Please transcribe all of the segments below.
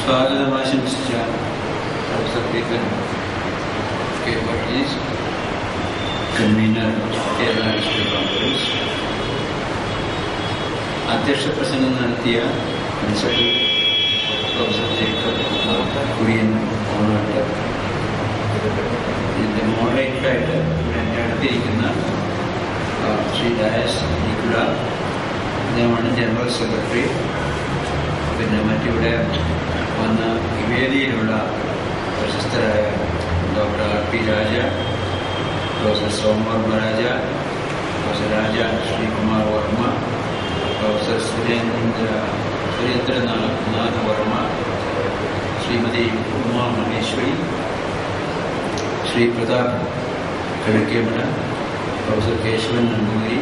സ്വാഗതം ആശംസിച്ച പ്രൊഫസർ പീക്കൻ K Varghese convener Kerala history conference അധ്യക്ഷ പ്രസംഗം നടത്തിയ പ്രിൻസിപ്പൽ പ്രൊഫസർ ജേക്കബ് കുര്യൻ ഓണോട്ട് ഇതിൻ്റെ മോഡറേറ്ററായിട്ട് ഇവിടെ എൻ്റെ അടുത്തിരിക്കുന്ന ആ, ശ്രീ ഡയസ് നിക്കുല അദ്ദേഹമാണ് ജനറൽ സെക്രട്ടറി പിന്നെ മറ്റിവിടെ വന്ന ഈ വേദിയിലുള്ള പ്രശസ്തരായ doctor R P Raja professor Somavarma Raja professor Raja Sreekumar Varma professor Surendra Surendranath Varma Shrimati Uma Maheshwari Shri Pratap Kizhakkemala professor Keshavan Namboothiri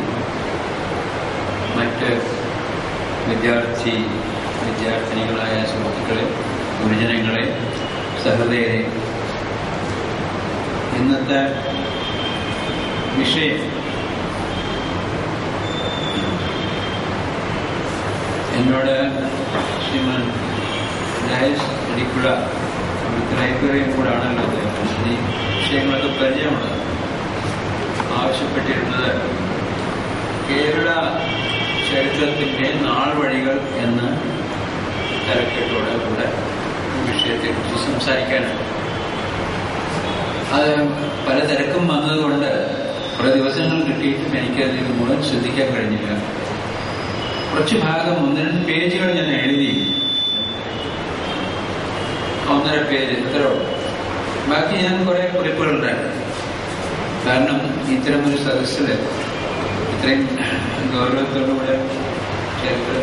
മറ്റ് വിദ്യാർത്ഥി വിദ്യാർത്ഥിനികളായ സുഹൃത്തുക്കളെ ഗുരുജനങ്ങളെ സഹൃദയരെ ഇന്നത്തെ വിഷയം എന്നോട് ശ്രീമാൻ ഡയസ് അടിക്കുള അവിടുത്തെ ലൈബ്രറിയും കൂടാണല്ലോ അദ്ദേഹം ഈ വിഷയങ്ങളൊക്കെ പരിചയമുള്ളത് ആവശ്യപ്പെട്ടിരുന്നത് കേരള ചരിത്രത്തിൻ്റെ നാൾ വഴികൾ എന്ന തലക്കെട്ടോടെ കൂടെ ഈ വിഷയത്തെക്കുറിച്ച് സംസാരിക്കാനാണ് അത് പല തിരക്കും വന്നതുകൊണ്ട് കുറേ ദിവസങ്ങൾ കിട്ടിയിട്ടും എനിക്കത് മുഴുവൻ ശ്രദ്ധിക്കാൻ കഴിഞ്ഞില്ല കുറച്ച് ഭാഗം ഒന്ന് രണ്ട് പേജുകൾ ഞാൻ എഴുതി ഒന്നര പേജ് എത്രയോ ബാക്കി ഞാൻ കുറെ കുറിപ്പുകളുണ്ടായിരുന്നു കാരണം ഇത്തരമൊരു സദസ്സിൽ ഇത്രയും ഗൗരവത്തോടുകൂടെ ചേർത്ത്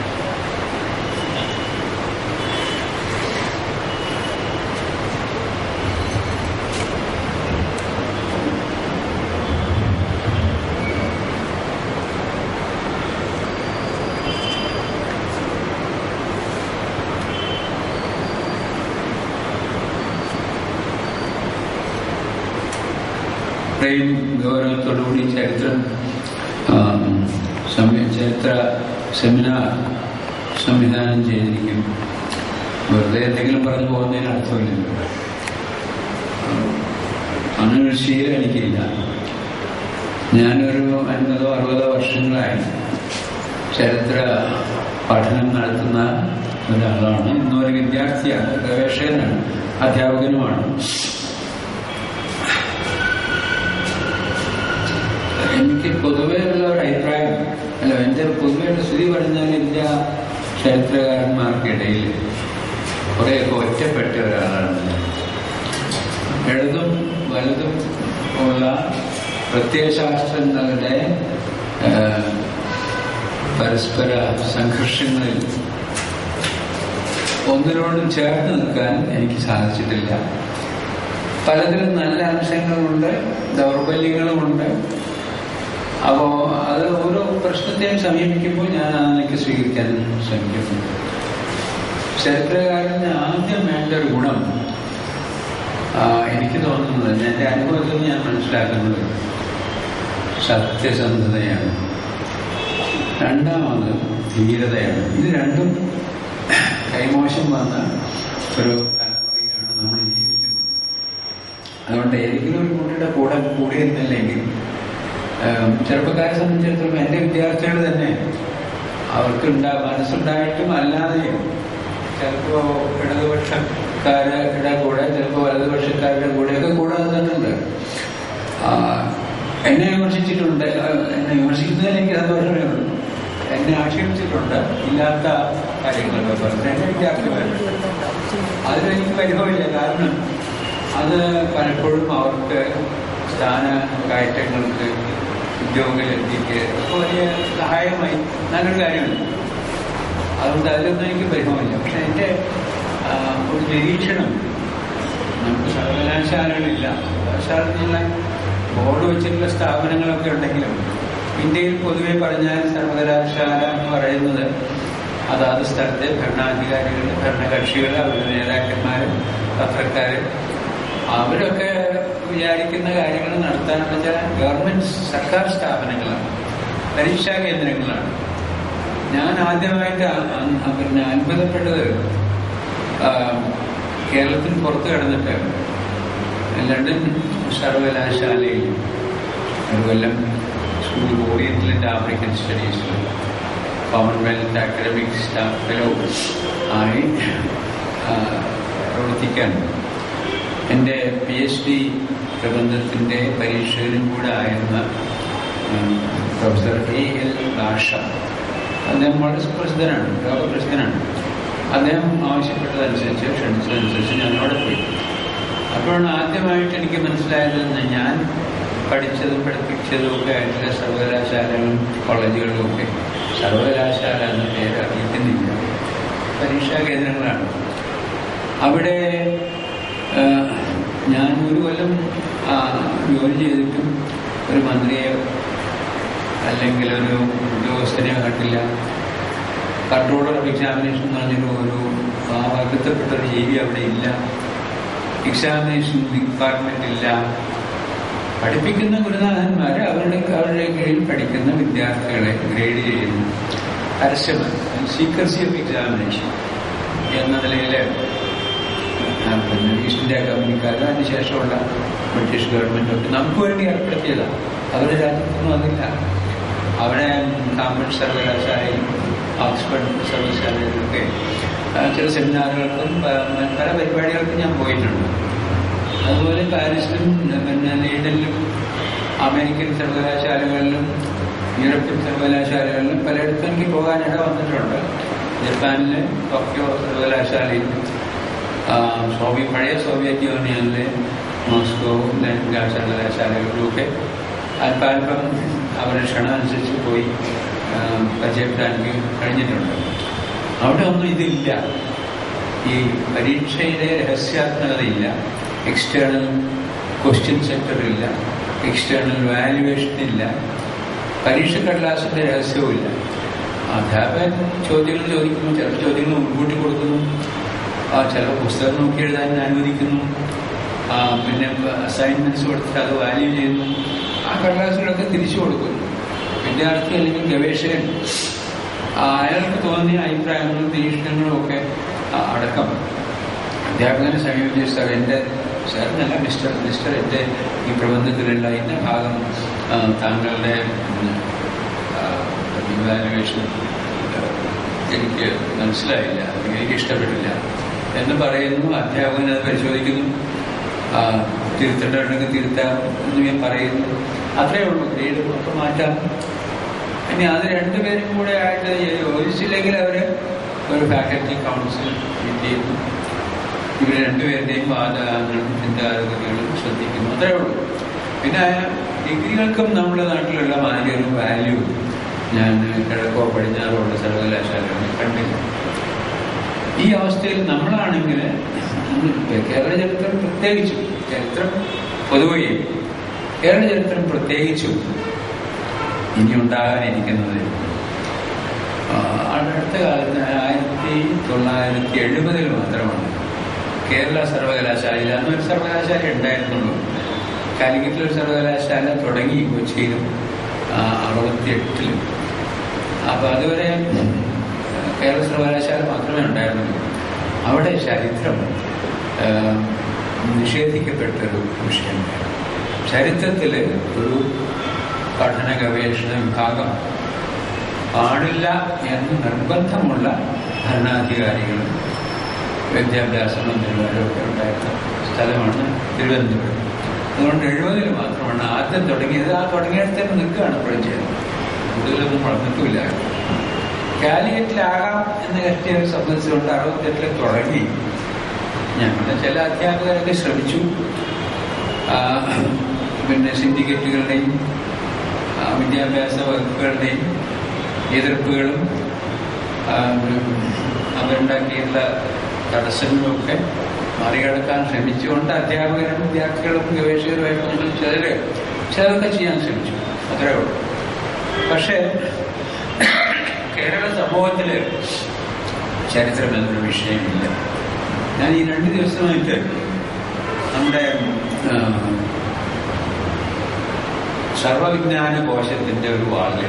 ഇത്രയും ഗൗരവത്തോടുകൂടി ചരിത്രം ആ, സമയ- ചരിത്ര സെമിനാർ സംവിധാനം ചെയ്തിരിക്കും വെറുതെ എന്തെങ്കിലും പറഞ്ഞു പോകുന്നതിന് അർത്ഥമില്ലല്ലോ ആ, അങ്ങനെ ഒരു ശീലം എനിക്കില്ല ഞാനൊരു അൻപതോ അറുപതോ വർഷങ്ങളായി ചരിത്ര പഠനം നടത്തുന്ന ഒരാളാണ് ഇന്നൊരു വിദ്യാർത്ഥിയാണ് ഗവേഷകനാണ് അധ്യാപകനുമാണ് എനിക്ക് പൊതുവേ ഉള്ള ഒരു അഭിപ്രായം അല്ല എൻ്റെ പൊതുവെ ഒരു സ്ഥിതി പറഞ്ഞാൽ എൻ്റെ ചരിത്രകാരന്മാർക്കിടയിൽ കുറേയൊക്കെ ഒറ്റപ്പെട്ട ഒരാളാണ് ഞാൻ. ഇടതും വലതും ഉള്ള പ്രത്യയശാസ്ത്രങ്ങളുടെ ആ, പരസ്പര സംഘർഷങ്ങളിൽ ഒന്നിനോടും ചേർന്ന് നിൽക്കാൻ എനിക്ക് സാധിച്ചിട്ടില്ല പലതിലും നല്ല അംശങ്ങളുണ്ട് ദൗർബല്യങ്ങളുമുണ്ട് അപ്പോൾ അത് ഓരോ പ്രശ്നത്തെയും സമീപിക്കുമ്പോൾ ഞാൻ അതിലേക്ക് സ്വീകരിക്കാൻ ശ്രമിക്കുന്നു ചരിത്രകാരന് ആദ്യം വേണ്ട ഒരു ഗുണം ആ, എനിക്ക് തോന്നുന്നത് എൻ്റെ അനുഭവത്തിൽ നിന്ന് ഞാൻ മനസ്സിലാക്കുന്നത് സത്യസന്ധതയാണ് രണ്ടാമത് ധീരതയാണ് ഇത് രണ്ടും കൈമോശം വന്ന ഒരു തലമുറയിലാണ് നമ്മൾ ജീവിക്കുന്നത് അതുകൊണ്ട് ഏതെങ്കിലും ഒരു കുട്ടിയുടെ കൂടെ കൂടിയിരുന്നില്ലെങ്കിൽ ഏം, ചെറുപ്പക്കാരെ സംബന്ധിച്ചിടത്തോളം എൻ്റെ വിദ്യാർത്ഥികൾ തന്നെ അവർക്ക് ഉണ്ടാ മനസ്സുണ്ടായിട്ടും അല്ലാതെയും ചിലപ്പോ ഇടതുപക്ഷക്കാരുടെ കൂടെ ചിലപ്പോ വലതുപക്ഷക്കാരുടെ കൂടെയൊക്കെ കൂടെ നിന്നിട്ടുണ്ട് ആ, എന്നെ വിമർശിച്ചിട്ടുണ്ട് ആ, എന്നെ വിമർശിക്കുന്നതിൽ എനിക്ക് സന്തോഷമേ ഉള്ളൂ എന്നെ ആക്ഷേപിച്ചിട്ടുണ്ട് ഇല്ലാത്ത കാര്യങ്ങളൊക്കെ പറഞ്ഞു എന്റെ വിദ്യാർത്ഥിമാരുണ്ട് അതിലെനിക്ക് പരിഭവമില്ല കാരണം അത് പലപ്പോഴും അവർക്ക് സ്ഥാന കയറ്റങ്ങൾക്ക് ഉദ്യോഗലബ്ധിക്ക് ഒക്കെ വലിയ സഹായമായി നല്ലൊരു കാര്യമാണ് അതുകൊണ്ട് അതിലൊന്നും എനിക്ക് പരിഭവമില്ല പക്ഷെ എൻ്റെ ആ, ഒരു നിരീക്ഷണം നമുക്ക് സർവകലാശാലകളില്ല സർവകലാശാലകളിലെ ബോർഡ് വെച്ചിട്ടുള്ള സ്ഥാപനങ്ങളൊക്കെ ഉണ്ടെങ്കിലും ഇന്ത്യയിൽ പൊതുവെ പറഞ്ഞാൽ സർവകലാശാല എന്ന് പറയുന്നത് അതാത് സ്ഥലത്തെ ഭരണാധികാരികൾ ഭരണകക്ഷികൾ അവരുടെ നേതാക്കന്മാർ പത്രക്കാർ അവരൊക്കെ വിചാരിക്കുന്ന കാര്യങ്ങൾ നടത്താനെന്ന് വെച്ചാൽ ഗവൺമെന്റ് സർക്കാർ സ്ഥാപനങ്ങളാണ് പരീക്ഷാ കേന്ദ്രങ്ങളാണ് ഞാൻ ആദ്യമായിട്ട് ആ- ആ- പിന്നെ അത്ഭുതപ്പെട്ടത് ആ, കേരളത്തിന് പുറത്ത് കിടന്നിട്ട് ലണ്ടൻ സർവകലാശാലയിൽ ഒരു കൊല്ലം സ്കൂൾ ഓറിയന്റൽ ആൻഡ് ആഫ്രിക്കൻ സ്റ്റഡീസിൽ കോമൺവെൽത്ത് അക്കാഡമിക് സ്റ്റാഫ് ഫെലോ ആയി ആ, പ്രവർത്തിക്കാൻ എൻ്റെ പി എച്ച് ഡി പ്രബന്ധത്തിൻ്റെ പരീക്ഷകനും കൂടെ ആയിരുന്ന ഉം, പ്രൊഫസർ എ എൽ ഭാഷ അദ്ദേഹം വളരെ പ്രസിദ്ധനാണ് ലോകപ്രസിദ്ധനാണ് അദ്ദേഹം ആവശ്യപ്പെട്ടതനുസരിച്ച് ക്ഷണിച്ചതനുസരിച്ച് ഞാൻ അവിടെ പോയി അപ്പോഴാണ് ആദ്യമായിട്ട് എനിക്ക് മനസ്സിലായതെന്ന് ഞാൻ പഠിച്ചതും പഠിപ്പിച്ചതും ഒക്കെ ആയിട്ടുള്ള സർവകലാശാലകളും കോളേജുകളും ഒക്കെ സർവകലാശാല എന്ന പേര് അറിയിക്കുന്നില്ല പരീക്ഷാ കേന്ദ്രങ്ങളാണ് അവിടെ ആ, ഞാൻ ഒരു കൊല്ലം ആ, ജോലി ചെയ്തിട്ടും ഒരു മന്ത്രിയെ അല്ലെങ്കിൽ ഒരു ഉദ്യോഗസ്ഥനെ കണ്ടില്ല കൺട്രോളർ ഓഫ് എക്സാമിനേഷൻ എന്ന് പറഞ്ഞൊരു ഒരു ആ വർഗത്തിൽപ്പെട്ട ഒരു ജീവി അവിടെ ഇല്ല എക്സാമിനേഷൻ ഡിപ്പാർട്ട്മെന്റ് ഇല്ല പഠിപ്പിക്കുന്ന ഗുരുനാഥന്മാർ അവരുടെ അവരുടെ കീഴിൽ പഠിക്കുന്ന വിദ്യാർത്ഥികളെ ഗ്രേഡ് ചെയ്യുന്നു പരസ്യമായി സീക്രസി ഓഫ് എക്സാമിനേഷൻ എന്ന നിലയിൽ ആ, പിന്നെ ഈസ്റ്റ് ഇന്ത്യ കമ്പനിക്കാരും അതിനുശേഷമുള്ള ബ്രിട്ടീഷ് ഗവൺമെന്റ് ഒക്കെ നമുക്ക് വേണ്ടി ഏർപ്പെടുത്തിയതാണ് അവരുടെ രാജ്യത്തൊന്നും അതില്ല അവിടെ കാമ്പഡ് സർവകലാശാലയിലും ഓക്സ്ഫോർഡ് സർവകലാശാലയിലൊക്കെ ആ, ചില സെമിനാറുകൾക്കും പ- പല പരിപാടികൾക്കും ഞാൻ പോയിട്ടുണ്ട് അതുപോലെ പാരീസിലും പിന്നെ ലണ്ടനിലും അമേരിക്കൻ സർവകലാശാലകളിലും യൂറോപ്യൻ സർവകലാശാലകളിലും പലയിടത്തും എനിക്ക് പോകാനിട വന്നിട്ടുണ്ട് ജപ്പാനിലെ ടോക്കിയോ സർവകലാശാലയിൽ ആ, സോവിയ പഴയ സോവിയറ്റ് യൂണിയനിലെ മോസ്കോ ലണ്ടൻ സർവകലാശാലകളിലുമൊക്കെ അല്പാൽപ്പം അവരുടെ ക്ഷണം അനുസരിച്ച് പോയി ആ, പരിചയപ്പെടാൻ എനിക്ക് കഴിഞ്ഞിട്ടുണ്ട് അവിടെ ഒന്നും ഇതില്ല ഈ പരീക്ഷയുടെ രഹസ്യാത്മകതയില്ല എക്സ്റ്റേണൽ ക്വസ്റ്റ്യൻ സെന്റർ ഇല്ല എക്സ്റ്റേണൽ വാല്യുവേഷൻ ഇല്ല പരീക്ഷ കടലാസിന്റെ രഹസ്യവും ഇല്ല അധ്യാപകൻ ചോദ്യങ്ങൾ ചോദിക്കുന്നു ചില ചോദ്യങ്ങൾ മുൻകൂട്ടി കൊടുക്കുന്നു ആ ചില പുസ്തകം നോക്കി എഴുതാൻ അനുവദിക്കുന്നു ആ, പിന്നെ അസൈൻമെന്റ്സ് കൊടുത്തിട്ട് അത് വാല്യൂ ചെയ്യുന്നു ആ കടലാസുകളൊക്കെ തിരിച്ചു കൊടുക്കുന്നു വിദ്യാർത്ഥി അല്ലെങ്കിൽ ഗവേഷകൻ ആ, അയാൾക്ക് തോന്നിയ അഭിപ്രായങ്ങളും നിരീക്ഷണങ്ങളും ഒക്കെ ആ, അടക്കം അധ്യാപകനെ സമീപിച്ച സാർ എൻ്റെ സാർ നല്ല മിസ്റ്റർ മിസ്റ്റർ എൻ്റെ ഈ പ്രബന്ധത്തിലുള്ള ഇന്ന ഭാഗം ആ, താങ്കളുടെ ഇവാലുവേഷൻ എനിക്ക് മനസ്സിലായില്ല അല്ലെങ്കിൽ എനിക്ക് ഇഷ്ടപ്പെട്ടില്ല എന്ന് പറയുന്നു അധ്യാപകൻ അത് പരിശോധിക്കുന്നു ആ, തിരുത്തേണ്ടതുണ്ടെങ്കിൽ തിരുത്താം എന്ന് ഞാൻ പറയുന്നു അത്രേ ഉള്ളൂ ഗ്രേഡ് ഒക്കെ മാറ്റാം ഇനി അത് രണ്ടുപേരും കൂടെ ആയിട്ട് യോജിച്ചില്ലെങ്കിൽ അവര് ഒരു ഫാക്കൽറ്റി കൗൺസിൽ മീറ്റ് ചെയ്യുന്നു ഇവർ രണ്ടുപേരുടെയും വാദങ്ങളും ചിന്താഗതികളും ശ്രദ്ധിക്കുന്നു അത്രേ ഉള്ളൂ പിന്നെ ഡിഗ്രികൾക്കും നമ്മുടെ നാട്ടിലുള്ള മാതിരി ഒരു വാല്യൂ ഞാൻ കിഴക്കോ പടിഞ്ഞാറോ ഉള്ള സർവകലാശാലകളിൽ കണ്ടില്ല ഈ അവസ്ഥയിൽ നമ്മളാണെങ്കിൽ കേരള ചരിത്രം പ്രത്യേകിച്ചും ചരിത്രം പൊതുവെയും കേരള ചരിത്രം പ്രത്യേകിച്ചും ഇനി ഉണ്ടാകാനിരിക്കുന്നത് ആ, അടുത്ത കാലത്ത് ആയിരത്തി തൊള്ളായിരത്തി എഴുപതിൽ മാത്രമാണ് കേരള സർവകലാശാലയിൽ അന്ന് ഒരു സർവകലാശാല ഉണ്ടായിരുന്നുള്ളൂ കാലിക്കറ്റിൽ ഒരു സർവകലാശാല തുടങ്ങി കൊച്ചിയിലും അറുപത്തി എട്ടിലും അപ്പൊ അതുവരെ കേരള സർവകലാശാല മാത്രമേ ഉണ്ടായിരുന്നുള്ളൂ അവിടെ ചരിത്രം ആ, നിഷേധിക്കപ്പെട്ടൊരു വിഷയമാണ് ചരിത്രത്തിൽ ഒരു പഠന ഗവേഷണ വിഭാഗം പാടില്ല എന്ന് നിർബന്ധമുള്ള ഭരണാധികാരികളും വിദ്യാഭ്യാസ മന്ത്രിമാരും ഒക്കെ ഉണ്ടായിരുന്ന സ്ഥലമാണ് തിരുവനന്തപുരം അതുകൊണ്ട് എഴുപതിൽ മാത്രമാണ് ആദ്യം തുടങ്ങിയത് ആ തുടങ്ങിയിടത്ത് തന്നെ നിൽക്കുകയാണ് ഇപ്പോഴും ചെയ്യുന്നത് കൂടുതലൊന്നും വളർന്നിട്ടുമില്ല കാലിക്കറ്റിലാകാം എന്ന് കരുതിയവരെ സംബന്ധിച്ചുകൊണ്ട് അറുപത്തെട്ടിൽ തുടങ്ങി ഞങ്ങളുടെ ചില അധ്യാപകരൊക്കെ ശ്രമിച്ചു ആ, പിന്നെ സിൻഡിക്കേറ്റുകളുടെയും ആ, വിദ്യാഭ്യാസ വകുപ്പുകളുടെയും എതിർപ്പുകളും ആ, അവരുണ്ടാക്കിയിട്ടുള്ള തടസ്സങ്ങളുമൊക്കെ മറികടക്കാൻ ശ്രമിച്ചുകൊണ്ട് അധ്യാപകരും വിദ്യാർത്ഥികളും ഗവേഷകരുമായിട്ട് ഞങ്ങൾ ചിലര് ചിലതൊക്കെ ചെയ്യാൻ ശ്രമിച്ചു അത്രേ ഉള്ളൂ പക്ഷേ കേരള സമൂഹത്തില് ചരിത്രം എന്നൊരു വിഷയമില്ല ഞാൻ ഈ രണ്ട് ദിവസമായിട്ട് നമ്മുടെ ആ, സർവവിജ്ഞാന കോശത്തിന്റെ ഒരു വാളിൽ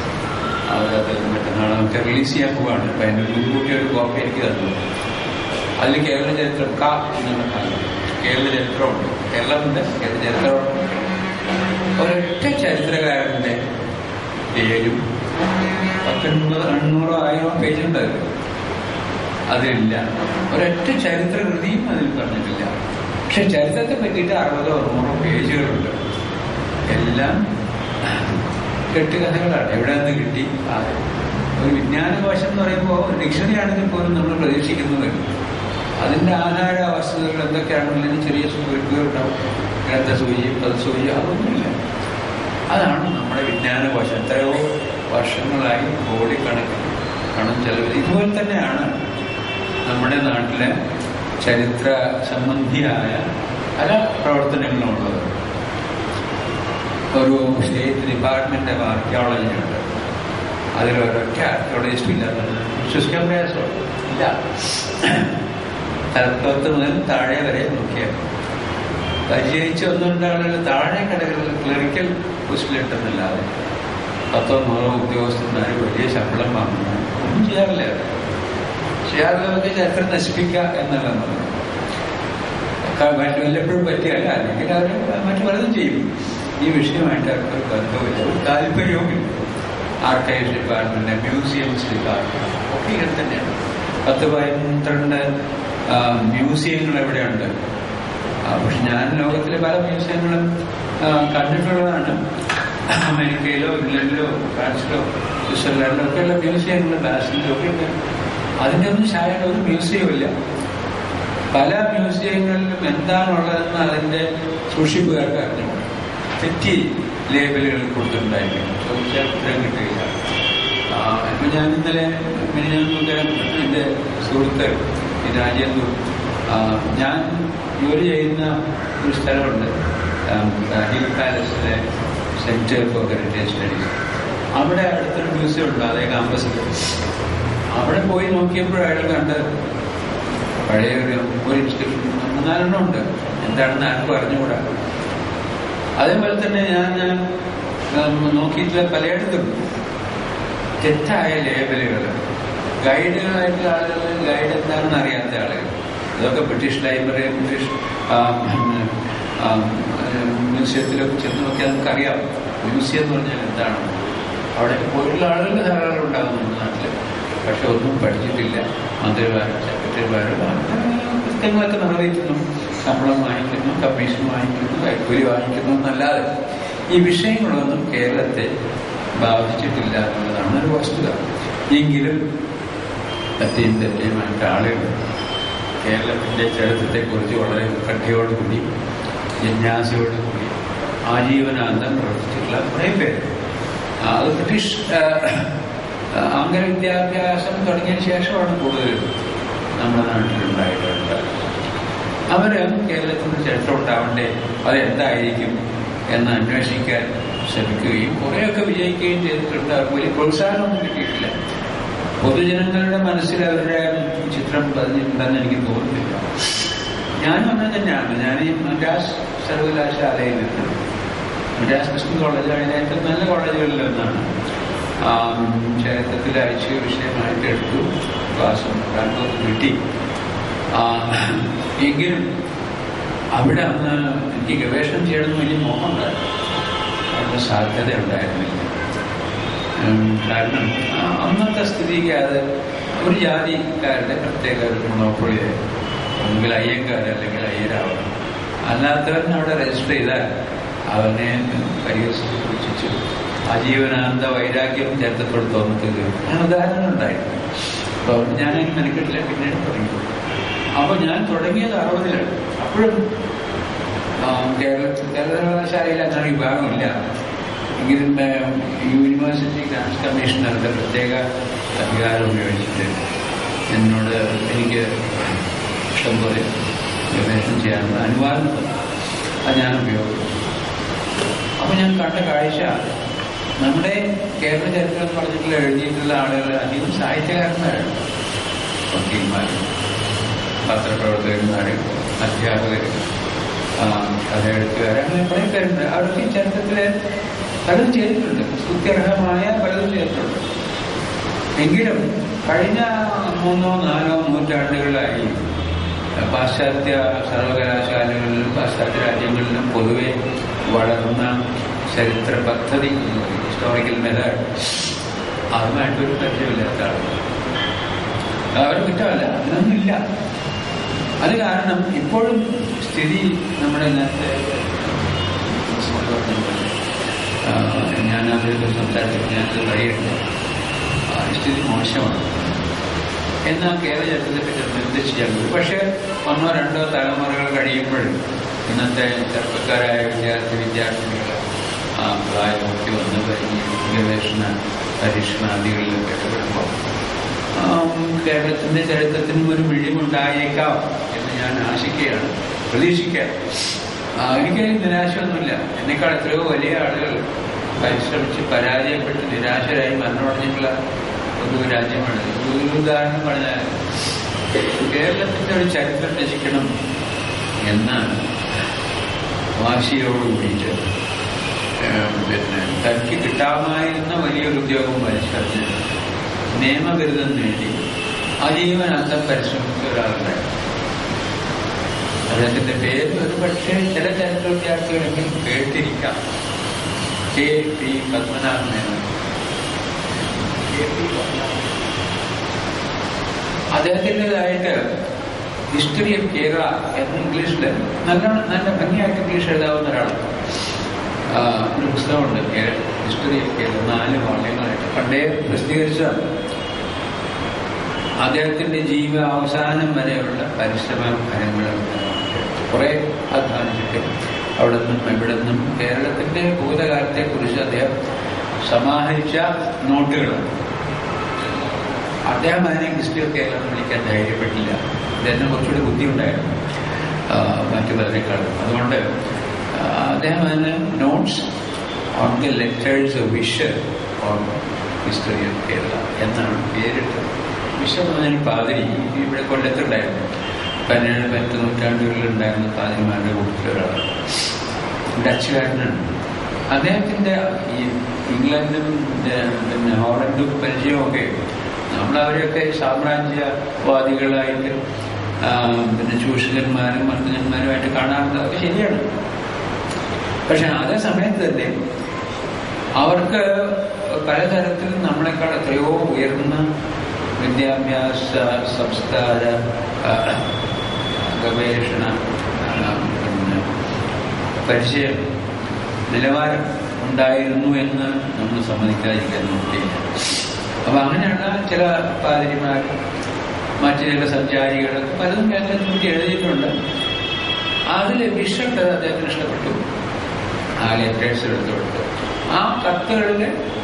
അവരത് മറ്റന്നാൾ നമുക്ക് റിലീസ് ചെയ്യാൻ പോവാണ് അപ്പൊ അതിന്റെ മുൻകൂട്ടി ഒരു കോപ്പി എനിക്ക് തന്നു അതിൽ കേരള ചരിത്രം ക എന്നുള്ള ഭാഗം കേരള ചരിത്രമുണ്ട് കേരളമുണ്ട് കേരള ചരിത്രമുണ്ട് ഒരൊറ്റ ചരിത്രകാരന്റെ പേരും പത്തൊൻപത് എണ്ണൂറോ ആയിരോ പേജുണ്ട് അതിൽ അതിലില്ല ഒരൊറ്റ ചരിത്ര കൃതിയും അതിൽ പറഞ്ഞിട്ടില്ല പക്ഷെ ചരിത്രത്തെ പറ്റിയിട്ട് അറുപതോ നൂറോ പേജുകളുണ്ട് എല്ലാം കെട്ടുകഥകളാണ് എവിടെ നിന്ന് കിട്ടി ആ, ഒരു വിജ്ഞാനകോശം എന്ന് പറയുമ്പോൾ ഒരു ഡിക്ഷണറി ആണെങ്കിൽ പോലും നമ്മൾ പ്രതീക്ഷിക്കുന്നത് അതിന്റെ ആധാര വസ്തുതകൾ എന്തൊക്കെയാണെന്നുള്ളതിന് ചെറിയ കുറിപ്പുകൾ ഉണ്ടാവും ഗ്രന്ഥസൂചി പദസൂചി അതൊന്നുമില്ല അതാണ് നമ്മുടെ വിജ്ഞാനകോശം എത്രയോ വർഷങ്ങളായി കോടിക്കണക്കിന് പണം ചെലവ് ഇതുപോലെ തന്നെയാണ് നമ്മുടെ നാട്ടിലെ ചരിത്ര സംബന്ധിയായ പല പ്രവർത്തനങ്ങളും ഉള്ളത് ഒരു സ്റ്റേറ്റ് ഡിപ്പാർട്ട്മെന്റ് ഓഫ് ആർക്കിയോളജി ഉണ്ട് അതിലൊരൊറ്റ ആർക്കിയോളജിസ്റ്റ് ഇല്ല വിശ്വസിക്കാൻ പ്രയാസമുണ്ട് ഇല്ല തലപ്പത്ത് മുതൽ താഴെ വരെ നോക്കിയാൽ പരിചയിച്ച് ഒന്നുകൊണ്ട് ആളുകൾ താഴെ കടകളിൽ ക്ലറിക്കൽ പോസ്റ്റിലിട്ടെന്നല്ലാതെ പത്തോ നൂറോ ഉദ്യോഗസ്ഥന്മാർ വലിയ ശമ്പളം വാങ്ങുന്നു ഒന്നും ചെയ്യാറില്ല അവർ. ചെയ്യാറുള്ളവർക്ക് ചരിത്രം നശിപ്പിക്കുക എന്നുള്ളതാണ് ക- മറ്റ് വല്ലപ്പോഴും പറ്റിയല്ല അല്ലെങ്കിൽ അവർ മറ്റു പലതും ചെയ്യും ഈ വിഷയമായിട്ട് അവർക്ക് ഒരു ബന്ധവുമില്ല ഒരു താല്പര്യവുമില്ല ആർക്കൈവ്സ് ഡിപ്പാർട്ട്മെന്റ് മ്യൂസിയംസ് ഡിപ്പാർട്ട്മെന്റ് ഒക്കെ ഇങ്ങനെ തന്നെയാണ് പത്ത് പന്ത്രണ്ട് ആ, മ്യൂസിയങ്ങൾ എവിടെയുണ്ട് ആ, പക്ഷെ ഞാൻ ലോകത്തിലെ പല മ്യൂസിയങ്ങളും ആ, കണ്ടിട്ടുള്ളതാണ് അമേരിക്കയിലോ ഇംഗ്ലണ്ടിലോ ഫ്രാൻസിലോ സ്വിറ്റ്സർലാൻഡിലോ ഒക്കെയുള്ള മ്യൂസിയങ്ങൾ ബാസിലോ ഒക്കെ ഉണ്ട് അതിൻ്റെ ഒന്നും ശാഖയുടെ ഒരു മ്യൂസിയവും ഇല്ല പല മ്യൂസിയങ്ങളിലും എന്താണുള്ളതെന്ന് അതിന്റെ സൂക്ഷിപ്പുകാർക്ക് അറിഞ്ഞു തെറ്റി ലേബലുകൾ കൊടുത്തിട്ടുണ്ടായിരിക്കും ചോദിച്ചാൽ ഉത്തരം കിട്ടുകയില്ല ആ, ഇപ്പൊ ഞാൻ ഇന്നലെ മിനിഞ്ഞാന്നൊക്കെ എന്റെ സുഹൃത്ത് ഈ രാജേന്ദ്രു ആ, ഞാൻ ജോലി ചെയ്യുന്ന ഒരു സ്ഥലമുണ്ട് ആ, ഹിൽ പാലസിലെ സെന്റർ ഫോർ ഹെറിറ്റേജ് സ്റ്റഡീസ് അവിടെ അടുത്തൊരു മ്യൂസിയം ഉണ്ട് അതേ ക്യാമ്പസിൽ അവിടെ പോയി നോക്കിയപ്പോൾ അയാൾ കണ്ട് പഴയ ഒരു ഒരു ഇൻസ്റ്റിറ്റ്യൂഷൻ മൂന്നാലെണ്ണം ഉണ്ട് എന്താണെന്ന് ആർക്കും അറിഞ്ഞുകൂടാ അതേപോലെ തന്നെ ഞാൻ ഉം, നോക്കിയിട്ടുള്ള പലയിടത്തും തെറ്റായ ലേബലുകൾ ഗൈഡുകളായിട്ടുള്ള ആളുകൾ ഗൈഡ് എന്താണെന്ന് അറിയാത്ത ആളുകൾ ഇതൊക്കെ British library British um, um, മ്യൂസിയത്തിലൊക്കെ ചെന്ന് നോക്കിയാൽ നമുക്കറിയാം മ്യൂസിയം എന്ന് പറഞ്ഞാൽ എന്താണ് അവിടെ പോയിട്ടുള്ള ആളുകൾ ധാരാളം ഉണ്ടാകും നമ്മുടെ നാട്ടിൽ പക്ഷെ ഒന്നും പഠിച്ചിട്ടില്ല മന്ത്രിമാരും സെക്രട്ടറിമാരും കൃത്യങ്ങളൊക്കെ നിറവേറ്റുന്നു ശമ്പളം വാങ്ങിക്കുന്നു കമ്മീഷൻ വാങ്ങിക്കുന്നു കൈക്കൂലി വാങ്ങിക്കുന്നു എന്നല്ലാതെ ഈ വിഷയങ്ങളൊന്നും കേരളത്തെ ബാധിച്ചിട്ടില്ല എന്നുള്ളതാണ് ഒരു വസ്തുത എങ്കിലും തെറ്റയും തെറ്റയുമായിട്ട് ആളുകൾ കേരളത്തിന്റെ ചരിത്രത്തെക്കുറിച്ച് വളരെ ഉത്കണ്ഠയോടുകൂടി ജിജ്ഞാസയോടുകൂടി ആജീവനാന്തം പ്രവർത്തിച്ചിട്ടുള്ള കുറേ പേര് ആ, അത് ബ്രിട്ടീഷ് ആ, ആ, ആംഗല വിദ്യാഭ്യാസം തുടങ്ങിയതിന് ശേഷമാണ് കൂടുതലും നമ്മുടെ നാട്ടിലുണ്ടായിട്ടുള്ളത് അവര് കേരളത്തിന് ചരിത്രം ഉണ്ടാവണ്ടേ അതെന്തായിരിക്കും എന്ന് അന്വേഷിക്കാൻ ശ്രമിക്കുകയും കുറേയൊക്കെ വിജയിക്കുകയും ചെയ്തിട്ടുണ്ട് അവർക്ക് വലിയ പ്രോത്സാഹനമൊന്നും കിട്ടിയിട്ടില്ല പൊതുജനങ്ങളുടെ മനസ്സിൽ അവരുടെ ചിത്രം പതിഞ്ഞിട്ടുണ്ടെന്ന് എനിക്ക് തോന്നുന്നില്ല ഞാനും അങ്ങനെ തന്നെയാണ് ഞാൻ ഈ മദ്രാസ് സർവകലാശാലയിൽ നിന്ന് മദ്രാസ് ക്രിസ്ത്യൻ കോളേജ് അതിനകത്ത് നല്ല കോളേജുകളിൽ ഒന്നാണ് ആം, ചരിത്രത്തിൽ ഐച്ഛിക വിഷയമായിട്ട് എടുത്തു ക്ലാസ്സും റാങ്കൊക്കെ കിട്ടി ആ, എങ്കിലും അവിടെ അന്ന് എനിക്ക് ഗവേഷണം ചെയ്യണമെന്ന് വലിയ മോഹമുണ്ടായിരുന്നു അതിന് സാധ്യത ഉണ്ടായിരുന്നില്ല ഉം, കാരണം ആ, അന്നത്തെ സ്ഥിതിക്ക് അത് ഒരു ജാതിക്കാരുടെ പ്രത്യേക ഒരു മൊണോപ്പൊളിയായിരുന്നു ഒന്നുകിൽ അയ്യങ്കാർ അല്ലെങ്കിൽ അയ്യരാവണം അല്ലാത്തവരിനെ അവിടെ രജിസ്റ്റർ ചെയ്താൽ അവനെ പരിഹസിച്ച് സൂക്ഷിച്ചു ആജീവനാന്ത വൈരാഗ്യം ചേർത്തപ്പെടുത്തുമെന്നൊക്കെ കേട്ടു ഞാൻ ഉദാഹരണം ഉണ്ടായിരുന്നു അപ്പൊ ഞാൻ അതിന് മെനക്കെട്ടില്ല പിന്നീട് തുടങ്ങി അപ്പൊ ഞാൻ തുടങ്ങിയത് അറുപതിലാണ് അപ്പോഴും ആ, കേരളത്തിൽ കേരള സർവകലാശാലയിൽ അങ്ങനെ വിഭാഗമില്ല എങ്കിലും ഏ, യൂണിവേഴ്സിറ്റി ഗ്രാൻസ് കമ്മീഷണറുടെ പ്രത്യേക അധികാരം ഉപയോഗിച്ചിട്ട് എന്നോട് എനിക്ക് ഇഷ്ടംപോലെ ഗവേഷണം ചെയ്യാനുള്ള അനുവാദം തന്നു അത് ഞാൻ ഉപയോഗിച്ചു അപ്പൊ ഞാൻ കണ്ട കാഴ്ച നമ്മുടെ കേരള ചരിത്രം എന്ന് പറഞ്ഞിട്ടുള്ള എഴുതിയിട്ടുള്ള ആളുകൾ അധികം സാഹിത്യകാരന്മാരാണ് വക്കീൽമാരും പത്രപ്രവർത്തകന്മാരും അധ്യാപകരും ആ, കഥയെഴുത്തുകാർ അങ്ങനെ കുറെ പേരുണ്ട് അവർക്ക് ഈ ചരിത്രത്തില് പലതും ചെയ്തിട്ടുണ്ട് സ്തുത്യർഹമായ പലതും ചെയ്തിട്ടുണ്ട് എങ്കിലും കഴിഞ്ഞ മൂന്നോ നാലോ നൂറ്റാണ്ടുകളായി പാശ്ചാത്യ സർവകലാശാലകളിലും പാശ്ചാത്യ രാജ്യങ്ങളിലും പൊതുവെ വളർന്ന ചരിത്ര പദ്ധതി ഹിസ്റ്റോറിക്കൽ മെത്തേഡ് അതുമായിട്ടൊരു പരിചയമില്ലാത്ത ആളുകൾ അവർ കുറ്റമല്ല അതിനൊന്നുമില്ല അത് കാരണം ഇപ്പോഴും സ്ഥിതി നമ്മുടെ ഇന്നത്തെ ഞാൻ അതിൽ സംസാരിച്ചപ്പോൾ ഞാനത് പറയുന്നുണ്ട് സ്ഥിതി മോശമാണ് എന്നാൽ കേരള ചരിത്രത്തെ പറ്റി നിർദ്ദേശിച്ചാൽ മതി പക്ഷേ ഒന്നോ രണ്ടോ തലമുറകൾ കഴിയുമ്പോൾ ഇന്നത്തെ ചെറുപ്പക്കാരായ വിദ്യാർത്ഥി വിദ്യാർത്ഥികൾ ആ പ്രായമൊക്കെ വന്ന് കഴിഞ്ഞ് ഗവേഷണ പരീക്ഷണാദികളിലൊക്കെ ഇടപെടുമ്പോൾ കേരളത്തിന്റെ ചരിത്രത്തിനും ഒരു മിഴിവുണ്ടായേക്കാം എന്ന് ഞാൻ ആശിക്കുകയാണ് പ്രതീക്ഷിക്കാം എനിക്ക് നിരാശയൊന്നുമില്ല എന്നെക്കാൾ എത്രയോ വലിയ ആളുകൾ പരിശ്രമിച്ച് പരാജയപ്പെട്ട് നിരാശരായി മരണമടഞ്ഞിട്ടുള്ള ഒരു രാജ്യമാണ് ഒരു ഉദാഹരണം പറഞ്ഞാൽ കേരളത്തിന്റെ ഒരു ചരിത്രം രചിക്കണം എന്നാണ് വാശിയോടുകൂടിയിട്ട് പിന്നെ തനിക്ക് കിട്ടാമായിരുന്ന വലിയൊരു ഉദ്യോഗം പരിശോധിച്ച് നിയമബിരുദം നേടി ആജീവനാന്തം പരിശ്രമിച്ച ഒരാളുണ്ടായിരുന്നു അദ്ദേഹത്തിന്റെ പേര് ഒരു പക്ഷേ ചില ചരിത്ര വിദ്യാർത്ഥികളെങ്കിലും കേട്ടിരിക്കാം K P Padmanabhan Menon K P Padmanabhan അദ്ദേഹത്തിൻ്റെതായിട്ട് ഹിസ്റ്ററി ഓഫ് കേരള എന്ന ഇംഗ്ലീഷിൽ നല്ല നല്ല ഭംഗിയായിട്ട് ഇംഗ്ലീഷ് എഴുതാവുന്ന ഒരാളാണ് ഒരു പുസ്തകമുണ്ട് ഹിസ്റ്ററി ഓഫ് കേരള നാല് വാള്യങ്ങളായിട്ട് പണ്ടേ പ്രസിദ്ധീകരിച്ചതാണ് അദ്ദേഹത്തിന്റെ ജീവ അവസാനം വരെയുള്ള പരിശ്രമ ഫലങ്ങളും കുറെ അധ്വാനിച്ചിട്ട് അവിടെ നിന്നും ഇവിടെ നിന്നും കേരളത്തിന്റെ ഭൂതകാലത്തെ കുറിച്ച് അദ്ദേഹം സമാഹരിച്ച നോട്ടുകളാണ് അദ്ദേഹം അതിനെ ഹിസ്റ്ററി ഓഫ് കേരളം വിളിക്കാൻ ധൈര്യപ്പെട്ടില്ല അദ്ദേഹത്തിന് കുറച്ചുകൂടി ബുദ്ധിയുണ്ടായിരുന്നു മറ്റു പലരെക്കാളും അതുകൊണ്ട് അദ്ദേഹം അതിന് notes on the letters of വിഷ് ഓൺ ഹിസ്റ്ററി ഓഫ് കേരള എന്നാണ് പേരിട്ടത് വിഷം എന്ന് പറഞ്ഞാൽ പാതിരി ഇവിടെ കൊല്ലത്തുണ്ടായിരുന്നു പതിനേഴ് പത്ത് നൂറ്റാണ്ടുകളിൽ ഉണ്ടായിരുന്ന പാതിരിമാരുടെ കൂട്ടത്തിലൊരാളാണ് ഡച്ചുകാരനാണ് അദ്ദേഹത്തിന്റെ ഈ ഇംഗ്ലണ്ടും പിന്നെ ഹോളണ്ടും പരിചയമൊക്കെ നമ്മളവരെയൊക്കെ സാമ്രാജ്യവാദികളായിട്ട് പിന്നെ ചൂഷകന്മാരും മർദ്ദകന്മാരുമായിട്ട് കാണാറുണ്ട് അതൊക്കെ ശരിയാണ് പക്ഷെ അതേ സമയത്ത് തന്നെ അവർക്ക് പലതരത്തിൽ നമ്മളെക്കാൾ എത്രയോ ഉയർന്ന വിദ്യാഭ്യാസ സംസ്കാര ഗവേഷണ പിന്നെ പരിചയം നിലവാരം ഉണ്ടായിരുന്നു എന്ന് നമ്മൾ സമ്മതിക്കാതിരിക്കാൻ നോക്കിയില്ല അപ്പൊ അങ്ങനെയുള്ള ചില പാതിരിമാർ മറ്റു ചില സഞ്ചാരികളൊക്കെ പലതും കേരളത്തെ പറ്റി എഴുതിയിട്ടുണ്ട് അതിൽ വിഷണ്ട് അദ്ദേഹത്തിന് ഇഷ്ടപ്പെട്ടു ആ ലെറ്റേഴ്സ് എടുത്തു കൊടുത്തു ആ കത്തുകളിൽ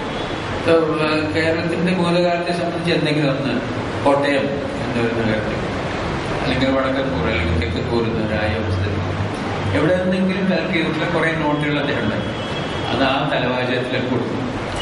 കേരളത്തിന്റെ ഭൂതകാലത്തെ സംബന്ധിച്ച് എന്തെങ്കിലും ഒന്ന് കോട്ടയം എന്ന് വരുന്ന കേരളം അല്ലെങ്കിൽ വടക്കക്കൂർ അല്ലെങ്കിൽ തെക്കക്കൂർ എന്നൊരായ അവസ്ഥയിൽ എവിടെ നിന്നെങ്കിലും കലക്കി ചെയ്തിട്ടുള്ള കുറെ നോട്ടുകൾ അദ്ദേഹം ഉണ്ട് അത് ആ തലവാചകത്തിലേക്ക് കൊടുക്കും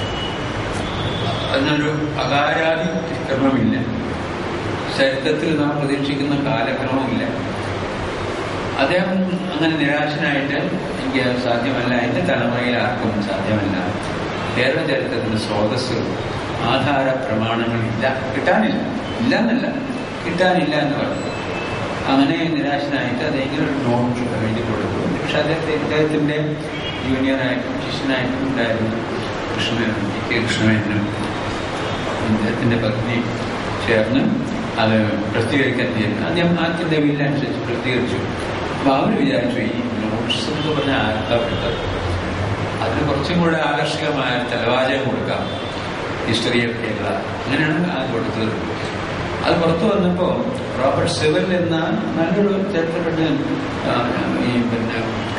അതിനൊരു അകാരാതി ക്രമമില്ല ചരിത്രത്തിൽ നാം പ്രതീക്ഷിക്കുന്ന കാലക്രമമില്ല അദ്ദേഹം അങ്ങനെ നിരാശനായിട്ട് എനിക്ക് സാധ്യമല്ല എന്റെ തലമുറയിൽ ആർക്കും സാധ്യമല്ല കേരള ചരിത്രത്തിന്റെ സ്രോതസ്സുകൾ ആധാര പ്രമാണങ്ങളില്ല കിട്ടാനില്ല ഇല്ല എന്നല്ല കിട്ടാനില്ല എന്ന് പറഞ്ഞു അങ്ങനെ നിരാശനായിട്ട് അദ്ദേഹം ഒരു നോട്ട് എഴുതി കൊടുത്തു പക്ഷെ അദ്ദേഹത്തെ അദ്ദേഹത്തിന്റെ ജൂനിയറായിട്ടും ശിഷ്യനായിട്ടും ഉണ്ടായിരുന്നു കൃഷ്ണനും കെ കൃഷ്ണനും അദ്ദേഹത്തിന്റെ പത്നി ചേർന്ന് അത് പ്രസിദ്ധീകരിക്കാൻ തീരുമാനം അദ്ദേഹം ആദ്യത്തെ ബില്ലനുസരിച്ച് പ്രസിദ്ധീകരിച്ചു അപ്പൊ അവർ വിചാരിച്ചു ഈ നോട്ട്സ് എന്ന് പറഞ്ഞ ആർക്കാ എടുത്തത് അതിന് കുറച്ചും കൂടെ ആകർഷകമായ തലവാചകം കൊടുക്കാം ഹിസ്റ്ററി ഓഫ് കേരള അങ്ങനെയാണ് അത് കൊടുത്തത് അത് പുറത്തു വന്നപ്പോൾ റോബർട്ട് സിവൽ എന്ന നല്ലൊരു ചരിത്രപണ്ഡിതൻ ഈ പിന്നെ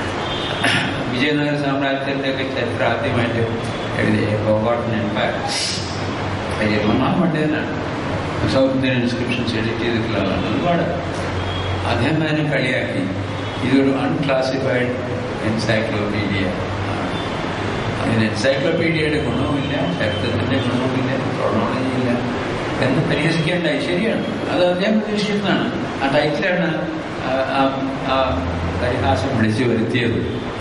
വിജയനഗര സാമ്രാജ്യത്തിന്റെ ഒക്കെ ചരിത്രം ആദ്യമായിട്ട് എഴുതിയ റോബർട്ട് എംപയർ മഹാപണ്ഡിതനാണ് സൗത്ത് ഇന്ത്യൻ ഇൻസ്ക്രിപ്ഷൻസ് എഡിറ്റ് ചെയ്തിട്ടുള്ള ആളാണ് ഒരുപാട് അദ്ദേഹം അതിനെ കളിയാക്കി ഇതൊരു അൺക്ലാസിഫൈഡ് എൻസൈക്ലോപീഡിയ അതിന് എൻസൈക്ലോപീഡിയയുടെ ഗുണവുമില്ല ചരിത്രത്തിന്റെ ഗുണവുമില്ല ക്രോണോളജിയില്ല എന്ന് പരിഹസിക്കേണ്ടായി ശരിയാണ് അത് അദ്ദേഹം പ്രതീക്ഷിക്കുന്നതാണ് ആ ടൈറ്റിലാണ് ആ പരിഹാസം വിളിച്ചു വരുത്തിയത്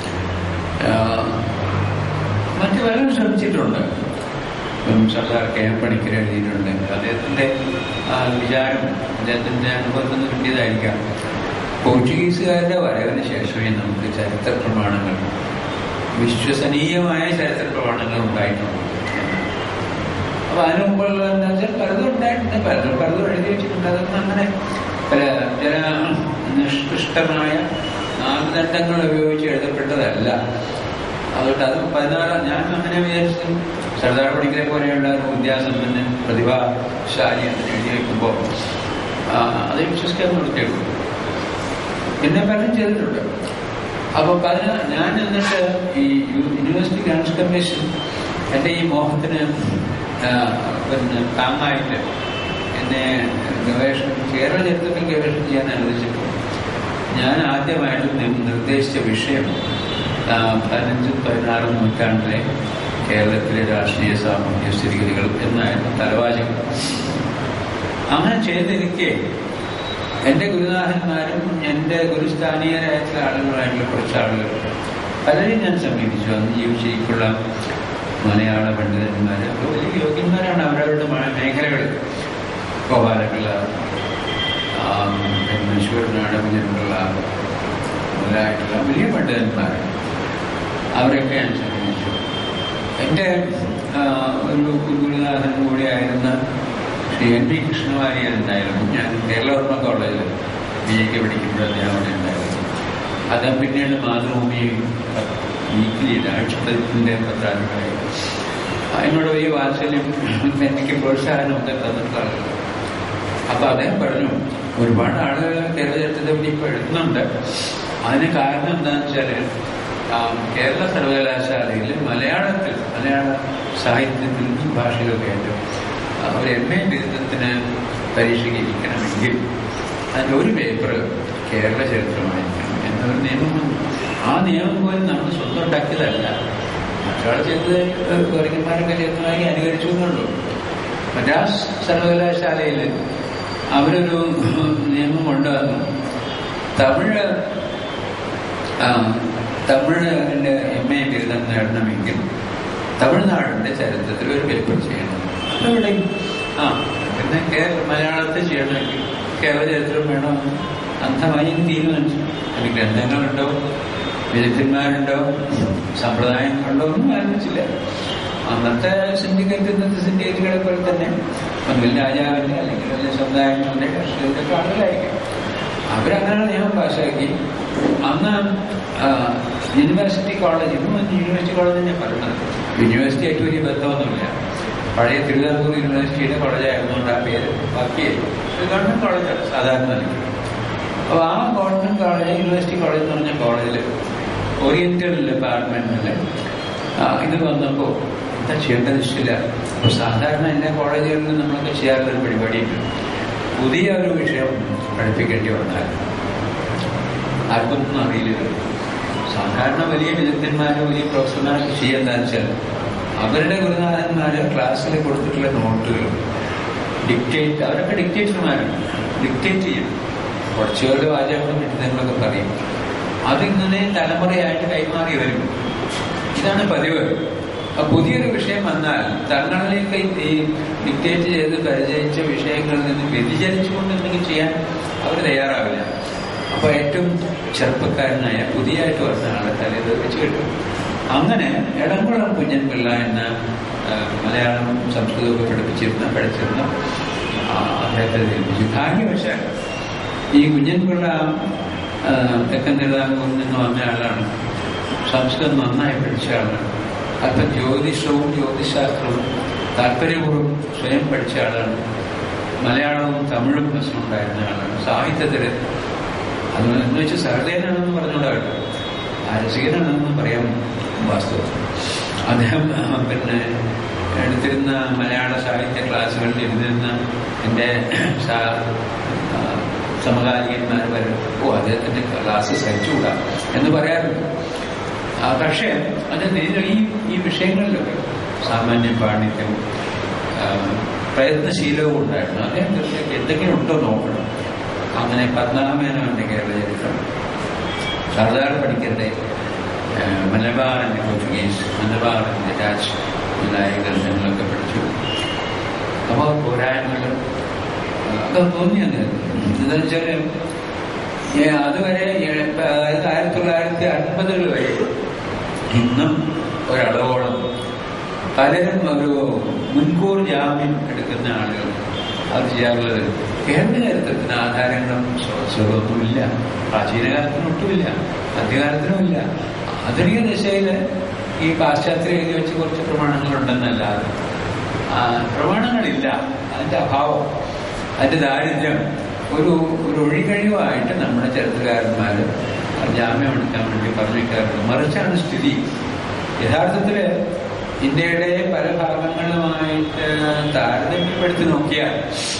മറ്റു പലരും ശ്രമിച്ചിട്ടുണ്ട് സർദാർ കെ എം പണിക്കർ എഴുതിയിട്ടുണ്ട് അദ്ദേഹത്തിന്റെ വിചാരം അദ്ദേഹത്തിന്റെ അനുഭവത്തിൽ നിന്ന് കിട്ടിയതായിരിക്കാം പോർച്ചുഗീസുകാരുടെ വരവിന് ശേഷമേ നമുക്ക് ചരിത്ര പ്രമാണങ്ങൾ വിശ്വസനീയമായ ചരിത്ര പ്രമാണങ്ങൾ ഉണ്ടായിട്ടുണ്ട് അപ്പൊ അതിന് മുമ്പുള്ള എന്താ വെച്ചാൽ പലതും ഉണ്ടായിട്ടുണ്ട് പലതും പലതും എഴുതി വെച്ചിട്ടുണ്ട് അതൊന്നും അങ്ങനെ പല ചില നിഷ്കൃഷ്ടമായ മാനദണ്ഡങ്ങൾ ഉപയോഗിച്ച് എഴുതപ്പെട്ടതല്ല അതുകൊണ്ട് അത് പതിനാറ് ഞാൻ അങ്ങനെ വിചാരിച്ചു സർദാർ പണിക്കരെ പോലെയുള്ള ഒരു വിദ്യാസമ്പന്നൻ പ്രതിഭാശാലി അങ്ങനെ എഴുതി വെക്കുമ്പോൾ അത് വിശ്വസിക്കാൻ നിർത്തിയുള്ളൂ പിന്നെ പലരും ചെയ്തിട്ടുണ്ട് അപ്പൊ പല ഞാൻ എന്നിട്ട് ഈ യൂണിവേഴ്സിറ്റി ഗ്രാൻസ് കമ്മീഷൻ എൻ്റെ ഈ മോഹത്തിന് പിന്നെ താങ്ങായിട്ട് എന്നെ ഗവേഷണം കേരള ചരിത്രത്തിൽ ഗവേഷണം ചെയ്യാൻ അനുവദിച്ചപ്പോൾ ഞാൻ ആദ്യമായിട്ട് നിർദ്ദേശിച്ച വിഷയം പതിനഞ്ചും പതിനാറും നൂറ്റാണ്ടിലെ കേരളത്തിലെ രാഷ്ട്രീയ സാമൂഹ്യ സ്ഥിതിഗതികൾ എന്നായിരുന്നു തലവാചകം അങ്ങനെ ചെയ്തിരിക്കെ എൻ്റെ ഗുരുനാഥന്മാരും എൻ്റെ ഗുരുസ്ഥാനീയരായ ചില ആളുകളായിട്ടുള്ള കുറച്ച് ആളുകൾ പലരെയും ഞാൻ സമീപിച്ചു അന്ന് ജീവിച്ചിരിക്കുള്ള മലയാള പണ്ഡിതന്മാർ ഒക്കെ വലിയ യോഗ്യന്മാരാണ് അവരവരുടെ മേഖലകൾ ഗോപാലപിള്ള പിന്നെ ശിവനാട് കുഞ്ഞിനുള്ള മുതലായിട്ടുള്ള വലിയ പണ്ഡിതന്മാർ അവരൊക്കെ ഞാൻ സമീപിച്ചു എൻ്റെ ഒരു ഗുരുനാഥൻ കൂടിയായിരുന്ന ശ്രീ എൻ പി കൃഷ്ണവാര്യൻ ഉണ്ടായിരുന്നു ഞാൻ കേരളവർമ്മ കോളേജിൽ ബി എക്ക് പഠിക്കുമ്പോൾ ഞാൻ അവിടെ ഉണ്ടായിരുന്നു അദ്ദേഹം പിന്നീട് മാതൃഭൂമി വീക്കിലിയിൽ ആഴ്ചപ്പതിപ്പിൻ്റെ പത്രാധികാരി എന്നോട് ഈ വാത്സല്യം എനിക്ക് പ്രോത്സാഹനമൊക്കെ തന്നിട്ടുള്ള അപ്പൊ അദ്ദേഹം പറഞ്ഞു ഒരുപാട് ആളുകൾ കേരള ചരിത്രത്തെ പറ്റി ഇപ്പൊ എഴുതുന്നുണ്ട് അതിന് കാരണം എന്താണെന്ന് വെച്ചാല് കേരള സർവകലാശാലയിൽ മലയാളത്തിൽ മലയാള സാഹിത്യത്തിൽ ഈ ഭാഷകളൊക്കെ ആയിട്ട് ഒരു എം എ ബിരുദത്തിന് പരീക്ഷയ്ക്ക് ഇരിക്കണമെങ്കിൽ അതിൻ്റെ ഒരു പേപ്പർ കേരള ചരിത്രമായിരിക്കണം എന്നൊരു നിയമം ആ നിയമം പോലും നമ്മൾ സ്വന്തം ഉണ്ടാക്കിയതല്ല മറ്റൊരാൾ ചെയ്തത് ഗോറിക്കന്മാരൊക്കെ ചെയ്തതായി അനുകരിച്ചു എന്നുള്ളൂ മദ്രാസ് സർവകലാശാലയിൽ അവരൊരു നിയമം കൊണ്ടുവന്നു തമിഴ് തമിഴിന്റെ എം എ ബിരുദം നേടണമെങ്കിൽ തമിഴ്നാടിന്റെ ചരിത്രത്തിൽ ഒരു പേപ്പർ ചെയ്യണം അവിടെ ആ പിന്നെ കേരള മലയാളത്തിൽ ചെയ്യണമെങ്കിൽ കേരള ചരിത്രം വേണമെന്ന് അന്ധമായി തീരുമാനിച്ചു അതിന് ഗ്രന്ഥങ്ങളുണ്ടോ വിദഗ്ധന്മാരുണ്ടോ സമ്പ്രദായങ്ങളുണ്ടോ ഒന്നും ആരംഭിച്ചില്ല അന്നത്തെ സിൻഡിക്കേറ്റ് ഇന്നത്തെ സിൻഡിക്കേറ്റുകളെ പോലെ തന്നെ ഒന്നുമിൽ രാജാവിന്റെ അല്ലെങ്കിൽ വല്ല സമുദായങ്ങളുടെ രാഷ്ട്രീയത്തിന്റെ ആളുകളായിരിക്കും അവരങ്ങനെ നിയമം പാസ്സാക്കി അന്ന് യൂണിവേഴ്സിറ്റി കോളേജ് ഇന്നും യൂണിവേഴ്സിറ്റി കോളേജ് ഞാൻ പറയുന്നത് യൂണിവേഴ്സിറ്റി ആയിട്ട് വലിയ ബന്ധമൊന്നുമില്ല പഴയ തിരുവിതാംകൂർ യൂണിവേഴ്സിറ്റിയുടെ കോളേജായിരുന്നുകൊണ്ട് ആ പേര് ബാക്കി ഗവൺമെന്റ് കോളേജാണ് സാധാരണ നിലയ്ക്ക് അപ്പോൾ ആ ഗവൺമെന്റ് കോളേജ് യൂണിവേഴ്സിറ്റി കോളേജ് എന്ന് പറഞ്ഞ കോളേജിൽ ഓറിയന്റൽ ഡിപ്പാർട്ട്മെന്റിൽ ഇത് വന്നപ്പോൾ എന്താ ചെയ്യേണ്ടത് ഇഷ്ടമില്ല അപ്പോൾ സാധാരണ എല്ലാ കോളേജുകളിലും നമ്മളൊക്കെ ചെയ്യാറുള്ള ഒരു പരിപാടിയുണ്ട് പുതിയ ഒരു വിഷയം പഠിപ്പിക്കേണ്ടി വന്നാൽ ആർക്കൊന്നും അറിയില്ല സാധാരണ വലിയ വിദഗ്ധന്മാരോ വലിയ പ്രൊഫസർമാരൊക്കെ ചെയ്യുന്നതെന്ന് വെച്ചാൽ അവരുടെ ഗുരുനാഥന്മാര് ക്ലാസ്സിൽ കൊടുത്തിട്ടുള്ള നോട്ടുകൾ ഡിക്റ്റേറ്റ് അവരൊക്കെ ഡിക്റ്റേറ്റർമാരാണ് ഡിക്റ്റേറ്റ് ചെയ്യും കുറച്ചുകളുടെ വാചകങ്ങളും വിഡിതങ്ങളൊക്കെ പറയും അതിങ്ങനെ തലമുറയായിട്ട് കൈമാറി വരും ഇതാണ് പതിവ് പുതിയൊരു വിഷയം വന്നാൽ തങ്ങളിലേക്ക് ഈ ഡിക്റ്റേറ്റ് ചെയ്ത് പരിചയിച്ച വിഷയങ്ങളിൽ നിന്ന് വ്യതിചലിച്ചുകൊണ്ട് എന്തെങ്കിലും ചെയ്യാൻ അവർ തയ്യാറാവില്ല അപ്പൊ ഏറ്റവും ചെറുപ്പക്കാരനായ പുതിയതായിട്ട് വന്ന ആളെ തലയിൽ വെച്ച് കിട്ടും അങ്ങനെ എടംകുളം കുഞ്ഞൻപിള്ള എന്ന മലയാളം സംസ്കൃതമൊക്കെ പഠിപ്പിച്ചിരുന്ന പഠിച്ചിരുന്ന അദ്ദേഹത്തെ ഏൽപ്പിച്ചു ഭാഗ്യവശാൽ ഈ കുഞ്ഞൻപിള്ള തെക്കൻ തിരുവിതാംകൂറിൽ നിന്ന് വന്ന ആളാണ് സംസ്കൃതം നന്നായി പഠിച്ച ആളാണ് അല്പം ജ്യോതിഷവും ജ്യോതിശാസ്ത്രവും താല്പര്യപൂർവ്വം സ്വയം പഠിച്ച ആളാണ് മലയാളവും തമിഴും പ്രശ്നമുണ്ടായിരുന്ന ആളാണ് സാഹിത്യത്തിൽ അത് എന്ന് വെച്ച് സഹൃദയനാണെന്ന് പറഞ്ഞുകൊണ്ടാണ് രസികനാണെന്ന് പറയാം വാസ്തവം അദ്ദേഹം പിന്നെ എടുത്തിരുന്ന മലയാള സാഹിത്യ ക്ലാസ്സുകളിൽ ഇരുന്നിരുന്ന എൻ്റെ സമകാലികന്മാർ വരും ഓ അദ്ദേഹത്തിന്റെ ക്ലാസ് സഹിച്ചുകൂടാ എന്ന് പറയാറുണ്ട് പക്ഷേ അത് ഈ ഈ വിഷയങ്ങളിലൊക്കെ സാമാന്യ പാണ്ഡിത്യവും പ്രയത്നശീലവും ഉണ്ടായിരുന്നു അദ്ദേഹം തീർച്ചയായിട്ടും എന്തെങ്കിലും ഉണ്ടോ നോക്കണം അങ്ങനെ പത്മനാഭമേനോന്റെ കേരള ചരിത്രം സർദാർ പണിക്കരുടെ മലബാറിന്റെ പോർച്ചുഗീസ് മലബാറിന്റെ രാജ് മുതലായ ഗ്രന്ഥങ്ങളൊക്കെ പഠിച്ചു അപ്പോൾ പോരായ്മകൾ ഒക്കെ തോന്നിയത് എന്താ വെച്ചാല് ഏ, അതുവരെ ഏ, അതായത് ആയിരത്തി തൊള്ളായിരത്തി അൻപതുകൾ വരെ ഇന്നും ഒരളവോളം പലരും ഒരു മുൻകൂർ ജാമ്യം എടുക്കുന്ന ആളുകൾ അത് ചെയ്യാറുള്ളത് കേരള ചരിത്രത്തിന് ആധാരങ്ങളും സ്രോതസ്സുകളൊന്നുമില്ല പ്രാചീന കാലത്തിനും ഒട്ടുമില്ല മധ്യകാലത്തിനുമില്ല ആധുനിക ദിശയിൽ ഈ പാശ്ചാത്യ എഴുതി വെച്ച് കുറച്ച് പ്രമാണങ്ങളുണ്ടെന്നല്ലാതെ ആ, പ്രമാണങ്ങളില്ല അതിന്റെ അഭാവം അതിന്റെ ദാരിദ്ര്യം ഒരു ഒരു ഒഴികഴിവായിട്ട് നമ്മുടെ ചരിത്രകാരന്മാർ ജാമ്യം എടുക്കാൻ വേണ്ടി പറഞ്ഞേക്കാറുണ്ട് മറിച്ചാണ് സ്ഥിതി യഥാർത്ഥത്തില് ഇന്ത്യയുടെ പല ഭാഗങ്ങളുമായിട്ട് താരതമ്യപ്പെടുത്തി നോക്കിയാൽ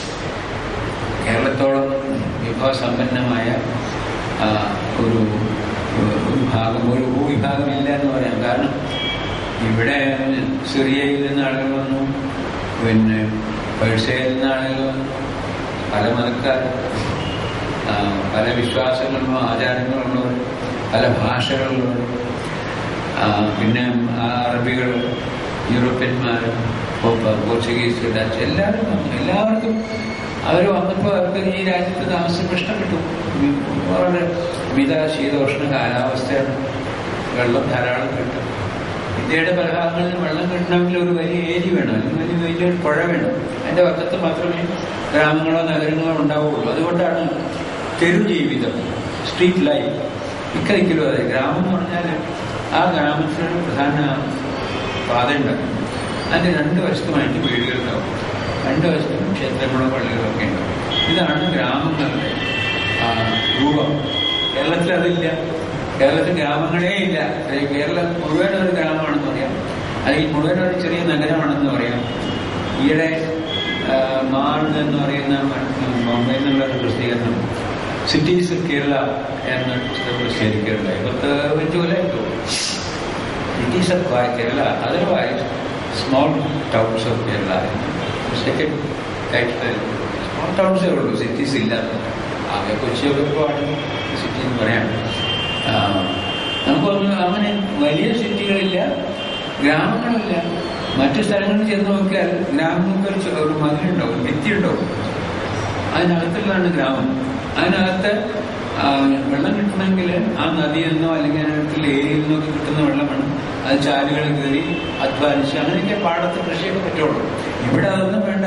കേരളത്തോളം വിഭവസമ്പന്നമായ ആ, ഒരു ഒരു ഭാഗം ഒരു ഭൂവിഭാഗം ഇല്ല എന്ന് പറയാം കാരണം ഇവിടെ സിറിയയിൽ നിന്ന് ആളുകൾ വന്നു പിന്നെ പേഴ്സയിൽ നിന്ന് ആളുകൾ വന്നു പല മതക്കാർ ആ, പല വിശ്വാസങ്ങളും ആചാരങ്ങളും ഉള്ളവർ പല ഭാഷകളുള്ളവർ ആ, പിന്നെ ആ അറബികൾ യൂറോപ്യന്മാർ പോ- പോർച്ചുഗീസ് ഡച്ച് എല്ലാവരും വന്നു എല്ലാവർക്കും അവർ വന്നപ്പോൾ അവർക്ക് ഈ രാജ്യത്ത് താമസം ഇഷ്ടപ്പെട്ടു ഉം, വളരെ മിത ശീതോഷ്ണ കാലാവസ്ഥയാണ് വെള്ളം ധാരാളം കിട്ടും ഇന്ത്യയുടെ പല ഭാഗങ്ങളിൽ വെള്ളം കിട്ടണമെങ്കിൽ ഒരു വലിയ ഏരി വേണം അല്ലെങ്കിൽ വലിയ വലിയൊരു പുഴ വേണം അതിന്റെ വക്കത്ത് മാത്രമേ ഗ്രാമങ്ങളോ നഗരങ്ങളോ ഉണ്ടാവുള്ളൂ അതുകൊണ്ടാണ് തെരുജീവിതം സ്ട്രീറ്റ് ലൈഫ് ഇക്കരിക്കലും അതെ ഗ്രാമം എന്ന് പറഞ്ഞാൽ ആ ഗ്രാമത്തിലൊരു പ്രധാന പാതയുണ്ടാകും അതിന്റെ രണ്ട് വശത്തുമായിട്ട് വീടുകളുണ്ടാവും രണ്ട് വശത്തും ക്ഷേത്രങ്ങളോ പള്ളികളോ ഒക്കെ ഉണ്ടാവും ഇതാണ് ഗ്രാമങ്ങളുടെ ആ, രൂപം കേരളത്തിൽ അതില്ല കേരളത്തിൽ ഗ്രാമങ്ങളേ ഇല്ല ഏ, കേരളം മുഴുവൻ ഒരു ഗ്രാമമാണെന്ന് പറയാം അല്ലെങ്കിൽ മുഴുവൻ ഒരു ചെറിയ നഗരമാണെന്ന് പറയാം ഈയിടെ ആ, മാർഗ് എന്ന് പറയുന്ന ബോംബെ എന്നുള്ള ഒരു പ്രസിദ്ധീകരണം സിറ്റീസ് കേരള എന്ന പുസ്തകം പ്രസിദ്ധീകരിക്കുകയുണ്ടായി പത്ത് പതിനഞ്ച് കൊല്ലമായിട്ട് cities of Kerala, otherwise small towns of Kerala. Second title, small towns ഏ ഉള്ളൂ സിറ്റീസ് ഇല്ല ആകെ കൊച്ചിയൊക്കെ പോവാണെങ്കിൽ സിറ്റി എന്ന് പറയാം ആ, നമുക്കൊന്ന് അങ്ങനെ വലിയ സിറ്റികളില്ല ഗ്രാമങ്ങളില്ല മറ്റു സ്ഥലങ്ങളിൽ ചെന്ന് നോക്കിയാൽ ഗ്രാമങ്ങൾക്ക് ഒരു ചെ- ഒരു മതിലുണ്ടാവും ഭിത്തിയുണ്ടാവും അതിനകത്തുള്ളതാണ് ഗ്രാമം അതിനകത്ത് ആ, വെള്ളം കിട്ടണമെങ്കിൽ ആ നദിയിൽ നിന്നോ അല്ലെങ്കിൽ അതിനകത്തുള്ള ഏരിയയിൽ നിന്നോ ഒക്കെ കിട്ടുന്ന വെള്ളം വേണം അത് ചാലുകളിൽ കയറി അധ്വാനിച്ച് അങ്ങനെയൊക്കെ പാടത്ത് കൃഷിയൊക്കെ പറ്റുള്ളൂ ഇവിടെ അതൊന്നും വേണ്ട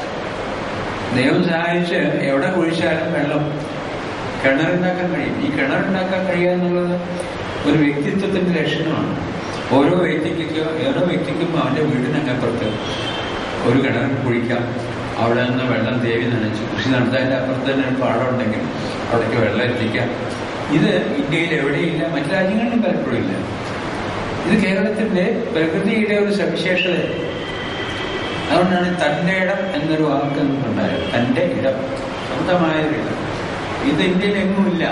ദൈവം സഹായിച്ച് എവിടെ കുഴിച്ചാലും വെള്ളം കിണറുണ്ടാക്കാൻ കഴിയും ഈ കിണറുണ്ടാക്കാൻ കഴിയുക എന്നുള്ളത് ഒരു വ്യക്തിത്വത്തിന്റെ ലക്ഷണമാണ് ഓരോ വ്യക്തിക്കും ഓരോ വ്യക്തിക്കും അവന്റെ വീടിനകപ്പുറത്ത് ഒരു കിണർ കുഴിക്കാം അവിടെ നിന്ന് വെള്ളം തേവി നനച്ച് കൃഷി നടത്താൻ്റെ അപ്പുറത്ത് തന്നെ ഒരു പാടം ഉണ്ടെങ്കിൽ അവിടേക്ക് വെള്ളം എത്തിക്കാം ഇത് ഇന്ത്യയിൽ എവിടെയില്ല മറ്റു രാജ്യങ്ങളിലും പലപ്പോഴും ഇല്ല ഇത് കേരളത്തിന്റെ പ്രകൃതിയുടെ ഒരു സവിശേഷതയാണ് അതുകൊണ്ടാണ് തന്റെ ഇടം എന്നൊരു വാക്ക് ഉണ്ടായത് തന്റെ ഇടം സ്വന്തമായ ഒരു ഇടം ഇത് ഇന്ത്യയിൽ എങ്ങുമില്ല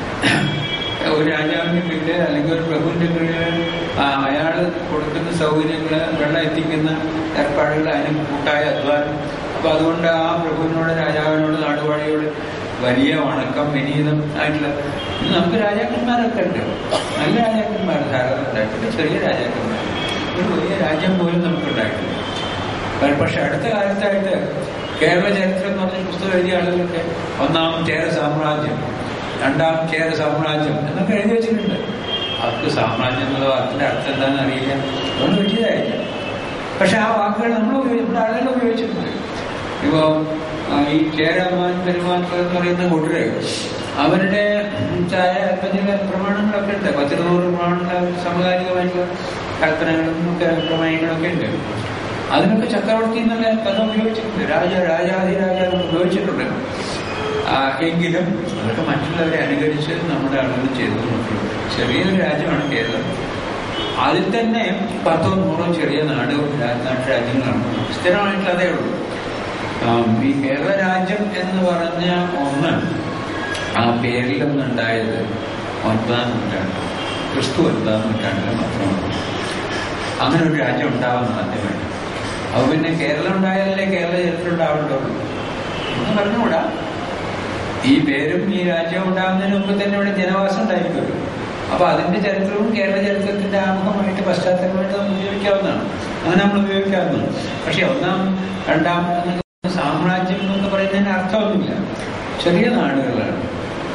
ഒരു രാജാവിന്റെ കീഴില് അല്ലെങ്കിൽ ഒരു പ്രഭുവിന്റെ കീഴില് അയാൾ കൊടുക്കുന്ന സൗകര്യങ്ങള് വെള്ളം എത്തിക്കുന്ന ഏർപ്പാടുകൾ അതിന് കൂട്ടായ അധ്വാനം അപ്പൊ അതുകൊണ്ട് ആ പ്രഭുവിനോട് രാജാവിനോട് നാടുവാഴിയോട് വലിയ വണക്കം വിനീതം ആയിട്ടുള്ള ഇന്ന് നമുക്ക് രാജാക്കന്മാരൊക്കെ ഉണ്ട് നല്ല രാജാക്കന്മാർ ധാരാളം ഉണ്ടായിട്ടുണ്ട് ചെറിയ രാജാക്കന്മാർ ഒരു വലിയ രാജ്യം പോലും നമുക്കുണ്ടായിട്ടുണ്ട് പക്ഷെ അടുത്ത കാലത്തായിട്ട് കേരള ചരിത്രം എന്ന് പറഞ്ഞ പുസ്തകം എഴുതിയ ആളുകളൊക്കെ ഒന്നാം ചേര സാമ്രാജ്യം രണ്ടാം ചേര സാമ്രാജ്യം എന്നൊക്കെ എഴുതി വെച്ചിട്ടുണ്ട് അവർക്ക് സാമ്രാജ്യം എന്നുള്ള വാക്കിന്റെ അർത്ഥം എന്താണെന്ന് അറിയില്ല അതുകൊണ്ട് പറ്റിയതായില്ല പക്ഷെ ആ വാക്കുകൾ നമ്മൾ ഉപയോഗി- നമ്മുടെ ആളുകൾ ഉപയോഗിച്ചിട്ടുണ്ട് ഇപ്പോ ആ, ഈ ചേരമാൻ പെരുമാൻ എന്ന് പറയുന്ന കൂട്ടര് അവരുടെ ചായ ചില പ്രമാണങ്ങളൊക്കെ ഉണ്ട് പത്തിരുന്നൂറ് പ്രമാണങ്ങൾ സമകാലികമായിട്ടുള്ള കൽപ്പനകളും ഒക്കെ പ്രമേയങ്ങളൊക്കെ ഉണ്ട് അതിനൊക്കെ ചക്രവർത്തി എന്നുള്ള പദം ഉപയോഗിച്ചിട്ടുണ്ട് രാജ രാജാധിരാജ എന്നൊക്കെ ഉപയോഗിച്ചിട്ടുണ്ട് ആ, എങ്കിലും അതൊക്കെ മറ്റുള്ളവരെ അനുകരിച്ച് നമ്മുടെ ആളുകൾ ചെയ്തു നോക്കും ചെറിയൊരു രാജ്യമാണ് കേരളം അതിൽ തന്നെ പത്തോ നൂറോ ചെറിയ നാട് നാട്ടു രാജ്യങ്ങളാണ് സ്ഥിരമായിട്ടുള്ള അതേ ഉള്ളൂ ആം, ഈ കേരള രാജ്യം എന്ന് പറഞ്ഞ ഒന്ന് ആ പേരിലൊന്നുണ്ടായത് ഒൻപതാം നൂറ്റാണ്ട് ക്രിസ്തു ഒൻപതാം നൂറ്റാണ്ടിൽ മാത്രമാണ് അങ്ങനെ ഒരു രാജ്യം ഉണ്ടാവുന്ന ആദ്യമായിട്ട് അപ്പൊ പിന്നെ കേരളം ഉണ്ടായാലല്ലേ കേരള ചരിത്രം ഉണ്ടാവേണ്ടുള്ളൂ എന്ന് പറഞ്ഞുകൂടാ ഈ പേരും ഈ രാജ്യവും ഉണ്ടാകുന്നതിന് മുമ്പ് തന്നെ ഇവിടെ ജനവാസം ഉണ്ടായിരിക്കുമല്ലോ അപ്പൊ അതിന്റെ ചരിത്രവും കേരള ചരിത്രത്തിന്റെ ആമുഖമായിട്ട് പശ്ചാത്തലമായിട്ട് നമുക്ക് ഉപയോഗിക്കാവുന്നതാണ് അങ്ങനെ നമ്മൾ ഉപയോഗിക്കാവുന്നതാണ് പക്ഷെ ഒന്നാം രണ്ടാം എന്നൊക്കെ സാമ്രാജ്യം എന്ന് പറയുന്നതിന് അർത്ഥമൊന്നുമില്ല ചെറിയ നാടുകളാണ്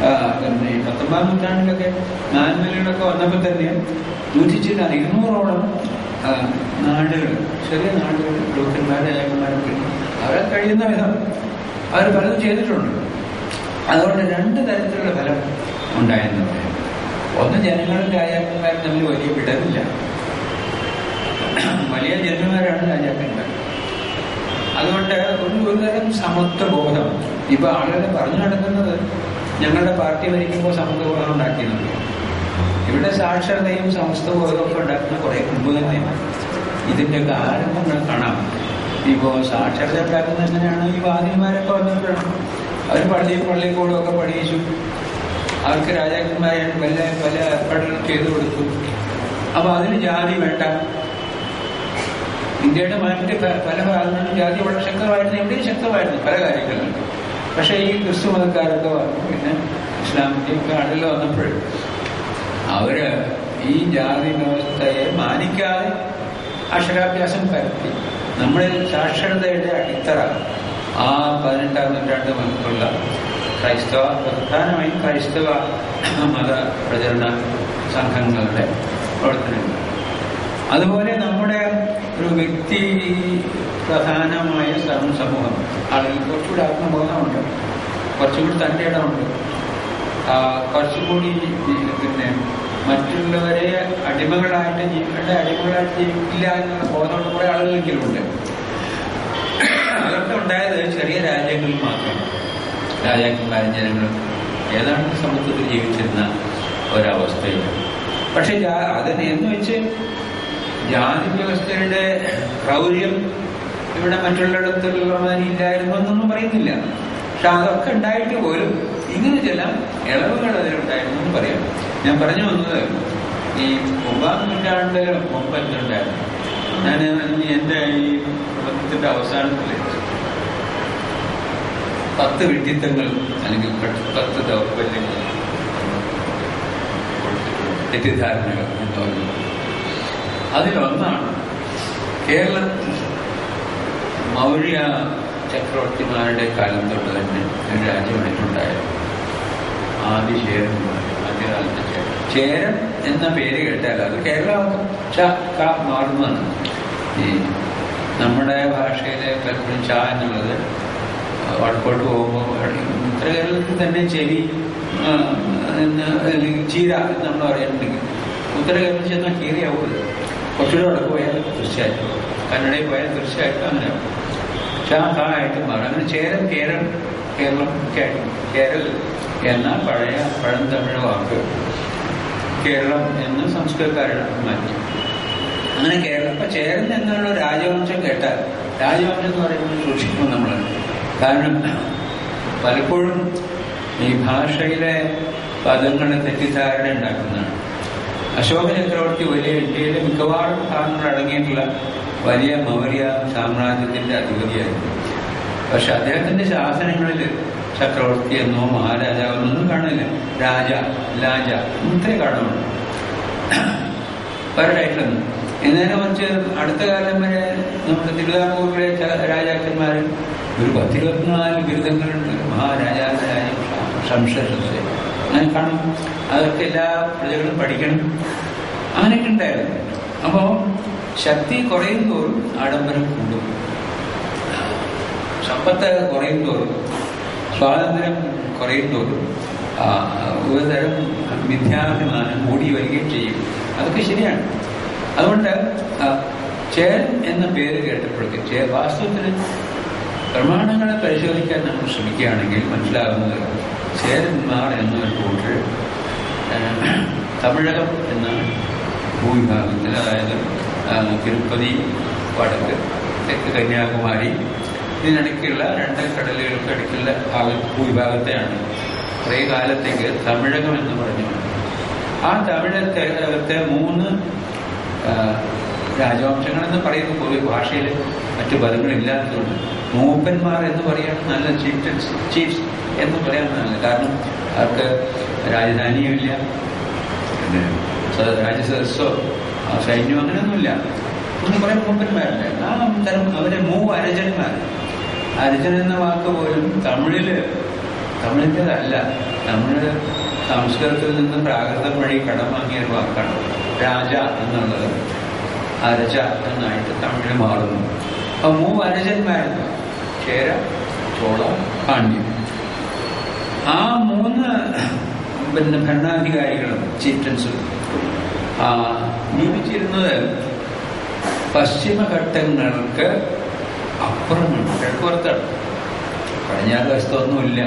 ആ, പിന്നെ ഈ പത്തൊമ്പതാം നൂറ്റാണ്ടിലൊക്കെ നാൽമലകളൊക്കെ വന്നപ്പോൾ തന്നെ നൂറ്റി ചില ഇരുന്നൂറോളം ആ, നാടുകൾ ചെറിയ നാടുകൾ ഡോക്ടർമാർ രാജാക്കന്മാരൊക്കെ അവരെ കഴിയുന്ന വിധം അവർ പലതും ചെയ്തിട്ടുണ്ട് അതുകൊണ്ട് രണ്ട് തരത്തിലുള്ള ഫലം ഉണ്ടായെന്ന് പറയാം ഒന്ന് ജനങ്ങളും രാജാക്കന്മാരും തമ്മിൽ വലിയ വിടവില്ല വലിയ ജന്മമാരാണ് രാജാക്കന്മാർ അതുകൊണ്ട് ഒരു ഒരു തരം സമത്വ ബോധം ഇപ്പൊ ആളുകൾ പറഞ്ഞു നടക്കുന്നത് ഞങ്ങളുടെ പാർട്ടി ഭരിക്കുമ്പോൾ സമത്വ ബോധം ഉണ്ടാക്കിയെന്നുണ്ട് ഇവിടെ സാക്ഷരതയും സമസ്ത ബോധവും ഒക്കെ ഉണ്ടാക്കുന്ന കുറെ മുമ്പ് തന്നെ ഇതിന്റെയൊക്കെ ആരംഭം നമുക്ക് കാണാം ഇപ്പോ സാക്ഷരത ഉണ്ടാക്കുന്നത് എങ്ങനെയാണ് ഈ വാദിമാരൊക്കെ വന്നപ്പോഴാണ് അവർ പള്ളിയും പള്ളിക്കൂടും ഒക്കെ പഠിച്ചു അവർക്ക് രാജാക്കന്മാരെ പല പല ഏർപ്പാടുകൾ ചെയ്തു കൊടുത്തു അപ്പൊ അതിന് ജാതി വേണ്ട ഇന്ത്യയുടെ മറ്റ് പ- പല ഭാഗങ്ങളിലും ജാതി വളരെ ശക്തമായിരുന്നു എവിടെയും ശക്തമായിരുന്നു പല കാര്യങ്ങളിലും പക്ഷേ ഈ ക്രിസ്തു മതക്കാരൊക്കെ വന്നു പിന്നെ ഇസ്ലാമിന്റെ ഒക്കെ ആളുകൾ വന്നപ്പോൾ അവര് ഈ ജാതി വ്യവസ്ഥയെ മാനിക്കാതെ അക്ഷരാഭ്യാസം പരത്തി നമ്മുടെ സാക്ഷരതയുടെ അടിത്തറ ആ പതിനെട്ടാം നൂറ്റാണ്ട് മുൻപുള്ള ക്രൈസ്തവ പ്രധാനമായും ക്രൈസ്തവ മത പ്രചരണ സംഘങ്ങളുടെ പ്രവർത്തനങ്ങൾ അതുപോലെ നമ്മുടെ ഒരു വ്യക്തി പ്രധാനമായ സമ- സമൂഹം ആളുകൾ കുറച്ചുകൂടി ആത്മബോധമുണ്ട് കുറച്ചുകൂടി തൻ്റെ ഇടമുണ്ട് ആ, കുറച്ചുകൂടി ഈ പിന്നെ മറ്റുള്ളവരെ അടിമകളായിട്ട് ജീവിക്കേണ്ട അടിമകളായിട്ട് ജീവിക്കില്ല എന്നുള്ള ബോധമുള്ള കുറെ ആളുകളെങ്കിലും ഉണ്ട് അതൊക്കെ ഉണ്ടായത് ചെറിയ രാജ്യങ്ങളിൽ മാത്രം രാജാക്കന്മാരും ജനങ്ങളും ഏതാണ്ട് സമത്വത്തിൽ ജീവിച്ചിരുന്ന ഒരവസ്ഥയിൽ പക്ഷെ ജാ- അതിന് എന്ന് വെച്ച് ജാതി വ്യവസ്ഥയുടെ ക്രൗര്യം ഇവിടെ മറ്റുള്ളിടത്തുള്ള മാതിരി ഇല്ലായിരുന്നു എന്നൊന്നും പറയുന്നില്ല പക്ഷെ അതൊക്കെ ഉണ്ടായിട്ട് പോലും ഇങ്ങനെ ചില ഇളവുകൾ അതിലുണ്ടായിരുന്നു എന്ന് പറയാം ഞാൻ പറഞ്ഞു വന്നത് ഈ ഒമ്പതാം നൂറ്റാണ്ട് മുമ്പ് എന്തുണ്ടായിരുന്നു ഞാൻ എന്റെ ഈ പ്രബന്ധത്തിന്റെ അവസാനത്തിൽ പത്ത് വിഡ്ഢിത്തങ്ങൾ അല്ലെങ്കിൽ പത്ത് പത്ത് ദൗർബല്യങ്ങൾ തെറ്റിദ്ധാരണകൾ എന്ന് പറയുന്നത് അതിലൊന്നാണ് കേരളത്തിൽ മൗര്യ ചക്രവർത്തിമാരുടെ കാലം തൊട്ട് തന്നെ ഒരു രാജ്യമായിട്ടുണ്ടായത് ആദ്യ ചേരൻ ആദ്യകാലത്തെ ചേരൻ ചേരൻ എന്ന പേര് കേട്ടാൽ അത് കേരളമാക്കും ച ക മാറുന്നതാണ് ഈ നമ്മുടെ ഭാഷയിലെ പലപ്പോഴും ച എന്നുള്ളത് വടക്കോട്ട് പോകുമ്പോൾ ഉത്തര കേരളത്തിൽ തന്നെ ചെവി ആ, എന്ന് അല്ലെങ്കിൽ ചീര എന്ന് നമ്മൾ പറയാനുണ്ടെങ്കിൽ ഉത്തര കേരളത്തിൽ ചെന്നാൽ കീരയാവും കുറച്ചുകൂടെ വടക്ക് പോയാൽ തീർച്ചയായിട്ടും കന്നഡയിൽ പോയാൽ തീർച്ചയായിട്ടും അങ്ങനെ ആവും ഷാഹായിട്ട് മാറും അങ്ങനെ ചേരം കേരം കേരളം ഒക്കെ ആയിട്ട് കേരൾ എന്ന പഴയ പഴന്തമിഴ് വാക്ക് കേരളം എന്ന് സംസ്കൃതക്കാരുടെ മാറ്റി അങ്ങനെ കേരളം ഇപ്പൊ ചേരൻ എന്നുള്ള രാജവംശം കേട്ടാൽ രാജവംശം എന്ന് പറയുന്നത് സൂക്ഷിക്കും നമ്മൾ കാരണം പലപ്പോഴും ഈ ഭാഷയിലെ പദങ്ങളെ തെറ്റിദ്ധാരണ ഉണ്ടാക്കുന്നതാണ് അശോക ചക്രവർത്തി വലിയ ഇന്ത്യയിലെ മിക്കവാറും ഭാഗങ്ങൾ അടങ്ങിയിട്ടുള്ള വലിയ മൗര്യ സാമ്രാജ്യത്തിന്റെ അധിപതിയായിരുന്നു പക്ഷെ അദ്ദേഹത്തിന്റെ ശാസനങ്ങളിൽ ചക്രവർത്തി എന്നോ മഹാരാജാവെന്നൊന്നും കാണില്ല രാജ ലാജ ഇത്രേ കാണുള്ളൂ പല ടൈറ്റിലൊന്നും എന്നതിനെ കുറിച്ച് അടുത്ത കാലം വരെ നമ്മുടെ തിരുവിതാംകൂറിലെ ച- രാജാക്കന്മാർ ഒരു പത്തിരുപത്തിനാല് ബിരുദങ്ങളുണ്ട് മഹാരാജാവിന്റെ സംശയത്തെ അങ്ങനെ കാണും അതൊക്കെ എല്ലാ പ്രജകളും പഠിക്കണം അങ്ങനെയൊക്കെ ഉണ്ടായിരുന്നു അപ്പോ ശക്തി കുറയും തോറും ആഡംബരം കൂടും സമ്പത്ത് കുറയും തോറും സ്വാതന്ത്ര്യം കുറയും തോറും ആ, ഒരുതരം മിഥ്യാഭിമാനം കൂടി വരികയും ചെയ്യും അതൊക്കെ ശരിയാണ് അതുകൊണ്ട് ആ, ചേരൻ എന്ന പേര് കേട്ടപ്പോഴേക്ക് ചേ വാസ്തവത്തിൽ പ്രമാണങ്ങളെ പരിശോധിക്കാൻ നമ്മൾ ശ്രമിക്കുകയാണെങ്കിൽ മനസ്സിലാകുന്നത് ചേരന്മാർ എന്നൊരു കൂട്ടർ ആ, തമിഴകം എന്ന ഭൂവിഭാഗത്തിൽ അതായത് ആ, തിരുപ്പതി വടക്ക് തെക്ക് കന്യാകുമാരി ഇതിനിടയ്ക്കുള്ള രണ്ട് കടലുകൾക്ക് ഇടയ്ക്കുള്ള ഭാഗ ഭൂവിഭാഗത്തെയാണ് കുറേ കാലത്തേക്ക് തമിഴകം എന്ന് പറഞ്ഞു ആ തമിഴത്തെ അകത്തെ മൂന്ന് ആ, രാജവംശങ്ങളെന്ന് പറയുന്ന പൊതുവെ ഭാഷയിൽ മറ്റു പദങ്ങളില്ലാത്തതുകൊണ്ട് മൂപ്പന്മാർ എന്ന് പറയാൻ നല്ല ചീഫ് ചീഫ്സ് എന്ന് പറയാൻ നല്ല കാരണം അവർക്ക് രാജധാനിയുമില്ല പിന്നെ സ- രാജസദസ്സോ ആ, സൈന്യമോ അങ്ങനെയൊന്നുമില്ല ഒന്ന് കുറെ മൂപ്പന്മാരുണ്ടായിരുന്നു ആ തരം അവരെ മൂവ് അരജന്മാർ അരജൻ എന്ന വാക്ക് പോലും തമിഴില് തമിഴിൻ്റെതല്ല തമിഴ് സംസ്കൃതത്തിൽ നിന്ന് പ്രാകൃതം വഴി കടം വാങ്ങിയ ഒരു വാക്കാണ് രാജ എന്നുള്ളത് അരജ എന്നായിട്ട് തമിഴ് മാറുന്നു അപ്പൊ മൂന്ന് അരജന്മാരുണ്ട് ചേര ചോള പാണ്ഡ്യം ആ മൂന്ന് പിന്നെ ഭരണാധികാരികളും ചീഫ്റ്റൻസും ജീവിച്ചിരുന്നത് പശ്ചിമഘട്ടങ്ങൾക്ക് അപ്പുറമാണ് കിഴക്കുപുറത്താണ് പടിഞ്ഞാറ് വശത്തൊന്നുമില്ല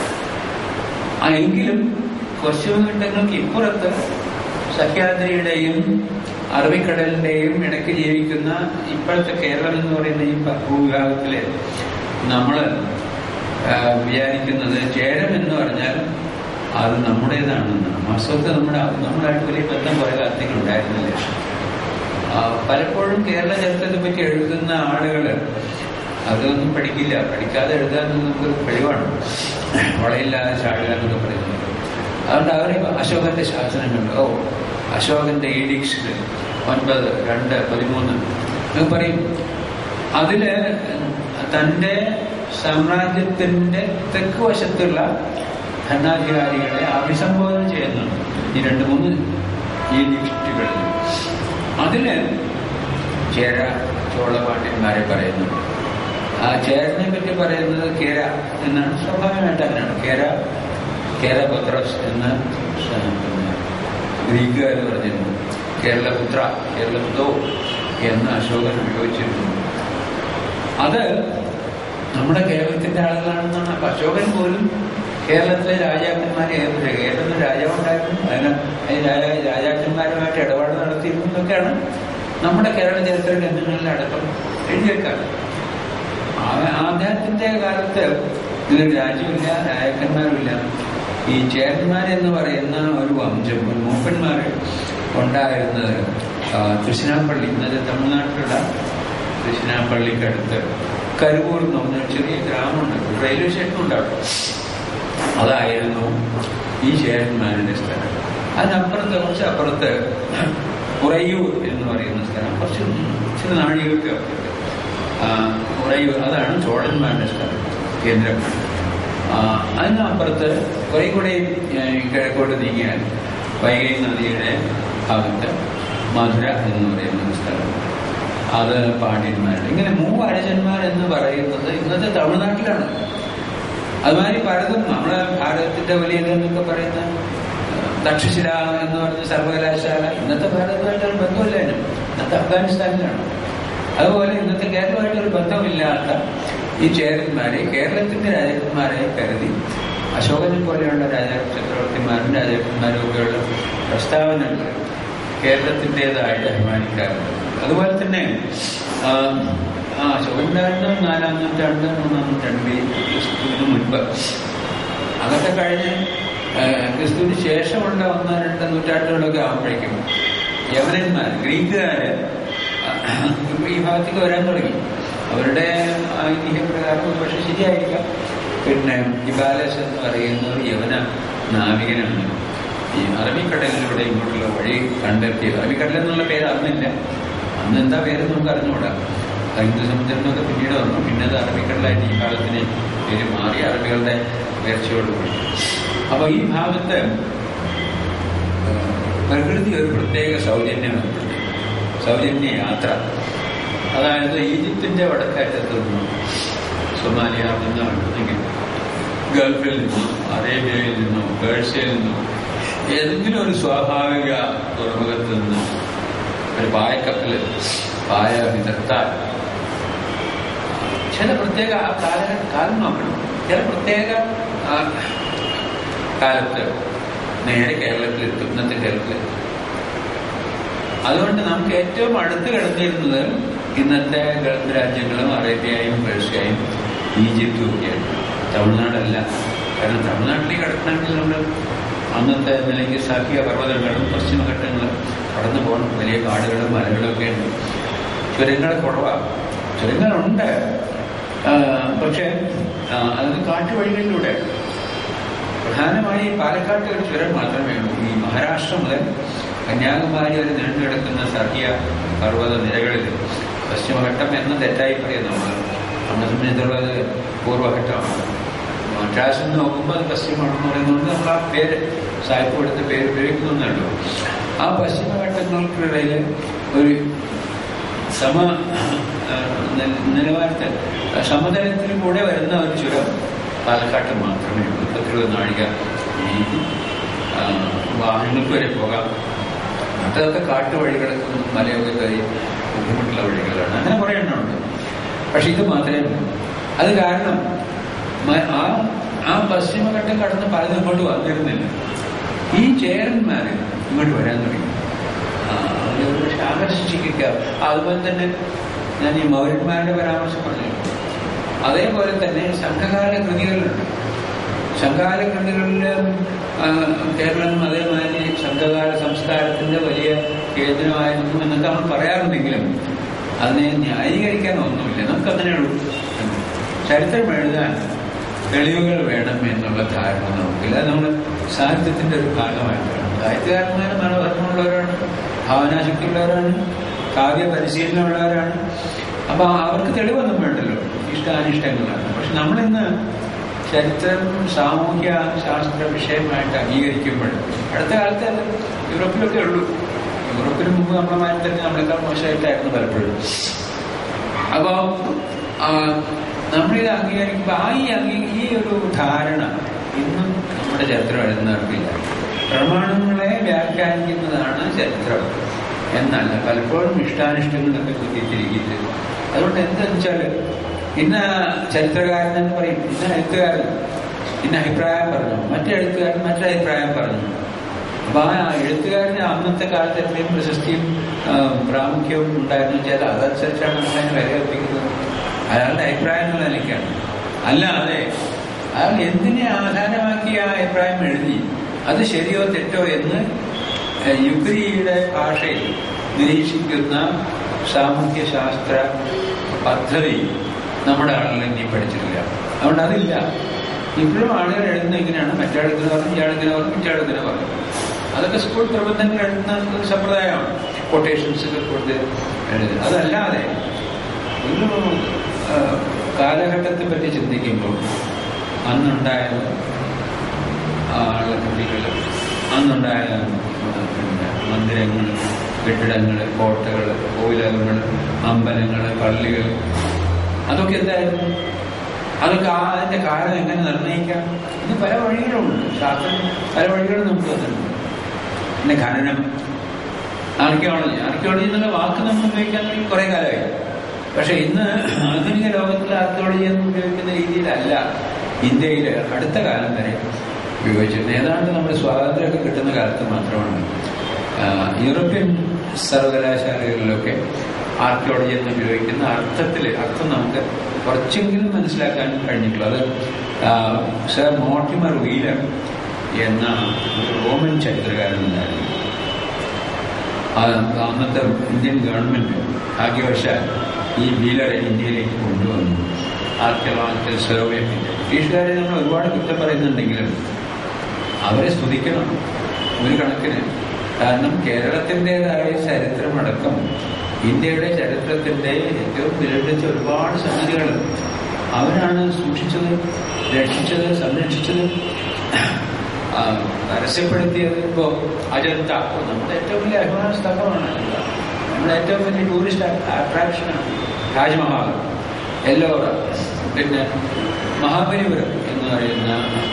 ആ എങ്കിലും പശ്ചിമഘട്ടങ്ങൾക്ക് ഇപ്പുറത്ത് സഹ്യാദ്രിയുടെയും അറബിക്കടലിന്റെയും ഇടയ്ക്ക് ജീവിക്കുന്ന ഇപ്പോഴത്തെ കേരളം എന്ന് പറയുന്ന ഈ ഭൂവിഭാഗത്തില് നമ്മള് വിചാരിക്കുന്നത് ചേരം എന്ന് പറഞ്ഞാൽ അത് നമ്മുടേതാണെന്ന് വാസ്തവത്തിൽ നമ്മുടെ നമ്മളായിട്ട് വലിയ ബന്ധം കുറെ കാലത്തേക്ക് ഉണ്ടായിരുന്നില്ല പലപ്പോഴും കേരള ചരിത്രത്തെ പറ്റി എഴുതുന്ന ആളുകൾ അതൊന്നും പഠിക്കില്ല പഠിക്കാതെ എഴുതാൻ നമുക്ക് കഴിവാണ് വളയില്ലാതെ ചാടുക എന്നൊക്കെ പറയുന്നത് അതുകൊണ്ട് അവർ അശോകന്റെ ശാസനങ്ങൾ ഓ അശോകന്റെ ഈഡിക്സിൽ ഒൻപത് രണ്ട് പതിമൂന്ന് എന്ന് പറയും അതില് തന്റെ സാമ്രാജ്യത്തിന്റെ തെക്ക് വശത്തുള്ള ഭരണാധികാരികളെ അഭിസംബോധന ചെയ്യുന്നുണ്ട് ഈ രണ്ട് മൂന്ന് ഈഡിക്റ്റുകളിൽ അതിന് ചേര ചോളപാണ്ഡ്യന്മാരെ പറയുന്നുണ്ട് ആ ചേരനെ പറ്റി പറയുന്നത് കേര എന്നാണ് സ്വാഭാവികമായിട്ട് അങ്ങനെയാണ് കേര കേരപത്രസ് എന്ന് ഗ്രീക്കുകാർ പറഞ്ഞിരുന്നു കേരളപുത്ര കേരളപുത്രോ എന്ന് അശോകൻ ഉപയോഗിച്ചിരുന്നു അത് നമ്മുടെ കേരളത്തിന്റെ ആളുകളാണെന്നാണ് അപ്പൊ അശോകൻ പോലും കേരളത്തിലെ രാജാക്കന്മാരെ ഏർപ്പെടുക കേരളത്തിൽ രാജാവുണ്ടായിരുന്നു അതിന് രാജാക്കന്മാരുമായിട്ട് ഇടപാട് നടത്തിയിരുന്നു എന്നൊക്കെയാണ് നമ്മുടെ കേരള ചരിത്ര ഗ്രന്ഥങ്ങളിൽ അടക്കം എഴുതിയേക്കാറ് അദ്ദേഹത്തിന്റെ കാലത്ത് ഇതിൽ രാജ്യമില്ല രാജാക്കന്മാരുമില്ല ഈ ചേരന്മാരെന്ന് പറയുന്ന ഒരു വംശം ഒരു മൂപ്പന്മാർ ഉണ്ടായിരുന്നത് തൃശ്ശിനാപ്പള്ളി ഇന്നത്തെ തമിഴ്നാട്ടിലുള്ള തൃശ്ശിനാപ്പള്ളിക്കടുത്ത് കരുവൂർ എന്ന് പറഞ്ഞ ചെറിയ ഗ്രാമമുണ്ട് റെയിൽവേ സ്റ്റേഷൻ ഉണ്ടാവും അതായിരുന്നു ഈ ചേരന്മാരുടെ സ്ഥലം അതിനപ്പുറത്ത് കുറച്ച് അപ്പുറത്ത് ഉറയൂർ എന്ന് പറയുന്ന സ്ഥലം കുറച്ച് ചില നാഴികൾക്ക് അപ്പുറത്ത് ഉറയൂർ അതാണ് ചോഴന്മാരുടെ സ്ഥലം കേന്ദ്രം അതിനപ്പുറത്ത് കുറെ കൂടെ കിഴക്കോട്ട് നീങ്ങിയാൽ വൈകൈ നദിയുടെ ഭാഗത്ത് മധുര എന്ന് പറയുന്ന സ്ഥലം അത് പാണ്ഡ്യന്മാരുടെ ഇങ്ങനെ മൂവരജന്മാർ എന്ന് പറയുന്നത് ഇന്നത്തെ തമിഴ്നാട്ടിലാണ് അതുമാതിരി പലതും നമ്മുടെ ഭാരതത്തിന്റെ വലിയ ഇതെന്നൊക്കെ പറയുന്ന തക്ഷശില എന്ന് പറഞ്ഞ സർവകലാശാല ഇന്നത്തെ ഭാരതമായിട്ടൊരു ബന്ധമില്ല അതിനും ഇന്നത്തെ അഫ്ഗാനിസ്ഥാനിലാണ് അതുപോലെ ഇന്നത്തെ കേരളമായിട്ടൊരു ബന്ധമില്ലാത്ത ഈ ചേരന്മാരെ കേരളത്തിന്റെ രാജാക്കന്മാരെ കരുതി അശോകനെ പോലെയുള്ള രാജാ ചക്രവർത്തിമാരും രാജാക്കന്മാരും ഒക്കെയുള്ള പ്രസ്താവനകൾ കേരളത്തിൻ്റെതായിട്ട് അഭിമാനിക്കാറുണ്ട് അതുപോലെ തന്നെ ആ അശോകനുണ്ടായിരുന്ന നാലാം നൂറ്റാണ്ട് മൂന്നാം നൂറ്റാണ്ടിൽ ക്രിസ്തുവിന് മുൻപ് അതൊക്കെ കഴിഞ്ഞ് ക്രിസ്തുവിന് ശേഷമുള്ള ഒന്നോ രണ്ട് നൂറ്റാണ്ടുകളൊക്കെ ആകുമ്പോഴേക്കും യവനന്മാർ ഗ്രീക്കുകാര് ഈ ഭാഗത്തേക്ക് വരാൻ തുടങ്ങി അവരുടെ ഐതിഹ്യപ്രകാരം ഒരു പക്ഷെ ശരിയായിരിക്കാം പിന്നെ ഇബാലസ് എന്ന് പറയുന്ന ഒരു യവന നാവികനാണ് ഈ അറബിക്കടലിലൂടെ ഇങ്ങോട്ടുള്ള വഴി കണ്ടെത്തിയത് അറബിക്കടൽ എന്നുള്ള പേര് അന്നില്ല അന്ന് എന്താ പേര് നമുക്ക് അറിഞ്ഞുകൂടാ ഹിന്ദു സമുദ്രം എന്നൊക്കെ പിന്നീട് വന്നു പിന്നെ അത് അറബിക്കടലായിട്ട് ഈ കാലത്തിന് പേര് മാറി അറബികളുടെ ഉയർച്ചയോടുകൂടി അപ്പൊ ഈ ഭാഗത്ത് പ്രകൃതി ഒരു പ്രത്യേക സൗജന്യമാണ് സൗജന്യ യാത്ര അതായത് ഈജിപ്തിന്റെ വടക്കറ്റത്ത് നിന്നും സൊമാലിയ നിന്നുണ്ടെങ്കിൽ ഗൾഫിൽ നിന്നും അറേബ്യയിൽ നിന്നും പേഴ്സ്യയിൽ നിന്നും ഏതെങ്കിലും ഒരു സ്വാഭാവിക തുറമുഖത്ത് നിന്ന് ഒരു പായക്കപ്പൽ പായ വിദഗ്ധാൽ ചില പ്രത്യേക ആ കാല കാലം നോക്കണം ചില പ്രത്യേക കാലത്ത് നേരെ കേരളത്തിലെത്തും ഇന്നത്തെ കേരളത്തിലെത്തും അതുകൊണ്ട് നമുക്ക് ഏറ്റവും അടുത്ത് കിടന്നിരുന്നത് ഇന്നത്തെ ഗൾഫ് രാജ്യങ്ങളും അറേബ്യയും പേർഷ്യയും ഈജിപ്തും ഒക്കെയാണ് തമിഴ്നാടല്ല കാരണം തമിഴ്നാട്ടിലേക്ക് കിടക്കണമെങ്കിൽ നമ്മൾ അന്നത്തെ നിലയ്ക്ക് സാഖ്യ പർവ്വതങ്ങളും പശ്ചിമഘട്ടങ്ങളും കടന്നു പോകണം വലിയ കാടുകളും മലകളും ഒക്കെ ഉണ്ട് ചുരങ്ങൾ കുറവാണ് ചുരങ്ങളുണ്ട് പക്ഷേ അതിന് കാട്ടുവഴികളിലൂടെ പ്രധാനമായി പാലക്കാട്ട് ഒരു ചുരം മാത്രമേ ഉള്ളൂ ഈ മഹാരാഷ്ട്ര മുതൽ കന്യാകുമാരി വരെ നീണ്ടു കിടക്കുന്ന സഹ്യ പർവ്വത നിരകളിൽ പശ്ചിമഘട്ടം എന്ന് തെറ്റായി പറയും നമ്മൾ നമ്മളെ സംബന്ധിച്ചുള്ളത് പൂർവ്വഘട്ടമാണ് മദ്രാസിൽ നിന്ന് നോക്കുമ്പോൾ അത് പശ്ചിമഘട്ടം എന്ന് പറയുന്നത് നമ്മൾ ആ പേര് സാഹിത്യം കൊടുത്ത പേര് ഉപയോഗിക്കുന്നുണ്ടല്ലോ ആ പശ്ചിമഘട്ടങ്ങൾക്കിടയിൽ ഒരു സമ ആ, നി- നിലവാരത്തിൽ സമതലത്തിൽ കൂടെ വരുന്ന ഒരു ചുരം പാലക്കാട്ട് മാത്രമേ ഉള്ളൂ പത്തിരുപത് നാഴിക വീതി ആ, വാഹനങ്ങൾക്ക് വരെ പോകാം മറ്റതൊക്കെ കാട്ടുവഴികളൊക്കെ മലയൊക്കെ കയറി ബുദ്ധിമുട്ടുള്ള വഴികളാണ് അങ്ങനെ കുറേ എണ്ണമുണ്ട് പക്ഷെ ഇത് മാത്രമേ ഉള്ളൂ അത് കാരണം മ- ആ ആ പശ്ചിമഘട്ടം കടന്ന് പലതും ഇങ്ങോട്ട് വന്നിരുന്നില്ല ഈ ചേരന്മാർ ഇങ്ങോട്ട് വരാൻ തുടങ്ങി ആ, അവരെ ഒരു പക്ഷെ ആകർഷിക്കുക അതുപോലെ തന്നെ ഞാൻ ഈ മൗര്യന്മാരുടെ പരാമർശം പറഞ്ഞു അതേപോലെ തന്നെ സംഘകാല കൃതികളുണ്ട് സംഘകാല കൃതികളിൽ ആ, കേരളം അതേമാതിരി സംഘകാല സംസ്കാരത്തിന്റെ വലിയ കേന്ദ്രമായിരുന്നു എന്നൊക്കെ നമ്മൾ പറയാറുണ്ടെങ്കിലും അതിനെ ന്യായീകരിക്കാൻ ഒന്നുമില്ല നമുക്കങ്ങനെയുള്ളൂ ചരിത്രം എഴുതാൻ തെളിവുകൾ വേണം എന്നുള്ള ധാരണ നമുക്കില്ല അത് നമ്മൾ സാഹിത്യത്തിന്റെ ഒരു ഭാഗമായിട്ടാണ് സാഹിത്യകാരന്മാർ മനോധർമ്മമുള്ളവരാണ് ഭാവനാശക്തിയുള്ളവരാണ് കാവ്യ പരിശീലനമുള്ളവരാണ് അപ്പൊ അവർക്ക് തെളിവൊന്നും വേണ്ടല്ലോ ഇഷ്ടാനിഷ്ടങ്ങളാണ് പക്ഷെ നമ്മളിന്ന് ചരിത്രം സാമൂഹ്യ ശാസ്ത്ര വിഷയമായിട്ട് അംഗീകരിക്കുമ്പോൾ അടുത്ത കാലത്ത് അത് യൂറോപ്പിലൊക്കെ ഉള്ളൂ യൂറോപ്പിന് മുമ്പ് നമ്മുടെ മാറ്റി തന്നെ നമ്മളെക്കാൾ മോശമായിട്ടായിരുന്നു പലപ്പോഴും അപ്പോൾ നമ്മളിത് അംഗീകരിക്കുമ്പോൾ ആ ഈ അംഗീ ഈ ഒരു ധാരണ ഇന്നും നമ്മുടെ ചരിത്രം എഴുതുന്നവർക്കില്ല പ്രമാണങ്ങളെ വ്യാഖ്യാനിക്കുന്നതാണ് ചരിത്രം എന്നല്ല പലപ്പോഴും ഇഷ്ടാനിഷ്ടങ്ങളൊക്കെ കുത്തിത്തിരിക്കില്ല അതുകൊണ്ട് എന്താണെന്ന് വെച്ചാൽ ഇന്ന ചരിത്രകാരൻ എന്ന് പറയും ഇന്ന എഴുത്തുകാരൻ ഇന്ന അഭിപ്രായം പറഞ്ഞു മറ്റേ എഴുത്തുകാരൻ മറ്റൊരു അഭിപ്രായം പറഞ്ഞു അപ്പൊ ആ എഴുത്തുകാരന് അന്നത്തെ കാലത്ത് എത്രയും പ്രശസ്തിയും ആ, പ്രാമുഖ്യവും ഉണ്ടായിരുന്നു വെച്ചാൽ അതനുസരിച്ചാണ് നമ്മളതിനെ വിലകൽപ്പിക്കുന്നത് അയാളുടെ അഭിപ്രായങ്ങൾ നിലയ്ക്കാണ് അല്ലാതെ അയാൾ എന്തിനെ ആധാരമാക്കി ആ അഭിപ്രായം എഴുതി അത് ശരിയോ തെറ്റോ എന്ന് ഏഹ്, യുക്തിയുടെ ഭാഷയിൽ നിരീക്ഷിക്കുന്ന സാമൂഹ്യ ശാസ്ത്ര പദ്ധതി നമ്മുടെ ആളുകൾ ഇനി പഠിച്ചിട്ടില്ല അതുകൊണ്ട് അതില്ല ഇപ്പോഴും ആളുകൾ എഴുതുന്ന ഇങ്ങനെയാണ് മറ്റാളിങ്ങനെ പറഞ്ഞു ഇയാളിങ്ങനെ പറഞ്ഞു മറ്റാളിങ്ങനെ പറഞ്ഞു അതൊക്കെ സ്കൂൾ പ്രബന്ധങ്ങൾ എഴുതുന്ന ഒരു സമ്പ്രദായമാണ് കൊട്ടേഷൻസ് ഒക്കെ കൊടുത്ത് എഴുതുന്നത് അതല്ലാതെ ഒരു ആ, കാലഘട്ടത്തെ പറ്റി ചിന്തിക്കുമ്പോൾ അന്നുണ്ടായ ആളുകൾ അന്നുണ്ടായ പിന്നെ മന്ദിരങ്ങൾ കെട്ടിടങ്ങൾ കോട്ടകൾ കോവിലകങ്ങൾ അമ്പലങ്ങൾ പള്ളികൾ അതൊക്കെ എന്തായിരുന്നു അതൊക്കെ ആ അതിന്റെ കാരണം എങ്ങനെ നിർണ്ണയിക്കാം ഇത് പല വഴികളുമുണ്ട് ശാസ്ത്രം പല വഴികളും നമുക്ക് തന്നിട്ടുണ്ട് പിന്നെ ഖനനം ആർക്കിയോളജി ആർക്കിയോളജി എന്നുള്ള വാക്ക് നമ്മൾ ഉപയോഗിക്കാൻ തുടങ്ങി കുറെ കാലമായി പക്ഷെ ഇന്ന് ആധുനിക ലോകത്തിലെ ആർക്കിയോളജി എന്ന് ഉപയോഗിക്കുന്ന രീതിയിലല്ല ഇന്ത്യയിൽ അടുത്ത കാലം വരെ ഉപയോഗിച്ചിരുന്നത് ഏതാണ്ട് നമ്മുടെ സ്വാതന്ത്ര്യമൊക്കെ കിട്ടുന്ന കാലത്ത് മാത്രമാണ് ആ, യൂറോപ്യൻ സർവകലാശാലകളിലൊക്കെ ആർക്കിയോളജി എന്ന് ഉപയോഗിക്കുന്ന അർത്ഥത്തിൽ അർത്ഥം നമുക്ക് കുറച്ചെങ്കിലും മനസ്സിലാക്കാൻ കഴിഞ്ഞിട്ടുള്ളൂ അത് ആ, സർ മോട്ടിമർ വീലർ എന്ന ഒരു റോമൻ ചരിത്രകാരനുണ്ടായിരുന്നു ആ അന്നത്തെ ഇന്ത്യൻ ഗവൺമെന്റ് ഭാഗ്യവശാൽ ഈ വീലറെ ഇന്ത്യയിലേക്ക് കൊണ്ടുവന്നു ആർക്കിയോളജിക്കൽ സർവേ ബ്രിട്ടീഷുകാരെ നമ്മൾ ഒരുപാട് കുറ്റം പറയുന്നുണ്ടെങ്കിലും അവരെ സ്തുതിക്കണം ഒരു കണക്കിന് കാരണം കേരളത്തിൻ്റെതായ ചരിത്രമടക്കം ഇന്ത്യയുടെ ചരിത്രത്തിന്റെ ഏറ്റവും വിരമിച്ച ഒരുപാട് സംഗതികൾ അവരാണ് സൂക്ഷിച്ചത് രക്ഷിച്ചത് സംരക്ഷിച്ചത് ആ, പരസ്യപ്പെടുത്തിയത് ഇപ്പോ അജന്ത നമ്മുടെ ഏറ്റവും വലിയ അഭിമാന സ്ഥലമാണ് അജന്ത. നമ്മുടെ ഏറ്റവും വലിയ ടൂറിസ്റ്റ് അട്രാക്ഷനാണ് താജ്മഹാൽ എല്ലോറ പിന്നെ മഹാബലിപുരം എന്ന് പറയുന്ന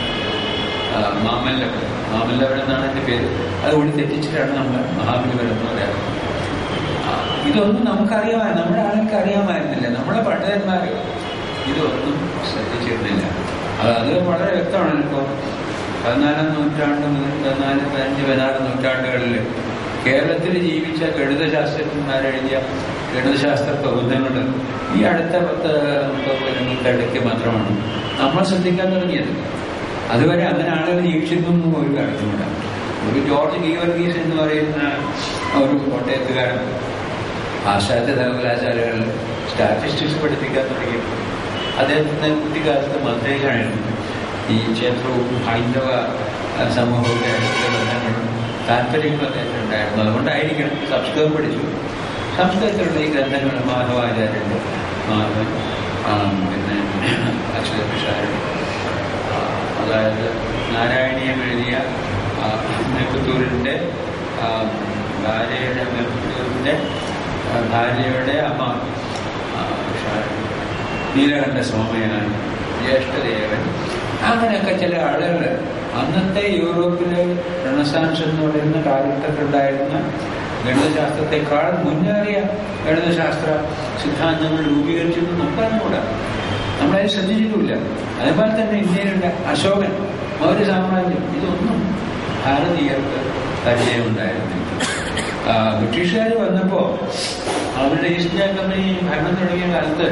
ആ, മാമല്ലപുരം മാമല്ലപുരം എന്നാണ് എൻ്റെ പേര് അതുകൊണ്ട് തെറ്റിച്ചിട്ടാണ് നമ്മൾ മഹാബലിപുരം എന്ന് പറയാറ് ആ, ഇതൊന്നും നമുക്കറിയാമായിരുന്നു നമ്മുടെ ആൾക്ക് അറിയാമായിരുന്നില്ല നമ്മുടെ പണ്ഡിതന്മാർ ഇതൊന്നും ശ്രദ്ധിച്ചിരുന്നില്ല അത് അത് വളരെ വ്യക്തമാണ് ഇപ്പോൾ പതിനാലാം നൂറ്റാണ്ട് മുതൽ പതിനാല് പതിനഞ്ച് പതിനാറ് നൂറ്റാണ്ടുകളിൽ കേരളത്തിൽ ജീവിച്ച ഗണിതശാസ്ത്രജ്ഞന്മാരെഴുതിയ ഗണിതശാസ്ത്ര പ്രബന്ധങ്ങൾ ഈ അടുത്ത പത്ത് മുപ്പത് കൊല്ലങ്ങൾക്ക് ഇടയ്ക്ക് മാത്രമാണ് നമ്മൾ ശ്രദ്ധിക്കാൻ തുടങ്ങിയത് അതുവരെ അങ്ങനെ ആളുകൾ ജീവിച്ചിരുന്നു ഒരു കാര്യത്തിനില്ല ഒരു ജോർജ് ഗീവർഗീസ് എന്ന് പറയുന്ന ഒരു കോട്ടയത്തുകാരൻ പാശ്ചാത്യ സർവകലാശാലകളിൽ സ്റ്റാറ്റിസ്റ്റിക്സ് പഠിപ്പിക്കാൻ തുടങ്ങിയപ്പോൾ അദ്ദേഹത്തിന്റെ കുട്ടിക്കാലത്ത് മന്ത്രിയിലായിരുന്നു ഈ ക്ഷേത്രവും ഹൈന്ദവ ആ, സമൂഹവും ആയിട്ടുള്ള ബന്ധങ്ങളും താല്പര്യങ്ങളും അദ്ദേഹത്തിന് ഉണ്ടായിരുന്നു അതുകൊണ്ടായിരിക്കണം സംസ്കൃതം പഠിച്ചു സംസ്കൃതത്തിലുള്ള ഈ ഗ്രന്ഥങ്ങൾ മാധവാചാര്യന്റെ മാധവൻ ആ, പിന്നെ അച്യുത പിഷാരൻ ആ, അതായത് നാരായണീയം എഴുതിയ ആ, മേപ്പത്തൂരിൻ്റെ ആ, ഭാര്യയുടെ മേപ്പത്തൂരിൻ്റെ ആ, ഭാര്യയുടെ അമ്മ ആ, ഷാ- നീലകണ്ഠ സോമയാൻ ജ്യേഷ്ഠദേവൻ അങ്ങനെയൊക്കെ ചില ആളുകൾ അന്നത്തെ യൂറോപ്പിലെ റെണസാൻസ് എന്ന് പറയുന്ന കാലഘട്ടത്തിലുണ്ടായിരുന്ന ഗണിതശാസ്ത്രത്തെക്കാൾ മുന്നേറിയ ഗണിതശാസ്ത്ര സിദ്ധാന്തങ്ങൾ രൂപീകരിച്ചെന്ന് നമുക്ക് അറിഞ്ഞുകൂടാ നമ്മളത് ശ്രദ്ധിച്ചിട്ടുമില്ല അതേപോലെ തന്നെ ഇന്ത്യയിലുള്ള അശോകൻ മൗര്യ സാമ്രാജ്യം ഇതൊന്നും ഭാരതീയർക്ക് പരിചയമുണ്ടായിരുന്നില്ല ആ, ബ്രിട്ടീഷുകാർ വന്നപ്പോൾ അവരുടെ ഈസ്റ്റ് ഇന്ത്യ കമ്പനി ഭരണം തുടങ്ങിയ കാലത്ത്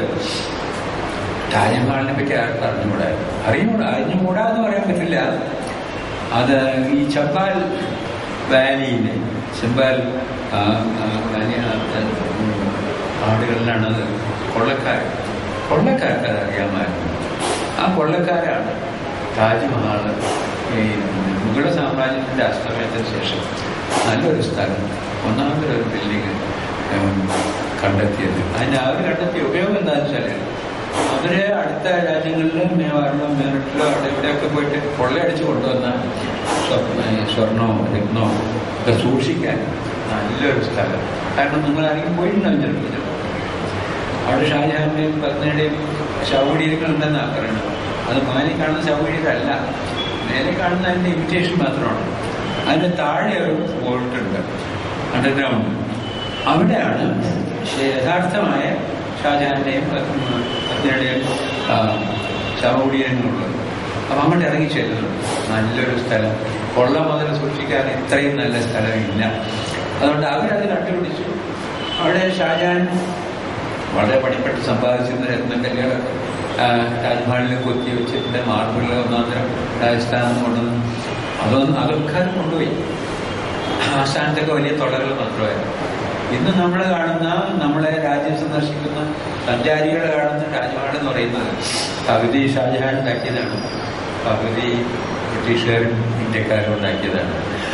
താജ്മഹലിനെ പറ്റി ആർക്കും അറിഞ്ഞുകൂടാ അറിഞ്ഞുകൂടാ അറിഞ്ഞുകൂടാ എന്ന് പറയാൻ പറ്റില്ല അത് ഈ ചമ്പാൽ വാലിയിലെ ചമ്പാൽ ആ, ആ, വാലി ആ, ഉം, ആടുകളിലാണ് അത് കൊള്ളക്കാർ കൊള്ളക്കാർക്ക് അത് അറിയാമായിരുന്നു ആ കൊള്ളക്കാരാണ് താജ്മഹൽ ഈ മുഗള സാമ്രാജ്യത്തിന്റെ അസ്തമയത്തിന് ശേഷം നല്ലൊരു സ്ഥലം ഒന്നാമതൊരു ഒരു ബിൽഡിംഗ് കണ്ടെത്തിയത് അതിന് അവർ കണ്ടെത്തിയ ഉപയോഗം എന്താണെന്ന് വെച്ചാൽ അവര് അടുത്ത രാജ്യങ്ങളിലെ മേവാറിലോ മേറിട്ടിലോ അവിടെ ഇവിടെയൊക്കെ പോയിട്ട് കൊള്ളയടിച്ച് കൊണ്ടുവന്ന സ്വ- സ്വർണമോ രത്നമോ ഒക്കെ സൂക്ഷിക്കാൻ നല്ലൊരു സ്ഥലം കാരണം നിങ്ങൾ ആരെങ്കിലും പോയിട്ടുണ്ടാവും ചിലപ്പോൾ ചിലപ്പോൾ അവിടെ ഷാജഹാന്റെയും പത്നിയുടെയും ശവകുടീരങ്ങൾ ഉണ്ടെന്നാണ് പറയുന്നത് അത് മാലി കാണുന്ന ശവകുടീരല്ല മേലെ കാണുന്ന അതിന്റെ ഇമിറ്റേഷൻ മാത്രമാണ് അതിന്റെ താഴെ ഒരു വോൾട്ട് ഉണ്ട് അണ്ടർഗ്രൗണ്ട് അവിടെയാണ് ശ- യഥാർത്ഥമായ ഷാജഹാന്റെയും പത്നി- പത്നിയുടെയും ആ, ശവകുടീരങ്ങളുള്ളത് അപ്പം അങ്ങോട്ട് ഇറങ്ങി ചെല്ലുന്നു നല്ലൊരു സ്ഥലം കൊള്ള മുതൽ സൂക്ഷിക്കാൻ ഇത്രയും നല്ല സ്ഥലമില്ല അതുകൊണ്ട് അവരത് കണ്ടുപിടിച്ചു അവിടെ ഷാജഹാൻ വളരെ പണിപ്പെട്ട് സമ്പാദിച്ചിരുന്ന രത്നക്കല്ലുകളൊക്കെ താജ്മഹലിൽ കൊത്തി വെച്ചിട്ടുണ്ട് മാർബിളിൽ ഒന്നാന്തരം രാജസ്ഥാനിൽ നിന്ന് കൊണ്ടുവന്നു അതൊന്നും അതൊക്കെ അത് കൊണ്ടുപോയി ആ സ്ഥാനത്തൊക്കെ വലിയ തൊടകൾ മാത്രമായിരുന്നു ഇന്ന് നമ്മൾ കാണുന്ന നമ്മളെ രാജ്യം സന്ദർശിക്കുന്ന സഞ്ചാരികൾ കാണുന്ന താജ്മഹൽ എന്ന് പറയുന്നത് പകുതി ഷാജഹാൻ ഉണ്ടാക്കിയതാണ് പകുതി ബ്രിട്ടീഷുകാരും ഇന്ത്യക്കാരും ഉണ്ടാക്കിയതാണ്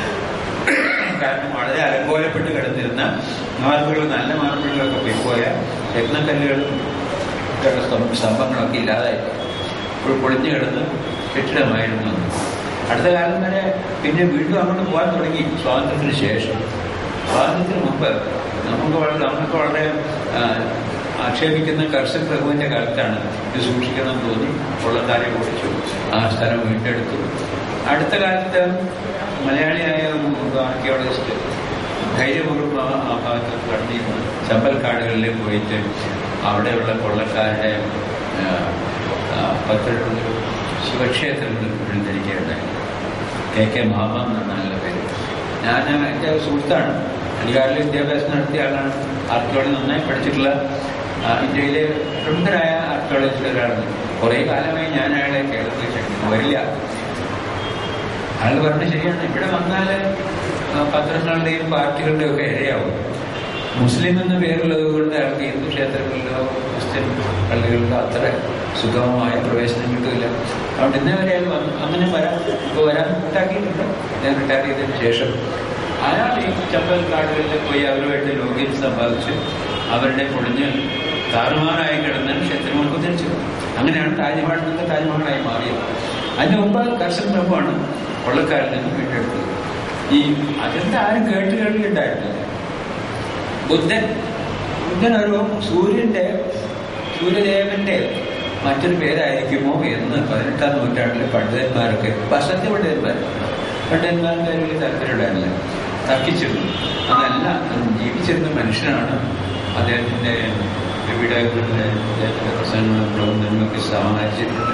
കാരണം വളരെ അലങ്കോലപ്പെട്ട് കിടന്നിരുന്ന മാർബിളുകൾ നല്ല മാർബിളുകളൊക്കെ പോയി പോയ രത്നക്കല്ലുകളും ഇതൊക്കെ സ്തംഭ- സ്തംഭങ്ങളൊക്കെ ഇല്ലാതായി ഇപ്പോൾ പൊളിഞ്ഞു കിടന്ന് കെട്ടിടമായിരുന്നു അന്ന്. അടുത്ത കാലം വരെ പിന്നെ വീണ്ടും അങ്ങോട്ട് പോകാൻ തുടങ്ങി സ്വാതന്ത്ര്യത്തിന് ശേഷം സ്വാതന്ത്ര്യത്തിന് മുമ്പ് നമുക്ക് വളരെ നമുക്ക് വളരെ ആ, ആക്ഷേപിക്കുന്ന കർഷക പ്രഭുവിന്റെ കാലത്താണ് ഇത് സൂക്ഷിക്കണം തോന്നി കൊള്ളക്കാരെ ഓടിച്ചു ആ സ്ഥലം വീണ്ടെടുത്തു അടുത്ത കാലത്ത് മലയാളിയായ ഒരു ആർക്കിയോളജിസ്റ്റ് ധൈര്യപൂർവ്വം ആ ആ ഭാഗത്ത് കടന്നിരുന്നു ചമ്പൽക്കാടുകളിൽ പോയിട്ട് അവിടെയുള്ള കൊള്ളക്കാരുടെ ആ, ആ, പത്തൊരു ശിവക്ഷേത്രത്തിൽ എഴുന്നേരിക്കുകയുണ്ടായി കെ കെ മാമ എന്നാണ് നല്ല പേര് ഞാൻ എൻ്റെ സുഹൃത്താണ് അധികാരിൽ വിദ്യാഭ്യാസം നടത്തിയ ആളാണ് ആർക്കിയോളജി നന്നായി പഠിച്ചിട്ടുള്ള ആ, ഇന്ത്യയിലെ പ്രമുഖരായ ആർക്കിയോളജിസ്റ്റ് ഒരാളാണ് കുറേ കാലമായി ഞാൻ അയാളെ കേരളത്തിൽ ക്ഷണിക്കുന്നു വരില്ല അയാൾ പറഞ്ഞത് ശരിയാണ് ഇവിടെ വന്നാൽ പത്രങ്ങളുടെയും പാർട്ടികളുടെയും ഒക്കെ ഇരയാവും മുസ്ലിം എന്ന പേരുള്ളത് കൊണ്ട് അയാൾക്ക് ഹിന്ദു ക്ഷേത്രങ്ങളിലോ ക്രിസ്ത്യൻ പള്ളികളിലോ അത്ര സുഗമമായ പ്രവേശനം കിട്ടില്ല അതുകൊണ്ട് ഇന്നേ വരെ അയാൾ വന്നു അങ്ങനെ വരാൻ ഇപ്പോൾ വരാൻ കൂട്ടാക്കിയിട്ടുണ്ട് ഞാൻ റിട്ടയർ ചെയ്തതിന് ശേഷം അയാൾ ഈ ചമ്പൽ കാടുകളിൽ പോയി അവരുമായിട്ട് ലോഗ്യം സമ്പാദിച്ച് അവരുടെ പൊളിഞ്ഞ് താറുമാറായി കിടന്ന് ക്ഷേത്രങ്ങൾക്ക് തിരിച്ചു അങ്ങനെയാണ് താജ്മഹൽ നിന്നൊക്കെ താജ്മഹലായി മാറിയത് അതിന് മുമ്പ് കർഷക പ്രഭുവാണ് കൊള്ളക്കാരിൽ നിന്ന് വീണ്ടെടുത്തത് ഈ അജന്ത ആരും കേട്ട് കേട്ടിട്ടുണ്ടായിരുന്നില്ല ബുദ്ധൻ ബുദ്ധൻ ഒരു സൂര്യന്റെ സൂര്യദേവന്റെ മറ്റൊരു പേരായിരിക്കുമോ എന്ന് പതിനെട്ടാം നൂറ്റാണ്ടിലെ പണ്ഡിതന്മാരൊക്കെ പശ്ചാത്യ പണ്ഡിതന്മാർ പണ്ഡിതന്മാരുടെ വലിയ താല്പര്യമുണ്ടായിരുന്നില്ല തർക്കിച്ചിരുന്നു അതല്ല ജീവിച്ചിരുന്ന മനുഷ്യനാണ് അദ്ദേഹത്തിന്റെ വീടുകളിലെ അദ്ദേഹത്തിന്റെ പ്രസംഗങ്ങളും പ്രബന്ധങ്ങളൊക്കെ സമാഹരിച്ചിട്ടുണ്ട്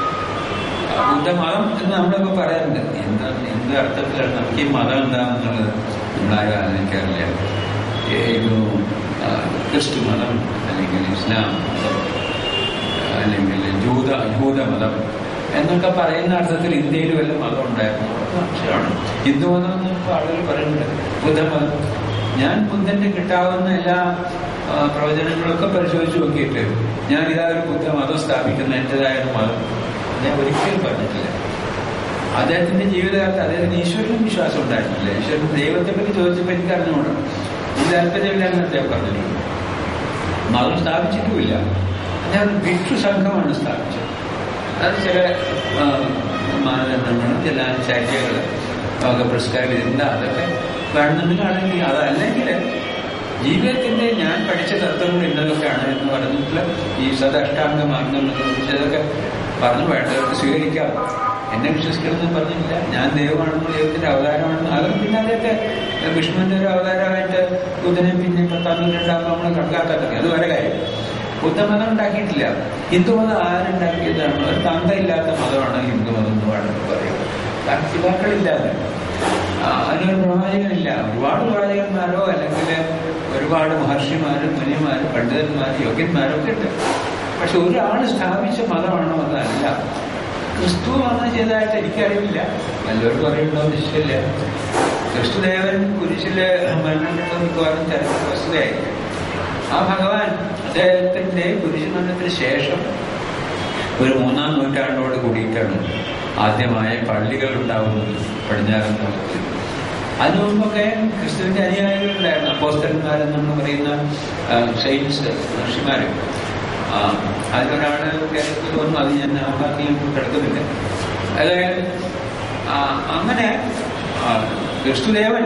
ബുദ്ധമതം എന്ന് നമ്മളൊക്കെ പറയാറുണ്ട് എന്താ എന്ത് അർത്ഥത്തിലാണ് നമുക്ക് ഈ മതം എന്താണെന്നുള്ളത് നമ്മളാരും ആലോചിക്കാറില്ല ഏതു ആ, ക്രിസ്തു മതം അല്ലെങ്കിൽ ഇസ്ലാം മതം അല്ലെങ്കിൽ ജൂത യഹൂദ മതം എന്നൊക്കെ പറയുന്ന അർത്ഥത്തിൽ ഇന്ത്യയിൽ വല്ല മതം ഉണ്ടായിരുന്നു അത് സംശയമാണ് ഹിന്ദുമതം എന്നൊക്കെ ആളുകൾ പറയുന്നുണ്ട് ബുദ്ധമതം ഞാൻ ബുദ്ധന്റെ കിട്ടാവുന്ന എല്ലാ ആ, പ്രവചനങ്ങളൊക്കെ പരിശോധിച്ച് നോക്കിയിട്ട് ഞാൻ ഇതാ ഒരു ബുദ്ധമതം സ്ഥാപിക്കുന്ന എന്റേതായ ഒരു മതം ഞാൻ ഒരിക്കലും പറഞ്ഞിട്ടില്ല അദ്ദേഹത്തിന്റെ ജീവിതകാലത്ത് അദ്ദേഹത്തിന് ഈശ്വരനും വിശ്വാസം ഉണ്ടായിരുന്നില്ല ഈശ്വരൻ ദൈവത്തെ പറ്റി ചോദിച്ചപ്പോൾ എനിക്ക് അറിഞ്ഞുകൂടാ ഈ താല്പര്യമില്ലാന്ന് അദ്ദേഹം പറഞ്ഞിട്ടുണ്ട് മതം സ്ഥാപിച്ചിട്ടുമില്ല അദ്ദേഹം ഭിക്ഷു സംഘമാണ് സ്ഥാപിച്ചത് അത് ചില ആ, മാനദണ്ഡങ്ങളും ചില ചര്യകൾ ഒക്കെ പ്രിസ്ക്രൈബ് ചെയ്തിട്ടുണ്ട് അതൊക്കെ വേണമെന്നുണ്ടെങ്കിൽ ആണെങ്കിൽ അതല്ലെങ്കിൽ ജീവിതത്തിന്റെ ഞാൻ പഠിച്ച തത്വങ്ങൾ ഇന്നതൊക്കെയാണ് എന്ന് പറഞ്ഞിട്ടുള്ള ഈ സദാഷ്ടാംഗ മാർഗങ്ങളെ കുറിച്ച് അതൊക്കെ പറഞ്ഞു വേണ്ടവർക്ക് സ്വീകരിക്കാം എന്നെ വിശ്വസിക്കണമെന്ന് പറഞ്ഞില്ല ഞാൻ ദൈവമാണെന്ന് ദൈവത്തിന്റെ അവതാരമാണെന്ന് അതും പിന്നെ അതൊക്കെ വിഷ്ണുവിന്റെ ഒരു അവതാരമായിട്ട് ബുധനെ പിന്നെ പത്താം നൂറ്റാണ്ടാകുമ്പോൾ നമ്മൾ കണക്കാക്കാത്തത് അത് വേറെ കാര്യം ബുദ്ധമതം ഉണ്ടാക്കിയിട്ടില്ല ഹിന്ദുമതം ആരുണ്ടാക്കിയതാണ് ഒരു തന്തയില്ലാത്ത മതമാണ് ഹിന്ദുമതം എന്ന് വേണമെന്ന് പറയും കാരണം പിതാക്കളില്ലാതെ ആ, അതിനൊരു പ്രവാചകനില്ല ഒരുപാട് പ്രവാചകന്മാരോ അല്ലെങ്കിൽ ഒരുപാട് മഹർഷിമാരും മുനിമാരും പണ്ഡിതന്മാരും യോഗ്യന്മാരും ഒക്കെ ഉണ്ട് പക്ഷെ ഒരാൾ സ്ഥാപിച്ച മതമാണോ അതല്ല ക്രിസ്തു അങ്ങനെ ചെയ്തതായിട്ട് എനിക്കറിയില്ല എല്ലാവർക്കും അറിയണ്ടോ നിശ്ചയമില്ല ക്രിസ്തുദേവൻ കുരിശില് മരണപ്പെട്ട മിക്കവാറും ചരിത്ര വസ്തുതയായിരിക്കും ആ ഭഗവാൻ അദ്ദേഹത്തിന്റെ കുരിശുമരണത്തിന് ശേഷം ഒരു മൂന്നാം നൂറ്റാണ്ടോട് കൂടിയിട്ടാണ് ആദ്യമായ പള്ളികൾ ഉണ്ടാവുന്നത് പടിഞ്ഞാറൻ ലോകത്തിൽ അതിനു മുമ്പൊക്കെ ക്രിസ്തുവിന്റെ അനുയായികളുണ്ടായിരുന്നു അപ്പോസ്തലന്മാരെന്ന് പറയുന്ന സൈൻസ് ഋഷിമാര് ആ അതിലൊരാള് കേരളത്തിൽ വന്നു അത് ഞാൻ ആ ബാക്കിയും കിടക്കുന്നില്ല അതായത് ആ, അങ്ങനെ ആ, ക്രിസ്തുദേവൻ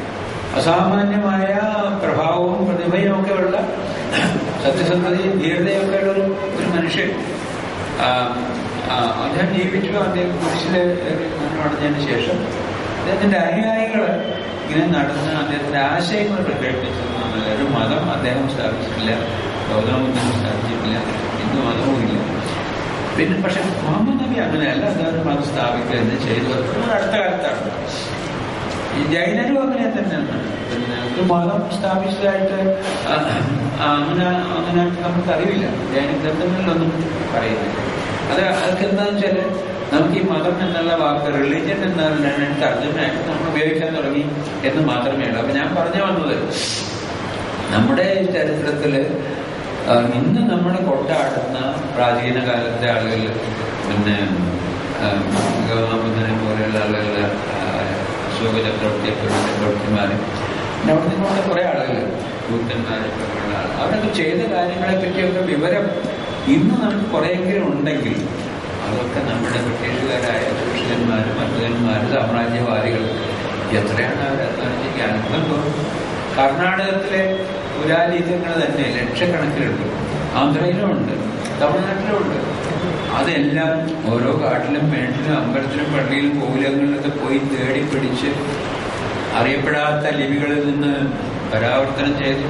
അസാമാന്യമായ പ്രഭാവവും പ്രതിഭയും ഒക്കെ ഉള്ള സത്യസന്ധതയും ധീരതയും ഒക്കെ ഉള്ള ഒരു ഒരു മനുഷ്യൻ ആ, ആ, അദ്ദേഹം ജീവിച്ചു അദ്ദേഹം കുരിശില് മരണമടഞ്ഞതിന് ശേഷം അദ്ദേഹത്തിന്റെ അനുയായികൾ ഇങ്ങനെ നടന്ന് അദ്ദേഹത്തിന്റെ ആശയങ്ങൾ പ്രകടിപ്പിച്ചു ഒരു മതം അദ്ദേഹം സ്ഥാപിച്ചിട്ടില്ല ഗൗതമബുദ്ധൻ സ്ഥാപിച്ചിട്ടില്ല ഹിന്ദു മതവും ഇല്ല പിന്നെ പക്ഷെ മുഹമ്മദ് നബി അങ്ങനെയല്ല അദ്ദേഹം മതം സ്ഥാപിക്കുക എന്ന് ചെയ്തു ഒരു അടുത്ത കാലത്താണ് ഈ ജൈനരും അങ്ങനെ തന്നെയാണ് പിന്നെ ഒരു മതം സ്ഥാപിച്ചതായിട്ട് ആ, ആ, അങ്ങനെ അങ്ങനെ നമുക്ക് അറിവില്ല ജൈന ഗ്രന്ഥങ്ങളിലൊന്നും പറയുന്നില്ല അത് അതൊക്കെ എന്താണെന്ന് വെച്ചാല് നമുക്ക് ഈ മതം എന്നുള്ള വാക്ക് റിലീജിയൻ എന്നതിനാണ് തർജ്ജമയായിട്ട് നമ്മൾ ഉപയോഗിക്കാൻ തുടങ്ങി എന്ന് മാത്രമേ ഉള്ളൂ അപ്പൊ ഞാൻ പറഞ്ഞു വന്നത് നമ്മുടെ ചരിത്രത്തില് ആ, ഇന്ന് നമ്മൾ കൊണ്ടാടുന്ന പ്രാചീന കാലത്തെ ആളുകൾ പിന്നെ ആ, ഗൗതമബുദ്ധനെ പോലെയുള്ള ആളുകൾ അശോക ചക്രവർത്തിയെ പോലുള്ള ചക്രവർത്തിമാര് പിന്നെ അവിടെ നിന്നുള്ള കുറെ ആളുകൾ ബുദ്ധന്മാരെ പോലെയുള്ള ആളുകൾ അവരൊക്കെ ചെയ്ത കാര്യങ്ങളെ പറ്റിയൊക്കെ വിവരം ഇന്ന് നമുക്ക് കുറെയെങ്കിലും ഉണ്ടെങ്കിൽ അതൊക്കെ നമ്മുടെ ബ്രിട്ടീഷുകാരായ ചൂഷകന്മാരും മർദ്ദകന്മാരും സാമ്രാജ്യവാദികൾ എത്രയാണ് അവർ അധ്വാനിച്ചിരിക്കുക അത്ഭുതം തോന്നും കർണാടകത്തിലെ പുരാലീതങ്ങൾ തന്നെ ലക്ഷക്കണക്കിലുണ്ട് ആന്ധ്രയിലും ഉണ്ട് തമിഴ്നാട്ടിലും ഉണ്ട് അതെല്ലാം ഓരോ കാട്ടിലും മേട്ടിലും അമ്പലത്തിലും പള്ളിയിലും കോവിലങ്ങളിലൊക്കെ പോയി തേടി പിടിച്ച് അറിയപ്പെടാത്ത ലിപികളിൽ നിന്ന് പരാവർത്തനം ചെയ്ത്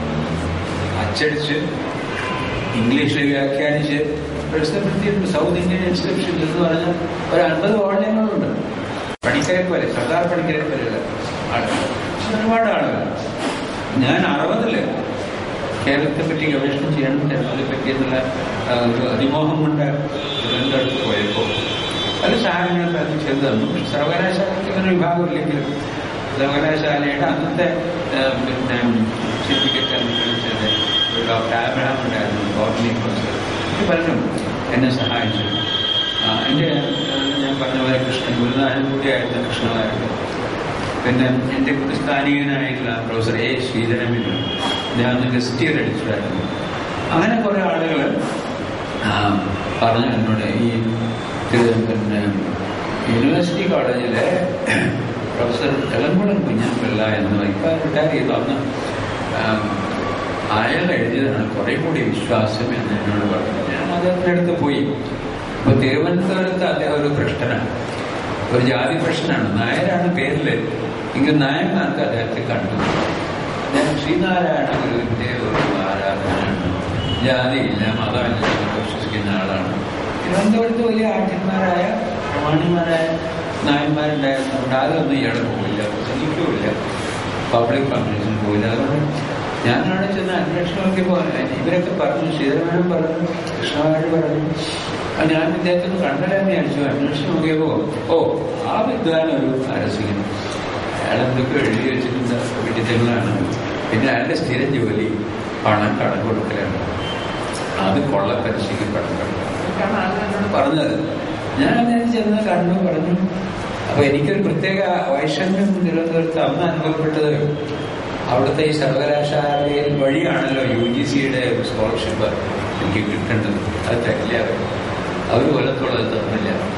അച്ചടിച്ച് ഇംഗ്ലീഷിൽ വ്യാഖ്യാനിച്ച് പ്രസിദ്ധപ്പെടുത്തിയിട്ടുണ്ട് സൗത്ത് ഇന്ത്യൻ ഇൻസ്ക്രിപ്ഷൻ എന്ന് പറഞ്ഞ ഒരു അൻപത് വോള്യങ്ങളുണ്ട് പണിക്കരെ പോലെ സർദാർ പണിക്കരെ പോലെയുള്ള ആളുകൾ ഒരുപാട് ആളുകൾ ഞാൻ അറുപതില് കേരളത്തെ പറ്റി ഗവേഷണം ചെയ്യണം കേരളത്തെ പറ്റി എന്നുള്ള ആ, ഒരു അതിമോഹം കൊണ്ട് തിരുവനന്തപുരത്ത് പോയപ്പോൾ പല സഹായങ്ങളൊക്കെ അത് ചെയ്തു തന്നു പക്ഷെ സർവകലാശാലയ്ക്ക് അങ്ങനെ വിഭാഗമില്ലെങ്കിലും സർവകലാശാലയുടെ അന്നത്തെ ആ, പിന്നെ സർട്ടിഫിക്കറ്റ് അനുസരിച്ചത് ഒരു ഡോക്ടർ ആബ്രഹാം ഉണ്ടായിരുന്നു ബോട്ടണി പ്രൊഫസർ ഇത് പലരും എന്നെ സഹായിച്ചു ആ, എൻ്റെ ആ, ഞാൻ പറഞ്ഞ പോലെ കൃഷ്ണൻ ഗുരുനാഥൻ കൂടിയായിരുന്ന കൃഷ്ണനായിരുന്നു പിന്നെ എൻ്റെ സ്ഥാനികനായിട്ടുള്ള പ്രൊഫസർ എ ശ്രീധരമില്ല ഞാൻ അന്ന് ഗസ്റ്റ് ഇയർ അടിച്ചിട്ടായിരുന്നു അങ്ങനെ കുറെ ആളുകൾ പറഞ്ഞു എന്നോട് ഈ തിരു- പിന്നെ യൂണിവേഴ്സിറ്റി കോളേജിലെ പ്രൊഫസർ എളംകുളം കുഞ്ഞൻപിള്ള എന്ന് ഇപ്പം റിട്ടയർ ചെയ്തു അന്ന് ആം, അയാൾ എഴുതിയതാണ് കുറെ കൂടി വിശ്വാസം എന്ന് എന്നോട് പറഞ്ഞു ഞാൻ അദ്ദേഹത്തിൻ്റെ അടുത്ത് പോയി അപ്പൊ തിരുവനന്തപുരത്ത് അദ്ദേഹം ഒരു ഭ്രഷ്ടനാണ് ഒരു ജാതി പ്രശ്നമാണ് നായരാണ് പേരില് എങ്കിൽ നായന്മാർക്ക് അദ്ദേഹത്തെ കണ്ടു അദ്ദേഹം ശ്രീനാരായണ ഗുരുവിന്റെ ഒരു ആരാധനയാണ് ജാതിയില്ല മതമില്ല എന്നൊക്കെ വിശ്വസിക്കുന്ന ആളാണ് തിരുവനന്തപുരത്ത് വലിയ ആചാര്യന്മാരായ പ്രമാണിമാരായ നായന്മാരുണ്ടായിരുന്നുണ്ട് അതൊന്നും ഇയാളെ പോവില്ല പ്രസംഗിക്കുകയില്ല പബ്ലിക് ഫംഗ്ഷൻസിൽ പോയില്ല അതുകൊണ്ട് ഞാൻ അവിടെ ചെന്ന് അന്വേഷണം നോക്കിയപ്പോൾ ഇവരൊക്കെ പറഞ്ഞു ശ്രീധരമേനം പറഞ്ഞു കൃഷ്ണവാഴ് പറഞ്ഞു ആ ഞാൻ ഇദ്ദേഹത്തെ ഒന്ന് കണ്ടല്ലെന്ന് വിചാരിച്ചു അന്വേഷണം നോക്കിയപ്പോ ഓ ആ വിദ്വാൻ ഒരു അരസികൻ അയാൾ എന്തൊക്കെ എഴുതി വെച്ചിട്ടുണ്ട് വിഡിത്തങ്ങളാണ് പിന്നെ അയാളുടെ സ്ഥിരം ജോലി പണം കടം കൊടുക്കലാണ് അത് കൊള്ളപ്പരിശയ്ക്ക് പണം കൊടുക്കണം അതൊക്കെയാണ് ആൾ എന്നോട് പറഞ്ഞത് ഞാൻ അങ്ങനെ ചെന്ന് കണ്ടു പറഞ്ഞു അപ്പൊ എനിക്കൊരു പ്രത്യേക വൈഷമ്യം തിരുവനന്തപുരത്ത് അന്ന് അനുഭവപ്പെട്ടത് അവിടുത്തെ ഈ സർവകലാശാലയിൽ വഴിയാണല്ലോ യു ജി സിയുടെ ഒരു സ്കോളർഷിപ്പ് എനിക്ക് കിട്ടേണ്ടത് അത് തരില്ല അവർ അവർ കൊല്ലത്തോളം അത് തന്നില്ല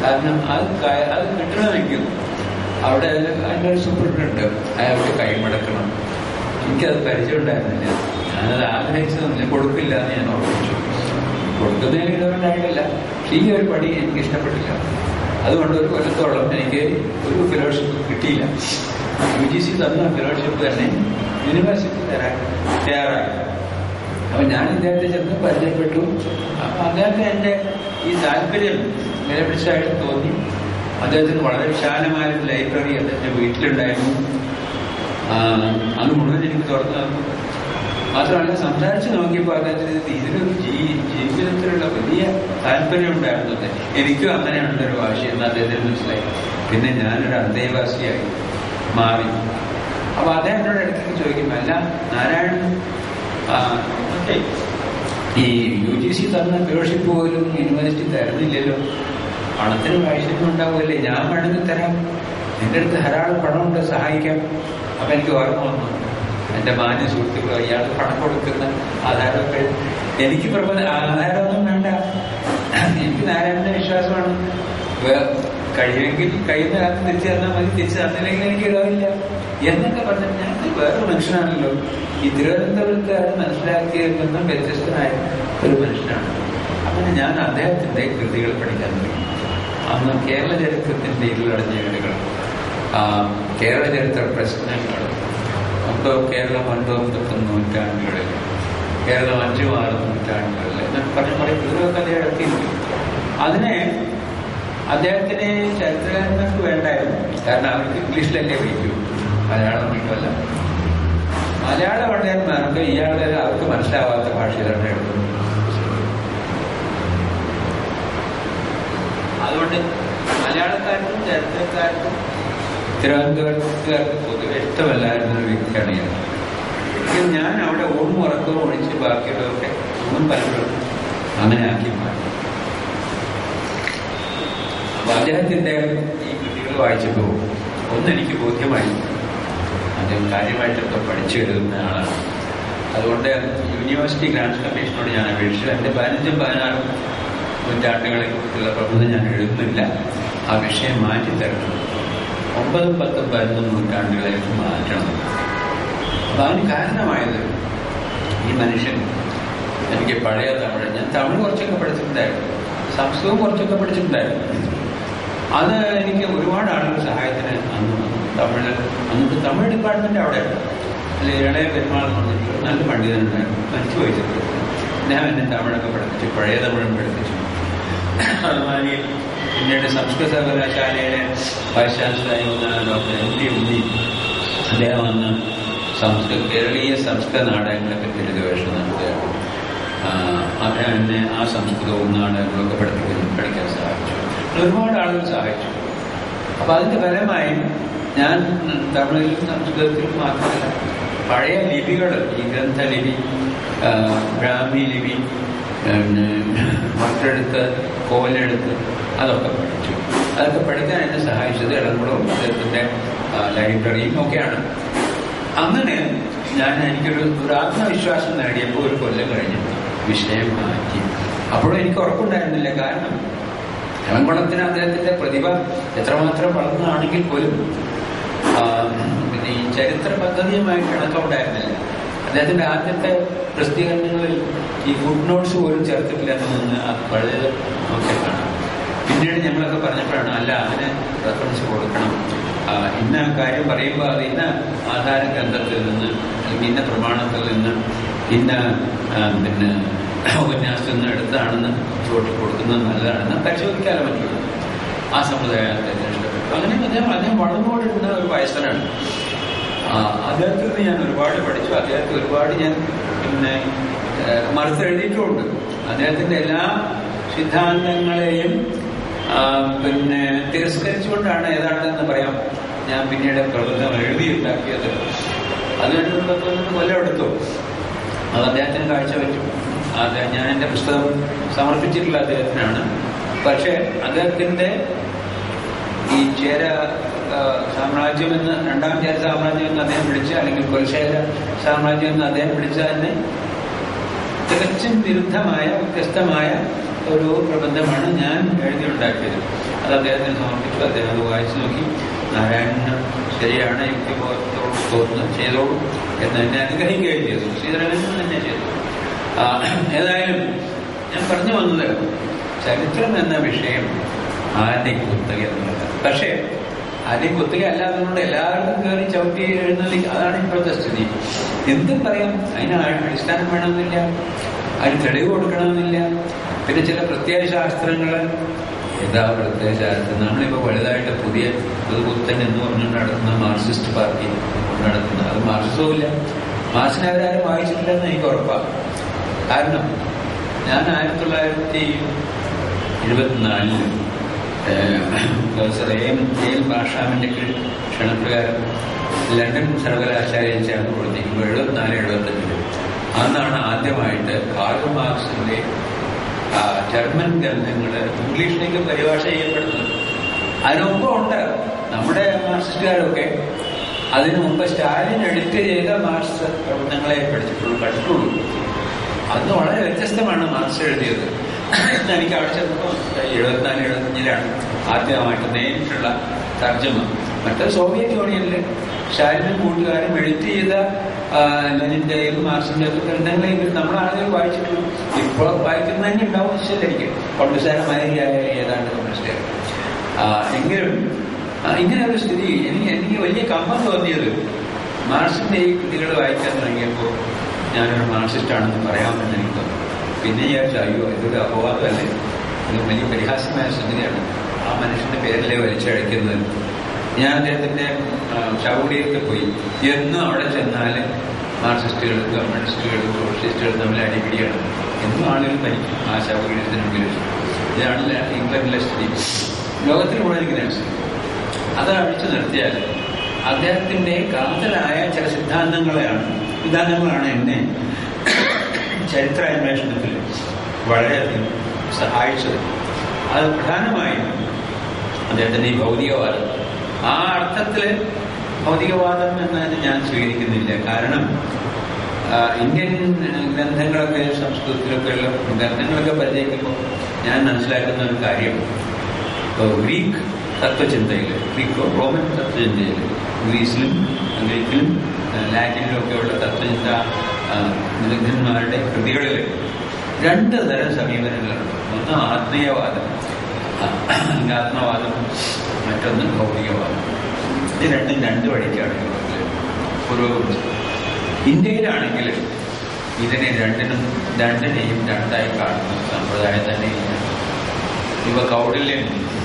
കാരണം അത് ക- അത് കിട്ടണമെങ്കിൽ അവിടെ അതിൻ്റെ ഒരു സൂപ്രണ്ടുണ്ട് അയാൾക്ക് കൈമടക്കണം എനിക്കത് പരിചയം ഉണ്ടായിരുന്നില്ല ഞാനത് ആഗ്രഹിച്ചതൊന്നുമില്ല കൊടുക്കില്ല എന്ന് ഞാൻ ഉറപ്പിച്ചു കൊടുക്കുന്നതിന് ഇതുകൊണ്ടായിട്ടില്ല പക്ഷേ ഈ ഒരു പണി എനിക്ക് ഇഷ്ടപ്പെട്ടില്ല അതുകൊണ്ട് ഒരു കൊല്ലത്തോളം എനിക്ക് ഒരു ഫെലോഷിപ്പ് കിട്ടിയില്ല യു ജി സി തന്ന ഫെലോഷിപ്പ് തന്നെ യൂണിവേഴ്സിറ്റി തരാൻ തയ്യാറായി അപ്പൊ ഞാൻ ഇദ്ദേഹത്തെ ചെന്ന് പരിചയപ്പെട്ടു അപ്പൊ അദ്ദേഹത്തെ എൻ്റെ ഈ താല്പര്യം വിലപിടിച്ചതായിട്ട് തോന്നി അദ്ദേഹത്തിന് വളരെ വിശാലമായ ഒരു ലൈബ്രറി അദ്ദേഹത്തിന്റെ വീട്ടിലുണ്ടായിരുന്നു ആ, അത് മുഴുവൻ എനിക്ക് തുറന്നു തന്നു മാത്രമല്ല സംസാരിച്ച് നോക്കിയപ്പോൾ അദ്ദേഹത്തിന് ഇത് ഇതിലൊരു ജീ ജീവിതത്തിലുള്ള വലിയ താല്പര്യം ഉണ്ടായിരുന്നത് എനിക്കും അങ്ങനെയുള്ളൊരു വാശി എന്ന് അദ്ദേഹത്തിന് മനസ്സിലായി പിന്നെ ഞാനൊരു അന്തേവാസിയായി മാറി അപ്പൊ അദ്ദേഹം എന്നോട് ഇടയ്ക്ക് ചോദിക്കും അല്ല നാരായണൻ ആ, മറ്റേ ഈ യു ജി സി തന്ന ഫെലോഷിപ്പ് പോലും യൂണിവേഴ്സിറ്റി തരുന്നില്ലല്ലോ പണത്തിന് വൈഷമ്യം ഉണ്ടാവുമല്ലേ ഞാൻ വേണമെങ്കിൽ തരാം എൻ്റെ അടുത്ത് ധാരാളം പണമുണ്ട് സഹായിക്കാം അപ്പൊ എനിക്ക് ഓർമ്മ വന്നു എൻ്റെ മാന്യ സുഹൃത്തുക്കളോ ഇയാൾ പണം കൊടുക്കുന്ന ആധാരമൊക്കെ എനിക്ക് പ്രബന്ധ ആധാരമൊന്നും വേണ്ട എനിക്ക് നാരായണന്റെ വിശ്വാസമാണ് വേ- കഴിയുമെങ്കിൽ കഴിയുന്ന കാലത്ത് തിരിച്ചു തന്നാൽ മതി തിരിച്ചു തന്നില്ലെങ്കിൽ എനിക്ക് ഇടവില്ല എന്നൊക്കെ പറഞ്ഞാൽ ഞാൻ വേറെ മനുഷ്യനാണല്ലോ ഈ തിരുവനന്തപുരത്തുകാർ മനസ്സിലാക്കിയതിൽ നിന്നും വ്യത്യസ്തനായ ഒരു മനുഷ്യനാണ് അങ്ങനെ ഞാൻ അദ്ദേഹത്തിന്റെ കൃതികൾ പഠിക്കാൻ തുടങ്ങി അന്ന് കേരള ചരിത്രത്തിന്റെ ഇരുളടഞ്ഞ ഏടുകൾ ആ, കേരള ചരിത്ര പ്രശ്നങ്ങൾ ഒമ്പത് കേരളം ഒൻപതും നൂറ്റാണ്ടുകളിൽ കേരളം അഞ്ചും ആറും നൂറ്റാണ്ടുകളിൽ എന്നൊക്കെ പറഞ്ഞ കുറെ കൃതികളൊക്കെ അദ്ദേഹം ഇറക്കിയിരുന്നു അതിനെ അദ്ദേഹത്തിന് ചരിത്രകാരന്മാർക്ക് വേണ്ടായിരുന്നു കാരണം അവർക്ക് ഇംഗ്ലീഷിലല്ലേ വയ്ക്കൂ മലയാളം കിട്ടുമല്ല മലയാളം പണ്ഡിതന്മാർക്ക് ഇയാളുടെ അവർക്ക് മനസ്സിലാവാത്ത ഭാഷയിലാണ് എഴുതുന്നത് അതുകൊണ്ട് മലയാളക്കാർക്കും ചരിത്രക്കാർക്കും തിരുവനന്തപുരത്തുകാർക്ക് പൊതുവെ ഇഷ്ടമല്ലായിരുന്ന ഒരു വ്യക്തിയാണ് ഞാൻ എങ്കിലും ഞാൻ അവിടെ ഊണും ഉറക്കവും ഒഴിച്ച് ബാക്കിയുള്ളതൊക്കെ ഊണും പലപ്പോഴും അങ്ങനെ ആക്കി മാറ്റി അപ്പൊ അദ്ദേഹത്തിന്റെ ഈ കൃതികൾ വായിച്ചപ്പോൾ ഒന്നെനിക്ക് ബോധ്യമായി അദ്ദേഹം കാര്യമായിട്ടൊക്കെ പഠിച്ചു എഴുതുന്ന ആളാണ് അതുകൊണ്ട് യൂണിവേഴ്സിറ്റി ഗ്രാൻഡ് കമ്മീഷനോട് ഞാൻ അപേക്ഷിച്ചു എൻ്റെ പതിനഞ്ചും പതിനാറും നൂറ്റാണ്ടുകളെ കുറിച്ചുള്ള പ്രബന്ധം ഞാൻ എഴുതുന്നില്ല ആ വിഷയം മാറ്റി തരണം ഒമ്പതും പത്തും പതിനൊന്നും നൂറ്റാണ്ടുകളിലേക്ക് മാറ്റണം അപ്പൊ അതിന് കാരണമായത് ഈ മനുഷ്യൻ എനിക്ക് പഴയ തമിഴ് ഞാൻ തമിഴ് കുറച്ചൊക്കെ പഠിച്ചിട്ടുണ്ടായിരുന്നു സംസ്കൃതം കുറച്ചൊക്കെ പഠിച്ചിട്ടുണ്ടായിരുന്നു അത് എനിക്ക് ഒരുപാട് ആളുകൾ സഹായത്തിന് അന്ന് വന്നു. തമിഴ് അന്നത്തെ തമിഴ് ഡിപ്പാർട്ട്മെന്റ് അവിടെയാണ് അതിൽ ഇളയ പെരുമാൾ എന്ന് പറഞ്ഞിട്ട് നല്ല പണ്ഡിതനുണ്ടായിരുന്നു മരിച്ചു പോയിട്ടുണ്ട് ഞാൻ എന്നെ തമിഴൊക്കെ പഠിപ്പിച്ചു പഴയ തമിഴും പഠിപ്പിച്ചു അതുമാതിരി പിന്നീട് സംസ്കൃത സർവകലാശാലയിലെ വൈസ് ചാൻസലറായി വന്ന ഡോക്ടർ എം ടി ഉണ്ണി അദ്ദേഹം വന്ന് സംസ്കൃത കേരളീയ സംസ്കൃത നാടകങ്ങളെ പറ്റി ഒരു ഗവേഷണം നടത്തുകയാണ് അദ്ദേഹം എന്നെ ആ സംസ്കൃതവും നാടകങ്ങളൊക്കെ പഠിപ്പിക്കുന്നു പഠിക്കാൻ സഹായിച്ചു ഒരുപാട് ആളുകൾ സഹായിച്ചു അപ്പൊ അതിന്റെ ഫലമായി ഞാൻ തമിഴിലും സംസ്കൃതത്തിലും മാത്രമല്ല പഴയ ലിപികൾ ഈ ഗ്രന്ഥലിപി ആ, ബ്രാഹ്മി ലിപി പിന്നെ മറ്റെടുത്ത് കോലെടുത്ത് അതൊക്കെ പഠിച്ചു അതൊക്കെ പഠിക്കാൻ എന്നെ സഹായിച്ചത് ഇളംകുളവും അദ്ദേഹത്തിന്റെ ആ, ലൈബ്രറിയും ഒക്കെയാണ് അങ്ങനെ ഞാൻ എനിക്കൊരു ഒരു ആത്മവിശ്വാസം നേടിയപ്പോൾ ഒരു കൊല്ലം കഴിഞ്ഞു വിഷയം മാറ്റി അപ്പോഴും എനിക്ക് ഉറപ്പുണ്ടായിരുന്നില്ല കാരണം ഇളംകുളത്തിന് അദ്ദേഹത്തിന്റെ പ്രതിഭ എത്രമാത്രം വളർന്നതാണെങ്കിൽ പോലും ആ, പിന്നെ ഈ ചരിത്ര പദ്ധതിയുമായിട്ട് ഇണക്കമുണ്ടായിരുന്നില്ല അദ്ദേഹത്തിന്റെ ആദ്യത്തെ പ്രസിദ്ധീകരണങ്ങളിൽ ഈ ഫുഡ് നോട്ട്സ് പോലും ചേർത്തിട്ടില്ലെന്ന് നിന്ന് അത് പഴയത് ഒക്കെ കാണാം പിന്നീട് ഞങ്ങളൊക്കെ പറഞ്ഞപ്പോഴാണ് അല്ല അതിന് റെഫറൻസ് കൊടുക്കണം ആ, ഇന്ന കാര്യം പറയുമ്പോൾ അത് ഇന്ന ആധാര ഗ്രന്ഥത്തിൽ നിന്ന് അല്ലെങ്കിൽ ഇന്ന പ്രമാണത്തിൽ നിന്ന് ഇന്ന ആ, പിന്നെ ഉപന്യാസത്തിൽ നിന്ന് എടുത്താണെന്ന് ചുവട്ടി കൊടുക്കുന്നത് നല്ലതാണെന്ന് പരിശോധിക്കാതെ പറ്റുള്ളൂ ആ സമുദായം അദ്ദേഹത്തിന് ഇഷ്ടപ്പെട്ടു അങ്ങനെ അദ്ദേഹം അദ്ദേഹം വളർന്നുകൊണ്ടിരുന്ന ഒരു വയസ്സനാണ് ആ, അദ്ദേഹത്തിൽ നിന്ന് ഞാൻ ഒരുപാട് പഠിച്ചു അദ്ദേഹത്തെ ഒരുപാട് ഞാൻ പിന്നെ ഏഹ്, മറുത്തെഴുതിയിട്ടുമുണ്ട് അദ്ദേഹത്തിന്റെ എല്ലാ സിദ്ധാന്തങ്ങളെയും ആ, പിന്നെ തിരസ്കരിച്ചുകൊണ്ടാണ് ഏതാണ്ടെന്ന് പറയാം ഞാൻ പിന്നീട് പ്രബന്ധം എഴുതിയുണ്ടാക്കിയത് അതിനൊരു പത്തൊന്ന് കൊല്ലം എടുത്തു അത് അദ്ദേഹത്തിന് കാഴ്ചവെച്ചു അദ്ദേഹം ഞാൻ എൻ്റെ പുസ്തകം സമർപ്പിച്ചിട്ടുള്ള അദ്ദേഹത്തിനാണ് പക്ഷേ അദ്ദേഹത്തിന്റെ ഈ ചേര ആ, സാമ്രാജ്യം എന്ന് രണ്ടാം ചേര സാമ്രാജ്യം എന്ന് അദ്ദേഹം വിളിച്ച അല്ലെങ്കിൽ കുലശേഖര സാമ്രാജ്യം എന്ന് അദ്ദേഹം വിളിച്ച തന്നെ തികച്ചും വിരുദ്ധമായ വ്യത്യസ്തമായ ഒരു പ്രബന്ധമാണ് ഞാൻ എഴുതിയുണ്ടാക്കിയത് അത് അദ്ദേഹത്തിന് സമർപ്പിച്ചു അദ്ദേഹം അത് വായിച്ചു നോക്കി നാരായണന് ശരിയാണ് യുക്തിബോധത്തോട് തോന്നുന്നു ചെയ്തോളൂ എന്ന് എന്നെ അനുഗ്രഹിക്കുകയും ചെയ്തു ശ്രീധരനും തന്നെ ചെയ്തു ആ, ഏതായാലും ഞാൻ പറഞ്ഞു വന്നത് ചരിത്രം എന്ന വിഷയം ആരുടെയും കുത്തക എന്നുള്ളത് പക്ഷേ ആരുടെയും കുത്തക അല്ലാത്തതുകൊണ്ട് എല്ലാവർക്കും കയറി ചവിട്ടി എഴുന്നള്ളി അതാണ് ഇപ്പോഴത്തെ സ്ഥിതി എന്തും പറയാം അതിന് ആ- അടിസ്ഥാനം വേണമെന്നില്ല അതിന് തെളിവ് കൊടുക്കണമെന്നില്ല പിന്നെ ചില പ്രത്യേക ശാസ്ത്രങ്ങൾ ഏതാ പ്രത്യേക ശാസ്ത്രം നമ്മളിപ്പോൾ വലുതായിട്ട് പുതിയ പുതുപുത്തൻ എന്ന് പറഞ്ഞുകൊണ്ട് നടത്തുന്ന മാർക്സിസ്റ്റ് പാർട്ടി കൊണ്ട് നടത്തുന്ന അത് മാർക്സിസവും ഇല്ല മാർക്സിനെ അവരാരും വായിച്ചിട്ടില്ലെന്ന് എനിക്ക് ഉറപ്പാണ് കാരണം ഞാൻ ആയിരത്തി തൊള്ളായിരത്തി എഴുപത്തിനാലില് പ്രൊഫസർ എം എൽ ഭാഷാമിന്റെ കീഴിൽ ക്ഷണപ്രകാരം ലണ്ടൻ സർവകലാശാലയിൽ ചേർന്ന് പ്രവർത്തിക്കുമ്പോൾ എഴുപത്തിനാല് എഴുപത്തഞ്ചില് അന്നാണ് ആദ്യമായിട്ട് കാർൽ മാർക്സിന്റെ ആ, ജർമ്മൻ ഗ്രന്ഥങ്ങൾ ഇംഗ്ലീഷിലേക്ക് പരിഭാഷ ചെയ്യപ്പെടുന്നത് അതിനു മുമ്പ് ഉണ്ട് നമ്മുടെ മാർക്സിസ്റ്റുകാരൊക്കെ അതിനു മുമ്പ് സ്റ്റാലിൻ എഡിറ്റ് ചെയ്ത മാർക്സ് പ്രബന്ധങ്ങളെ പഠിച്ചിട്ടുള്ളൂ പഠിച്ചിട്ടുള്ളൂ അന്ന് വളരെ വ്യത്യസ്തമാണ് മാർക്സ് എഴുതിയത് എനിക്ക് അവിടെ ചെന്നപ്പോൾ എഴുപത്തിനാല് എഴുപത്തഞ്ചിലാണ് ആദ്യമായിട്ട് നേരിട്ടുള്ള തർജ്ജമ മറ്റേ സോവിയറ്റ് യൂണിയനിൽ സ്റ്റാലിനും കൂട്ടുകാരും എഡിറ്റ് ചെയ്ത ആ, ലെനിന്റെയും മാർക്സിന്റെ ഒക്കെ ഗ്രന്ഥങ്ങളെങ്കിലും നമ്മൾ ആളുകൾ വായിച്ചിട്ടുള്ളൂ ഇപ്പോൾ വായിക്കുന്ന തന്നെ ഉണ്ടാവും ശരിക്കും പണ്ടുസാരമാരിയായ ഏതാണ്ട് കമ്മ്യൂണിസ്റ്റുകാർ ആ, എങ്കിലും ആ, ഇങ്ങനെ ഒരു സ്ഥിതി എനിക്ക് എനിക്ക് വലിയ കമ്പം തോന്നിയത് മാർക്സിന്റെ ഈ കൃതികൾ വായിക്കാൻ തുടങ്ങിയപ്പോൾ ഞാനൊരു മാർക്സിസ്റ്റ് ആണെന്ന് പറയാമെന്ന് എനിക്ക് തോന്നി പിന്നെ വിചാരിച്ചു അയ്യോ ഇതൊരു അപവാദമല്ലേ ഇത് വലിയ പരിഹാസ്യമായ സംഗതിയാണ് ആ മനുഷ്യന്റെ പേരിലെ വലിച്ചഴക്കുന്നത് ഞാൻ അദ്ദേഹത്തിന്റെ ചൗടിയൊക്കെ പോയി എന്നും അവിടെ ചെന്നാൽ മാർക്സിസ്റ്റുകളും കമ്മ്യൂണിസ്റ്റുകളും സോഷ്യലിസ്റ്റുകളും തമ്മിൽ അടിപിടിയാണ് എന്നും ആളുകൾ ഭരിക്കും ആ ശവപീഠത്തിന് മുമ്പിൽ വെച്ച്. ഇതാണ് ഇംഗ്ലണ്ടിലെ സ്ഥിതി ലോകത്തിൽ മുഴുവൻ ഇങ്ങനെയാണ് സ്ഥിതി അത് അഴിച്ചു നിർത്തിയാൽ അദ്ദേഹത്തിന്റെ കാതലായ ചില സിദ്ധാന്തങ്ങളെയാണ് സിദ്ധാന്തങ്ങളാണ് എന്നെ ചരിത്ര അന്വേഷണത്തിൽ വളരെയധികം സഹായിച്ചത് അത് പ്രധാനമായും അദ്ദേഹത്തിന്റെ ഈ ഭൗതികവാദം ആ അർത്ഥത്തിൽ ഭൗതികവാദം എന്നതിന് ഞാൻ സ്വീകരിക്കുന്നില്ല കാരണം ആ, ഇന്ത്യൻ ഗ്രന്ഥങ്ങളൊക്കെ സംസ്കൃതത്തിലൊക്കെ ഉള്ള ഗ്രന്ഥങ്ങളൊക്കെ പരിചയിക്കുമ്പോൾ ഞാൻ മനസ്സിലാക്കുന്ന ഒരു കാര്യം ഇപ്പോൾ ഗ്രീക്ക് തത്വചിന്തയിൽ ഗ്രീക്കോ റോമൻ തത്വചിന്തയിൽ ഗ്രീസിലും ഗ്രീക്കിലും ആ, ലാറ്റിനിലും ഒക്കെ ഉള്ള തത്വചിന്ത ആ, വിദഗ്ധന്മാരുടെ കൃതികളിൽ രണ്ട് തരം സമീപനങ്ങളുണ്ട് ഒന്ന് ആത്മീയവാദം ആ, ആത്മവാദം മറ്റൊന്ന് ഭൗതികവാദം ഇത് രണ്ടും രണ്ട് വഴിക്കാണ് ലോകത്തിൽ പുരോഗമിച്ചത് ഇന്ത്യയിലാണെങ്കിൽ ഇതിനെ രണ്ടിനും രണ്ടിനെയും രണ്ടായി കാണുന്ന സമ്പ്രദായം തന്നെയില്ല ഇവ കൗടില്യൻ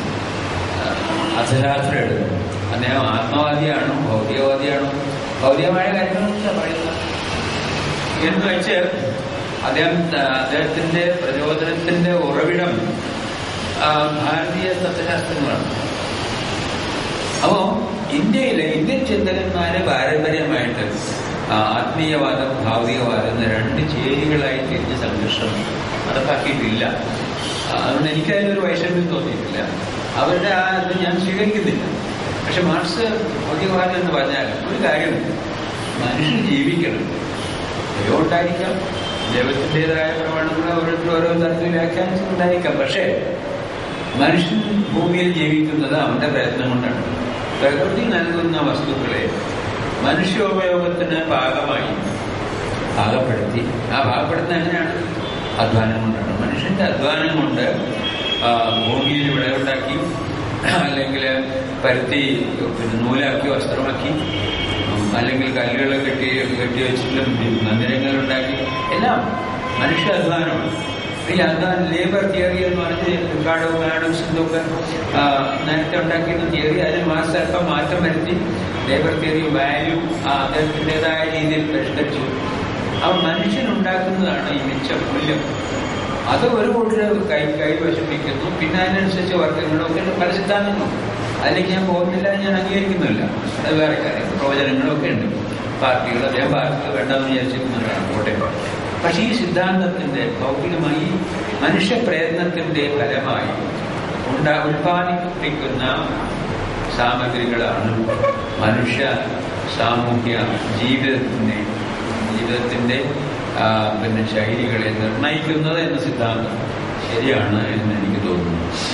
അധരാത്ര എഴുതുന്നു അദ്ദേഹം ആത്മവാദിയാണോ ഭൗതികവാദിയാണോ ഭൗതികമായ കാര്യങ്ങളൊക്കെ പറയുന്നത് എന്ന് വെച്ച് അദ്ദേഹം അദ്ദേഹത്തിന്റെ പ്രചോദനത്തിന്റെ ഉറവിടം ആ, ഭാരതീയ തത്വശാസ്ത്രങ്ങളാണ് അപ്പോ ഇന്ത്യയിലെ ഇന്ത്യൻ ചിന്തകന്മാര് പാരമ്പര്യമായിട്ട് ആ, ആത്മീയവാദം ഭൗതികവാദം എന്ന രണ്ട് ചേരികളായി തിരിഞ്ഞ് സംഘർഷം നടപ്പാക്കിയിട്ടില്ല ആ, അതുകൊണ്ട് എനിക്കതിലൊരു വൈഷമ്യം തോന്നിയിട്ടില്ല അവരുടെ ആ ഇത് ഞാൻ സ്വീകരിക്കുന്നില്ല പക്ഷെ മാർക്സ് ഭൗതികവാദം എന്ന് പറഞ്ഞാൽ ഒരു കാര്യം മനുഷ്യൻ ജീവിക്കണം ദൈവം ഉണ്ടായിരിക്കാം ദൈവത്തിൻ്റെതായ പ്രമാണങ്ങൾ ഓരോരുത്തരും ഓരോ തരത്തിൽ വ്യാഖ്യാനിച്ചിട്ടുണ്ടായിരിക്കാം പക്ഷേ മനുഷ്യൻ ഭൂമിയിൽ ജീവിക്കുന്നത് അവന്റെ പ്രയത്നം കൊണ്ടാണ് പ്രകൃതി നൽകുന്ന വസ്തുക്കളെ മനുഷ്യോപയോഗത്തിന് ഭാഗമായി ഭാഗപ്പെടുത്തി ആ ഭാഗപ്പെടുത്തുന്ന എങ്ങനെയാണ് അധ്വാനം കൊണ്ടാണ് മനുഷ്യന്റെ അധ്വാനം കൊണ്ട് ആ, ഭൂമിയിൽ വിളവുണ്ടാക്കി അല്ലെങ്കിൽ പരുത്തി പിന്നെ നൂലാക്കി വസ്ത്രമാക്കി ഉം, അല്ലെങ്കിൽ കല്ലുകൾ കെട്ടി കെട്ടി വെച്ചിട്ടും മന്ദിരങ്ങൾ ഉണ്ടാക്കി എല്ലാം മനുഷ്യ അധ്വാനമാണ് ഈ അധ്വാനം ലേബർ തിയറി എന്ന് പറഞ്ഞ് റിക്കാർഡോ ആഡംസിന്റെ ഒക്കെ ആ, നേരത്തെ ഉണ്ടാക്കിയിരുന്ന തിയറി അതിന് മാസം അല്പം മാറ്റം വരുത്തി ലേബർ തിയറി വാല്യൂ അദ്ദേഹത്തിൻ്റെതായ രീതിയിൽ പരിഷ്കരിച്ചു അവ മനുഷ്യൻ ഉണ്ടാക്കുന്നതാണ് ഈ മിച്ച മൂല്യം അത് ഒരു കൂട്ടര് കൈ കൈവശം വയ്ക്കുന്നു പിന്നെ അതിനനുസരിച്ച് വർഗങ്ങളൊക്കെ പല സിദ്ധാന്തങ്ങളും അതിലേക്ക് ഞാൻ പോകുന്നില്ല ഞാൻ അംഗീകരിക്കുന്നില്ല അത് വേറെ കാര്യം പ്രവചനങ്ങളൊക്കെ ഉണ്ട് പാർട്ടികൾ അദ്ദേഹം പാർട്ടികൾ വേണ്ടെന്ന് വിചാരിച്ചിരിക്കുന്നവരാണ് കോട്ടയം പക്ഷേ ഈ സിദ്ധാന്തത്തിന്റെ ഭൗതികമായി മനുഷ്യ പ്രയത്നത്തിന്റെ ഫലമായി ഉണ്ടാ ഉൽപ്പാദിപ്പിക്കുന്ന സാമഗ്രികളാണ് മനുഷ്യ സാമൂഹ്യ ജീവിതത്തിന്റെ ജീവിതത്തിന്റെ ആ, പിന്നെ ശൈലികളെ നിർണയിക്കുന്നത് എന്ന സിദ്ധാന്തം ശരിയാണ് എന്ന് എനിക്ക് തോന്നുന്നു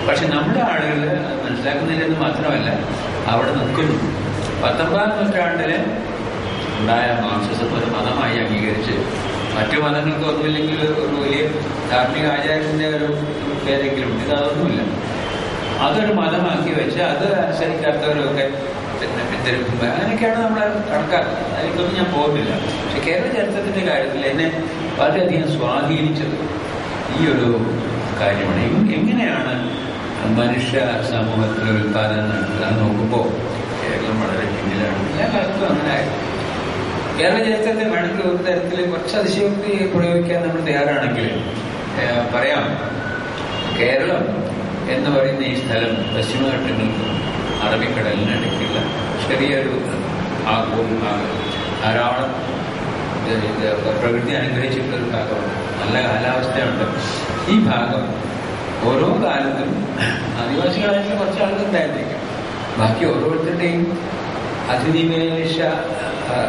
പക്ഷെ നമ്മുടെ ആളുകൾ അത് മനസ്സിലാക്കുന്നില്ലെന്ന് മാത്രമല്ല അവിടെ നിൽക്കുന്നു പത്തൊമ്പതാം നൂറ്റാണ്ടില് ഉണ്ടായ മാർക്സിസം ഒരു മതമായി അംഗീകരിച്ച് മറ്റു മതങ്ങൾക്ക് ഒന്നുമില്ലെങ്കിൽ ഒരു വലിയ ധാർമ്മിക ആചാരത്തിന്റെ ഒരു പേരെങ്കിലും ഇത് അതൊന്നുമില്ല അതൊരു മതമാക്കി വെച്ച് അത് അനുസരിക്കാത്തവരൊക്കെ പിന്നെ പിന്തിരിപ്പും അങ്ങനെയൊക്കെയാണ് നമ്മൾ കണക്കാക്കുന്നത് അതിലേക്കൊന്നും ഞാൻ പോകുന്നില്ല പക്ഷെ കേരള ചരിത്രത്തിന്റെ കാര്യത്തിൽ എന്നെ വളരെയധികം സ്വാധീനിച്ചത് ഈ ഒരു കാര്യമാണ് എങ്- എങ്ങനെയാണ് മനുഷ്യ സമൂഹത്തിലെ ഉൽപാദനം നടത്തുക എന്ന് നോക്കുമ്പോൾ കേരളം വളരെ പിന്നിലാണ് എല്ലാ കാലത്തും അങ്ങനെ ആയിരുന്നു കേരള ചരിത്രത്തെ വേണമെങ്കിൽ ഒരു തരത്തിൽ കുറച്ച് അതിശയോക്തി പ്രയോഗിക്കാൻ നമ്മൾ തയ്യാറാണെങ്കിൽ ഏഹ്, പറയാം കേരളം എന്ന് പറയുന്ന ഈ സ്ഥലം പശ്ചിമഘട്ടങ്ങൾക്കും അറബിക്കടലിനിടയ്ക്കുള്ള ചെറിയൊരു ഭാഗവും ഭാഗം ധാരാളം ഇത് ഇത് പ്രകൃതി അനുഗ്രഹിച്ചിട്ടുള്ള ഒരു ഭാഗമാണ് നല്ല കാലാവസ്ഥയുണ്ട് ഈ ഭാഗം ഓരോ കാലത്തും ആദിവാസികളായിട്ടുള്ള കുറച്ച് ആളുകൾ ഉണ്ടായിരിക്കാം ബാക്കി ഓരോരുത്തരുടെയും അധിനിവേശ ആ,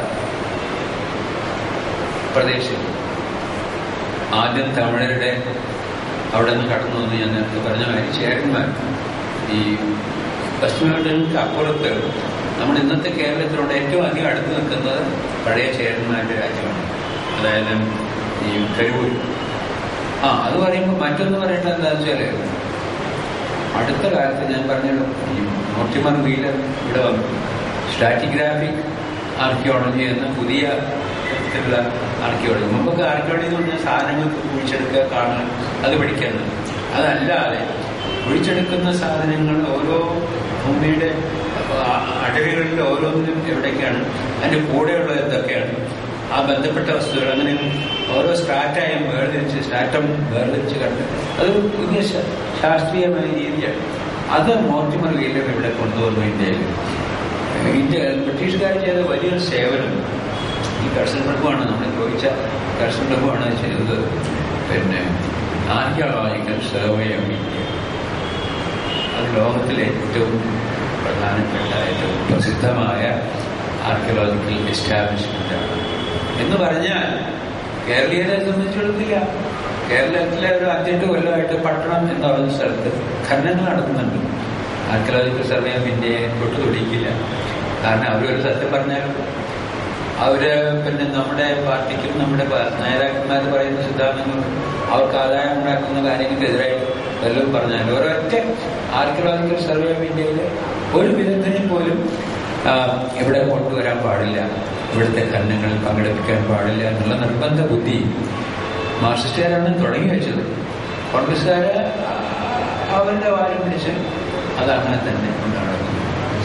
പ്രദേശം ആദ്യം തമിഴരുടെ അവിടെ നിന്ന് കടന്നു വന്ന് ഞാൻ നേരത്തെ പറഞ്ഞ മാതിരി ചേരന്മാർ ഈ പശ്ചിമഘട്ടങ്ങൾക്ക് അപ്പുറത്ത് നമ്മൾ ഇന്നത്തെ കേരളത്തിനോട് ഏറ്റവും അധികം അടുത്ത് നിൽക്കുന്നത് പഴയ ചേരന്മാരുടെ രാജ്യമാണ് അതായത് ഈ കരുവൂർ ആ അത് പറയുമ്പോൾ മറ്റൊന്ന് പറയേണ്ടത് എന്താണെന്ന് വെച്ചാൽ അടുത്ത കാലത്ത് ഞാൻ പറഞ്ഞല്ലോ ഈ മോർട്ടിമർ വീലർ ഇവിടെ വന്നു സ്ട്രാറ്റിഗ്രാഫിക് ആർക്കിയോളജി എന്ന പുതിയ തരത്തിലുള്ള ആർക്കിയോളജി മുമ്പൊക്കെ ആർക്കിയോളജി എന്ന് പറഞ്ഞാൽ സാധനങ്ങൾ കുഴിച്ചെടുക്കുക കാണുക അത് പഠിക്കുന്നത് അതല്ലാതെ കുഴിച്ചെടുക്കുന്ന സാധനങ്ങൾ ഓരോ ഭൂമിയുടെ ആ- അടവികളിൽ ഓരോന്നിനും എവിടേക്കാണ് അതിന്റെ കൂടെയുള്ള എന്തൊക്കെയാണ് ആ ബന്ധപ്പെട്ട വസ്തുക്കൾ അങ്ങനെ ഓരോ സ്ട്രാറ്റായും വേർതിരിച്ച് സ്ട്രാറ്റം വേർതിരിച്ച് കണ്ട് അത് പുതിയ ശാ- ശാസ്ത്രീയമായ രീതിയാണ് അത് മോർട്ടിമർ വീലർ ഇവിടെ കൊണ്ടുവന്നു ഇന്ത്യയിൽ ഇന്ത്യ ബ്രിട്ടീഷുകാർ ചെയ്ത വലിയൊരു സേവനം ഈ കർഷൻ പ്രഭുവാണ് നമ്മൾ ചോദിച്ച കർഷൻ പ്രഭുവാണ് ചെയ്തത് പിന്നെ ആർക്കിയോളജിക്കൽ സർവേ ഓഫ് ഇന്ത്യ അത് ലോകത്തിലെ ഏറ്റവും പ്രധാനപ്പെട്ട ഏറ്റവും പ്രസിദ്ധമായ ആർക്കിയോളജിക്കൽ എസ്റ്റാബ്ലിഷ്മെന്റ് ആണ് എന്ന് പറഞ്ഞാൽ കേരളീയരെ സംബന്ധിച്ചിടത്തില്ല കേരളത്തിലെ ഒരു അഞ്ചെട്ട് കൊല്ലമായിട്ട് പട്ടണം എന്ന് പറയുന്ന സ്ഥലത്ത് ഖനനങ്ങൾ നടക്കുന്നുണ്ട് ആർക്കിയോളജിക്കൽ സർവേ ഓഫ് ഇന്ത്യയെ തൊട്ട് തൊടിക്കില്ല കാരണം അവരൊരു സത്യം പറഞ്ഞാൽ അവര് പിന്നെ നമ്മുടെ പാർട്ടിക്കും നമ്മുടെ പ- നേതാക്കന്മാർ പറയുന്ന സിദ്ധാന്തങ്ങളും അവർക്ക് ആദായം ഉണ്ടാക്കുന്ന കാര്യങ്ങൾക്കെതിരായി വല്ലതും പറഞ്ഞാൽ ഒരൊറ്റ ആർക്കിയോളജിക്കൽ സർവേ ഓഫ് ഇന്ത്യയിൽ ഒരു വിദഗ്ധനെ പോലും ആ, ഇവിടെ കൊണ്ടുവരാൻ പാടില്ല ഇവിടുത്തെ ഖനനങ്ങളിൽ പങ്കെടുപ്പിക്കാൻ പാടില്ല എന്നുള്ള നിർബന്ധ ബുദ്ധി മാർക്സിസ്റ്റുകാരാണ് തുടങ്ങി വെച്ചത് കോൺഗ്രസ്സുകാര് ആ, അവരുടെ വാരം പിടിച്ച് അതങ്ങനെ തന്നെ കൊണ്ടുനടക്കുന്നു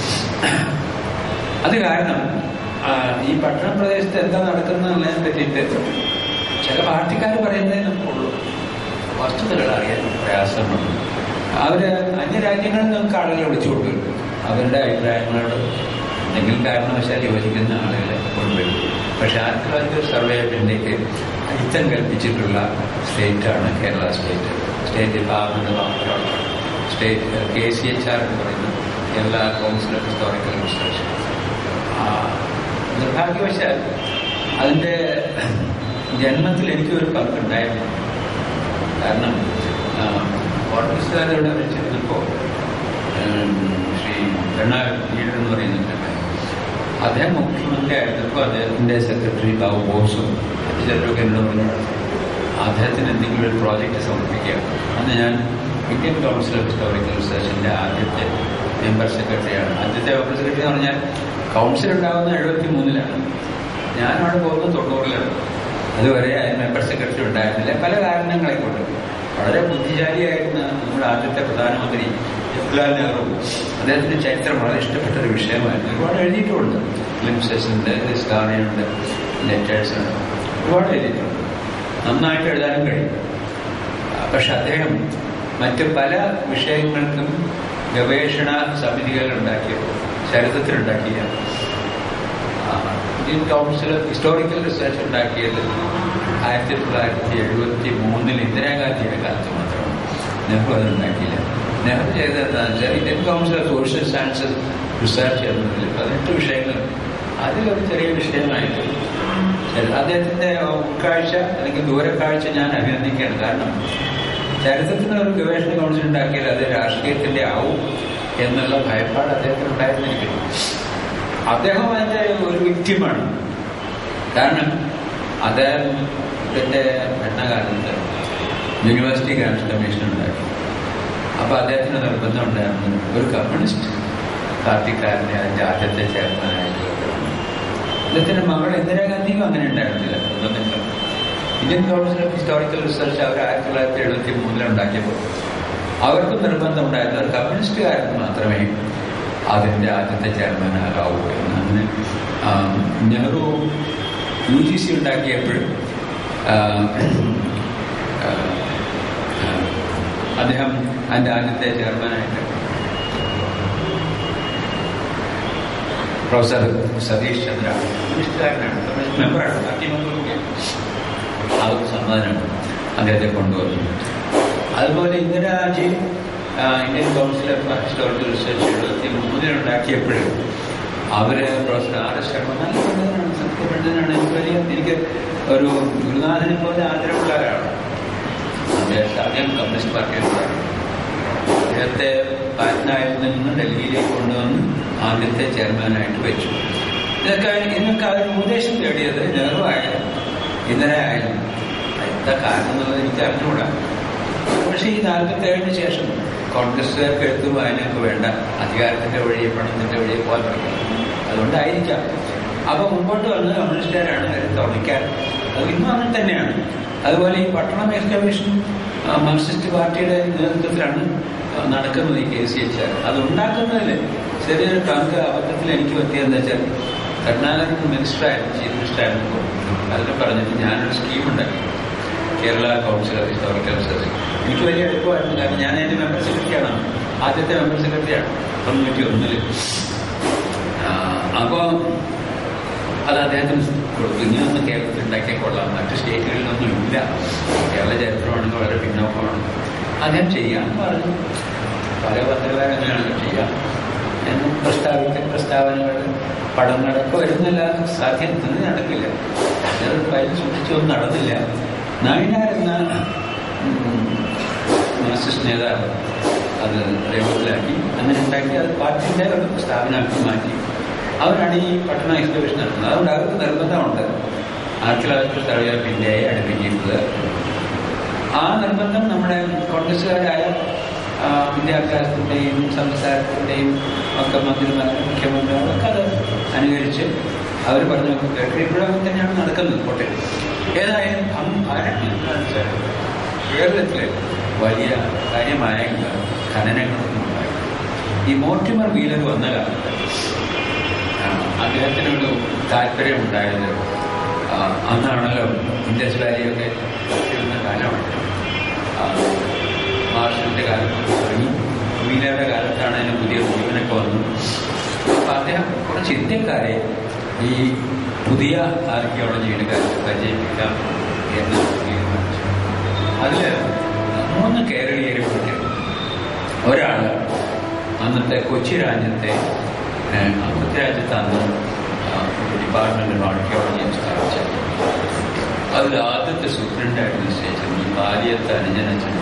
അത് കാരണം ആ, ഈ പട്ടണ പ്രദേശത്ത് എന്താ നടക്കുന്നതിനെ പറ്റിയിട്ട് ചില പാർട്ടിക്കാർ പറയുന്നതേ നമുക്കുള്ളൂ വസ്തുതകൾ അറിയാൻ പ്രയാസമാണ് അവര് അന്യരാജ്യങ്ങളിൽ നമുക്ക് ആളുകളെ വിളിച്ചു കൊണ്ടുവരും അവരുടെ അഭിപ്രായങ്ങളോട് എന്തെങ്കിലും കാരണവശാൽ യോജിക്കുന്ന ആളുകളെ കൊണ്ടുവരും പക്ഷെ ആർക്കിയോളജിക്കൽ സർവേ ഓഫ് ഇന്ത്യക്ക് അയിത്തം കൽപ്പിച്ചിട്ടുള്ള സ്റ്റേറ്റാണ് Kerala state state department of archaeology state K C H R എന്ന് പറയുന്നത് Kerala council of historical research ആ, നിർഭാഗ്യവശാൽ അതിന്റെ ജന്മത്തിൽ എനിക്കൊരു പങ്കുണ്ടായിരുന്നു കാരണം ആ, കോൺഗ്രസ്സുകാരോട് വെച്ചിരുന്നപ്പോൾ ശ്രീ കരുണാകരൻ ലീഡർ എന്ന് പറയുന്നുണ്ട് അദ്ദേഹം മുഖ്യമന്ത്രി ആയിരുന്നപ്പോൾ അദ്ദേഹത്തിന്റെ സെക്രട്ടറി ബാബു ബോസും മറ്റു ചിലരൊക്കെ എന്നോട് പറഞ്ഞു അദ്ദേഹത്തിന് എന്തെങ്കിലും ഒരു പ്രോജക്റ്റ് സമർപ്പിക്കുക അന്ന് ഞാൻ ഇന്ത്യൻ കൗൺസിൽ ഓഫ് ഹിസ്റ്റോറിക്കൽ റിസർച്ചിന്റെ ആദ്യത്തെ മെമ്പർ സെക്രട്ടറിയാണ് ആദ്യത്തെ മെമ്പർ സെക്രട്ടറി എന്ന് പറഞ്ഞാൽ കൗൺസിൽ ഉണ്ടാകുന്ന എഴുപത്തി മൂന്നിലാണ് ഞാൻ അവിടെ പോകുന്നത് തൊണ്ണൂറിലാണ് അതുവരെ അതിന് മെമ്പർ സെക്രട്ടറി ഉണ്ടായിരുന്നില്ല പല കാരണങ്ങളെ കൊണ്ട് വളരെ ബുദ്ധിശാലിയായിരുന്ന നമ്മുടെ ആദ്യത്തെ പ്രധാനമന്ത്രി ജവഹർലാൽ നെഹ്റു അദ്ദേഹത്തിന്റെ ചരിത്രം വളരെ ഇഷ്ടപ്പെട്ട ഒരു വിഷയമായിരുന്നു ഒരുപാട് എഴുതിയിട്ടുമുണ്ട് ഗ്ലിംസസ് ഉണ്ട് ഹിസ്റ്റാറിയുണ്ട് ലെറ്റേഴ്സ് ഉണ്ട് ഒരുപാട് എഴുതിയിട്ടുണ്ട് നന്നായിട്ട് എഴുതാനും കഴിയും പക്ഷെ അദ്ദേഹം മറ്റ് പല വിഷയങ്ങൾക്കും ഗവേഷണ സമിതികൾ ഉണ്ടാക്കിയത് ചരിത്രത്തിലുണ്ടാക്കിയ ആ, Indian council of historical research ഉണ്ടാക്കിയത് ആയിരത്തി തൊള്ളായിരത്തി എഴുപത്തി മൂന്നിൽ ഇന്ദിരാഗാന്ധിയുടെ കാലത്ത് മാത്രമാണ് നെഹ്റു അത് ഉണ്ടാക്കിയില്ല നെഹ്റു ചെയ്തത് എന്താണെന്ന് വെച്ചാൽ Indian council of social sciences research എന്നതിൽ പതിനെട്ട് വിഷയങ്ങൾ അതിലൊരു ചെറിയ വിഷയമായിട്ട് ശരി, അദ്ദേഹത്തിന്റെ ഉൾക്കാഴ്ച അല്ലെങ്കിൽ ദൂരക്കാഴ്ച ഞാൻ അഭിനന്ദിക്കുകയാണ് കാരണം ചരിത്രത്തിന് ഒരു ഗവേഷണ കൗൺസിൽ ഉണ്ടാക്കിയാൽ അത് രാഷ്ട്രീയത്തിന്റെ ആവും എന്നുള്ള ഭയപ്പാട് അദ്ദേഹത്തിന് ഉണ്ടായിരുന്നിരിക്കുന്നു അദ്ദേഹം അതിന്റെ ഒരു വിക്റ്റിമാണ് കാരണം അദ്ദേഹത്തിന്റെ ഭരണകാലത്ത് യൂണിവേഴ്സിറ്റി ഗ്രാൻഡ് കമ്മീഷൻ ഉണ്ടാക്കി അപ്പൊ അദ്ദേഹത്തിന് നിർബന്ധം ഉണ്ടായിരുന്നു ഒരു കമ്മ്യൂണിസ്റ്റ് പാർട്ടിക്കാരനെ അതിന്റെ ആദ്യത്തെ ചെയർമാനായിട്ട് വെക്കണം. അദ്ദേഹത്തിന്റെ മകൾ ഇന്ദിരാഗാന്ധിയും അങ്ങനെ ഉണ്ടായിരുന്നില്ല നിർബന്ധങ്ങൾ Indian council of historical research അവർ ആയിരത്തി തൊള്ളായിരത്തി എഴുപത്തി മൂന്നിൽ ഉണ്ടാക്കിയപ്പോൾ അവർക്കും നിർബന്ധം ഉണ്ടായിരുന്നു ഒരു കമ്മ്യൂണിസ്റ്റുകാരന് മാത്രമേ അതിന്റെ ആദ്യത്തെ ചെയർമാനാകാവൂ എന്ന് അങ്ങനെ ആ, നെഹ്റു യു ജി സി ഉണ്ടാക്കിയപ്പോഴും ആ, ആ, ആ, അദ്ദേഹം അതിന്റെ ആദ്യത്തെ ചെയർമാനായിട്ട് പ്രൊഫസർ സതീഷ് ചന്ദ്ര കമ്മ്യൂണിസ്റ്റുകാരനാണ് കമ്മ്യൂണിസ്റ്റ് മെമ്പറാണ് പാർട്ടി മെമ്പറൊക്കെ അവർക്ക് സമ്മതനാണ് അദ്ദേഹത്തെ കൊണ്ടുവന്നു അതുപോലെ ഇന്ദിരാജി ആ, Indian council of historical research എഴുപത്തി മൂന്നിലുണ്ടാക്കിയപ്പോഴും അവര് പ്രൊഫസർ ആർ എസ് ശർമ്മ നല്ല പണ്ഡിതനാണ് സത്യപണ്ഡിതനാണ് എനിക്ക് വലിയ എനിക്ക് ഒരു ഗുരുനാഥനെ പോലെ ആദരവുള്ള ഒരാളാണ് അദ്ദേഹം അദ്ദേഹം കമ്മ്യൂണിസ്റ്റ് പാർട്ടിയിലുണ്ടായിരുന്നു അദ്ദേഹത്തെ പാറ്റ്നായിൽ നിന്ന് ഡൽഹിയിലേക്ക് കൊണ്ടുവന്ന് ആദ്യത്തെ ചെയർമാനായിട്ട് വെച്ചു ഇതൊക്കെ ഇന്നൊക്കെ അതിന് ഉപദേശം തേടിയത് നെഹ്റു ആയാലും ഇന്ദിര ആയാലും എന്താ കാരണം എന്നുള്ളത് എനിക്ക് അറിഞ്ഞുകൂടാ പക്ഷേ ഈ നാൽപ്പത്തി ഏഴിന് ശേഷം കോൺഗ്രസ്സുകാർക്ക് എഴുത്തും വായനയൊക്കെ വേണ്ട അധികാരത്തിന്റെ വഴി പണത്തിന്റെ വഴി പോകാൻ തുടങ്ങി അതുകൊണ്ടായിരിക്കാം അപ്പൊ മുമ്പോട്ട് വന്ന് കമ്മ്യൂണിസ്റ്റുകാരാണ് അതിൽ തുണയ്ക്കാൻ അത് ഇന്നും അങ്ങനെ തന്നെയാണ് അതുപോലെ ഈ പട്ടണം എക്സ്കവേഷൻ മാർക്സിസ്റ്റ് പാർട്ടിയുടെ നേതൃത്വത്തിലാണ് നടക്കുന്നത് ഈ കെ സി എച്ച് ആർ അത് ഉണ്ടാക്കുന്നതിൽ ചെറിയൊരു പങ്ക് അബദ്ധത്തിൽ എനിക്ക് പറ്റിയെന്താ വെച്ചാൽ കരുണാകരൻ മിനിസ്റ്ററായിരുന്നു ചീഫ് മിനിസ്റ്ററായിരുന്നു അതിന് പറഞ്ഞിട്ട് ഞാനൊരു സ്കീം ഉണ്ടാക്കി Kerala council of historical research എനിക്ക് വലിയ എളുപ്പമായിരുന്നു കാരണം ഞാൻ അതിന്റെ മെമ്പർ സെക്രട്ടറിയാണ് ആദ്യത്തെ മെമ്പർ സെക്രട്ടറിയാണ് തൊണ്ണൂറ്റി ഒന്നില് അപ്പോൾ അത് അദ്ദേഹത്തിന് കൊടുത്തു ഇനിയൊന്ന് കേരളത്തിൽ ഉണ്ടാക്കിയാൽ കൊള്ളാം മറ്റ് സ്റ്റേറ്റുകളിലൊന്നും ഇല്ല കേരള ചരിത്രമാണെങ്കിൽ വളരെ പിന്നോക്കമാണ് അദ്ദേഹം ചെയ്യാമെന്ന് പറഞ്ഞു പല പത്രകാരങ്ങനെയാണല്ലോ ചെയ്യാം എന്ന് പ്രസ്താവിച്ച പ്രസ്താവനകൾ പടങ്ങളൊക്കെ വരുന്നില്ല സാധ്യത്തിന് നടക്കില്ല അത് ഫയൽ സൂക്ഷിച്ചൊന്നും നടന്നില്ല നായനാർ എന്ന ഉം, മാർക്സിസ്റ്റ് നേതാവ് അത് പ്രയോഗത്തിലാക്കി അങ്ങനെ ഉണ്ടാക്കി അത് പാർട്ടിന്റെ ഒരു സ്ഥാപനമാക്കി മാറ്റി അവരാണ് ഈ പട്ടണ എക്സിബിഷൻ നടത്തുന്നത് അതുകൊണ്ട് അവർക്ക് നിർബന്ധമുണ്ട് ആർക്കിയോളജിക്കൽ സർവേ ഓഫ് ഇന്ത്യയെ അടുപ്പിക്കുന്നത് ആ നിർബന്ധം നമ്മുടെ കോൺഗ്രസ്സുകാരായ ആ, വിദ്യാഭ്യാസത്തിന്റെയും സംസ്കാരത്തിന്റെയും ഒക്കെ മന്ത്രിമാരും മുഖ്യമന്ത്രിമാരൊക്കെ അത് അനുകരിച്ച് അവർ പറഞ്ഞൊക്കെ കേട്ട് ഇപ്പോഴും അങ്ങനെ തന്നെയാണ് നടക്കുന്നത് കോട്ടയം ഏതായാലും അന്ന് ഭാരത് വെച്ചാൽ കേരളത്തിലെ വലിയ കാര്യമായ ഖനനങ്ങളൊന്നും ഉണ്ടായില്ല ഈ മോർട്ടിമർ വീലർ വന്ന കാലത്ത് ആ, അദ്ദേഹത്തിനൊരു താല്പര്യം ഉണ്ടായത് ആ, അന്നാണല്ലോ ഇൻഡസ് വാലിയൊക്കെ ഇരുന്ന കാലമാണ് ആ, മാർഷലിന്റെ കാലത്ത് തുടങ്ങി വീലറുടെ കാലത്താണ് അതിന് പുതിയ ജീവനൊക്കെ വന്നു അപ്പൊ അദ്ദേഹം കുറച്ച് ഇന്ത്യക്കാരെ ഈ പുതിയ ആർക്കിയോളജിയുടെ കാര്യത്തിൽ പരിചയിപ്പിക്കാം എന്ന് തീരുമാനിച്ചു അതില് മൂന്ന് കേരളീയരെ പറ്റി ഒരാള് അന്നത്തെ കൊച്ചി രാജ്യത്തെ ഏഹ്, അന്നത്തെ രാജ്യത്ത് അന്ന് ആ, ഒരു ഡിപ്പാർട്ട്മെന്റ് ഓഫ് ആർക്കിയോളജി സ്ഥാപിച്ചത് അതിൽ ആദ്യത്തെ സൂപ്രണ്ടായിട്ട് നിശ്ചയിച്ചത് ഈ ബാല്യത്തെ അനുജനച്ചൻ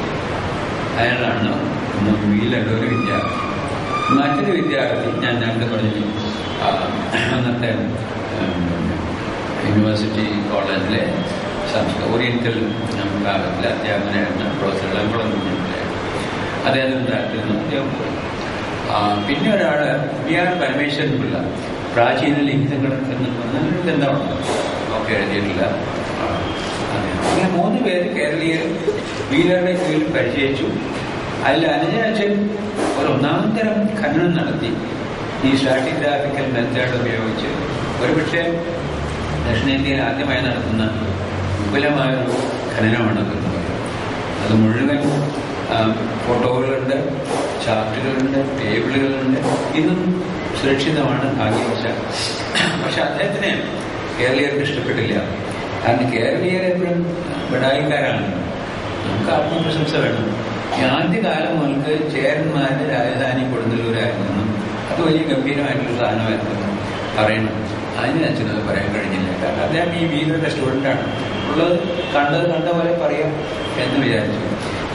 അയാളാണ് ഇന്ന് വീലുള്ള ഒരു വിദ്യാർത്ഥി മറ്റൊരു വിദ്യാർത്ഥി ഞാൻ നേരത്തെ പറഞ്ഞു ആ, അന്നത്തെ ഉം, യൂണിവേഴ്സിറ്റി കോളേജിലെ സംസ്കൃത ഓറിയന്റൽ വിഭാഗത്തിലെ അധ്യാപകനായിരുന്ന പ്രൊഫസർ ഇളംകുളം കുഞ്ഞിൻ്റെ അദ്ദേഹത്തിന് താല്പര്യം അദ്ദേഹം പോയി ആ, പിന്നെ ഒരാള് വി ആർ പരമേശ്വരൻ പിള്ള പ്രാചീന ലിഖിതങ്ങൾ എന്ന് പറഞ്ഞൊരു ഗ്രന്ഥമുണ്ട് ഒക്കെ എഴുതിയിട്ടില്ല ആ, അദ്ദേഹം. അങ്ങനെ മൂന്ന് പേര് കേരളീയർ വീലറുടെ കീഴിൽ പരിചയിച്ചു അതിൽ അനുജനച്ഛൻ ഒരു ഒന്നാം തരം ഖനനം നടത്തി ഈ സ്ട്രാറ്റിഗ്രാഫിക്കൽ മെത്തേഡ് ഉപയോഗിച്ച് ഒരുപക്ഷെ ദക്ഷിണേന്ത്യയിൽ ആദ്യമായി നടത്തുന്ന വിപുലമായ ഒരു ഖനനമാണ് അത് അത് മുഴുവൻ ആ, ഫോട്ടോകളുണ്ട് ചാർട്ടുകളുണ്ട് ടേബിളുകളുണ്ട് ഇന്നും സുരക്ഷിതമാണ് ഭാഗ്യവശാൽ പക്ഷെ അദ്ദേഹത്തിന് കേരളീയർക്ക് ഇഷ്ടപ്പെട്ടില്ല കാരണം കേരളീയർ എപ്പോഴും ബഡായിക്കാരാണ് നമുക്ക് ആത്മപ്രശംസ വേണം ഈ ആദ്യകാലം മുതൽക്ക് ചേരന്മാരുടെ രാജധാനി കൊടുങ്ങല്ലൂരായിരുന്നു അത് വലിയ ഗംഭീരമായിട്ടുള്ള സാധനമായിരുന്നു പറയണം അതിന് അച്ഛനത് പറയാൻ കഴിഞ്ഞില്ല കാരണം അദ്ദേഹം ഈ വീരയുടെ സ്റ്റുഡൻ്റാണ് ഉള്ളത് കണ്ടത് കണ്ട പോലെ പറയാം എന്ന് വിചാരിച്ചു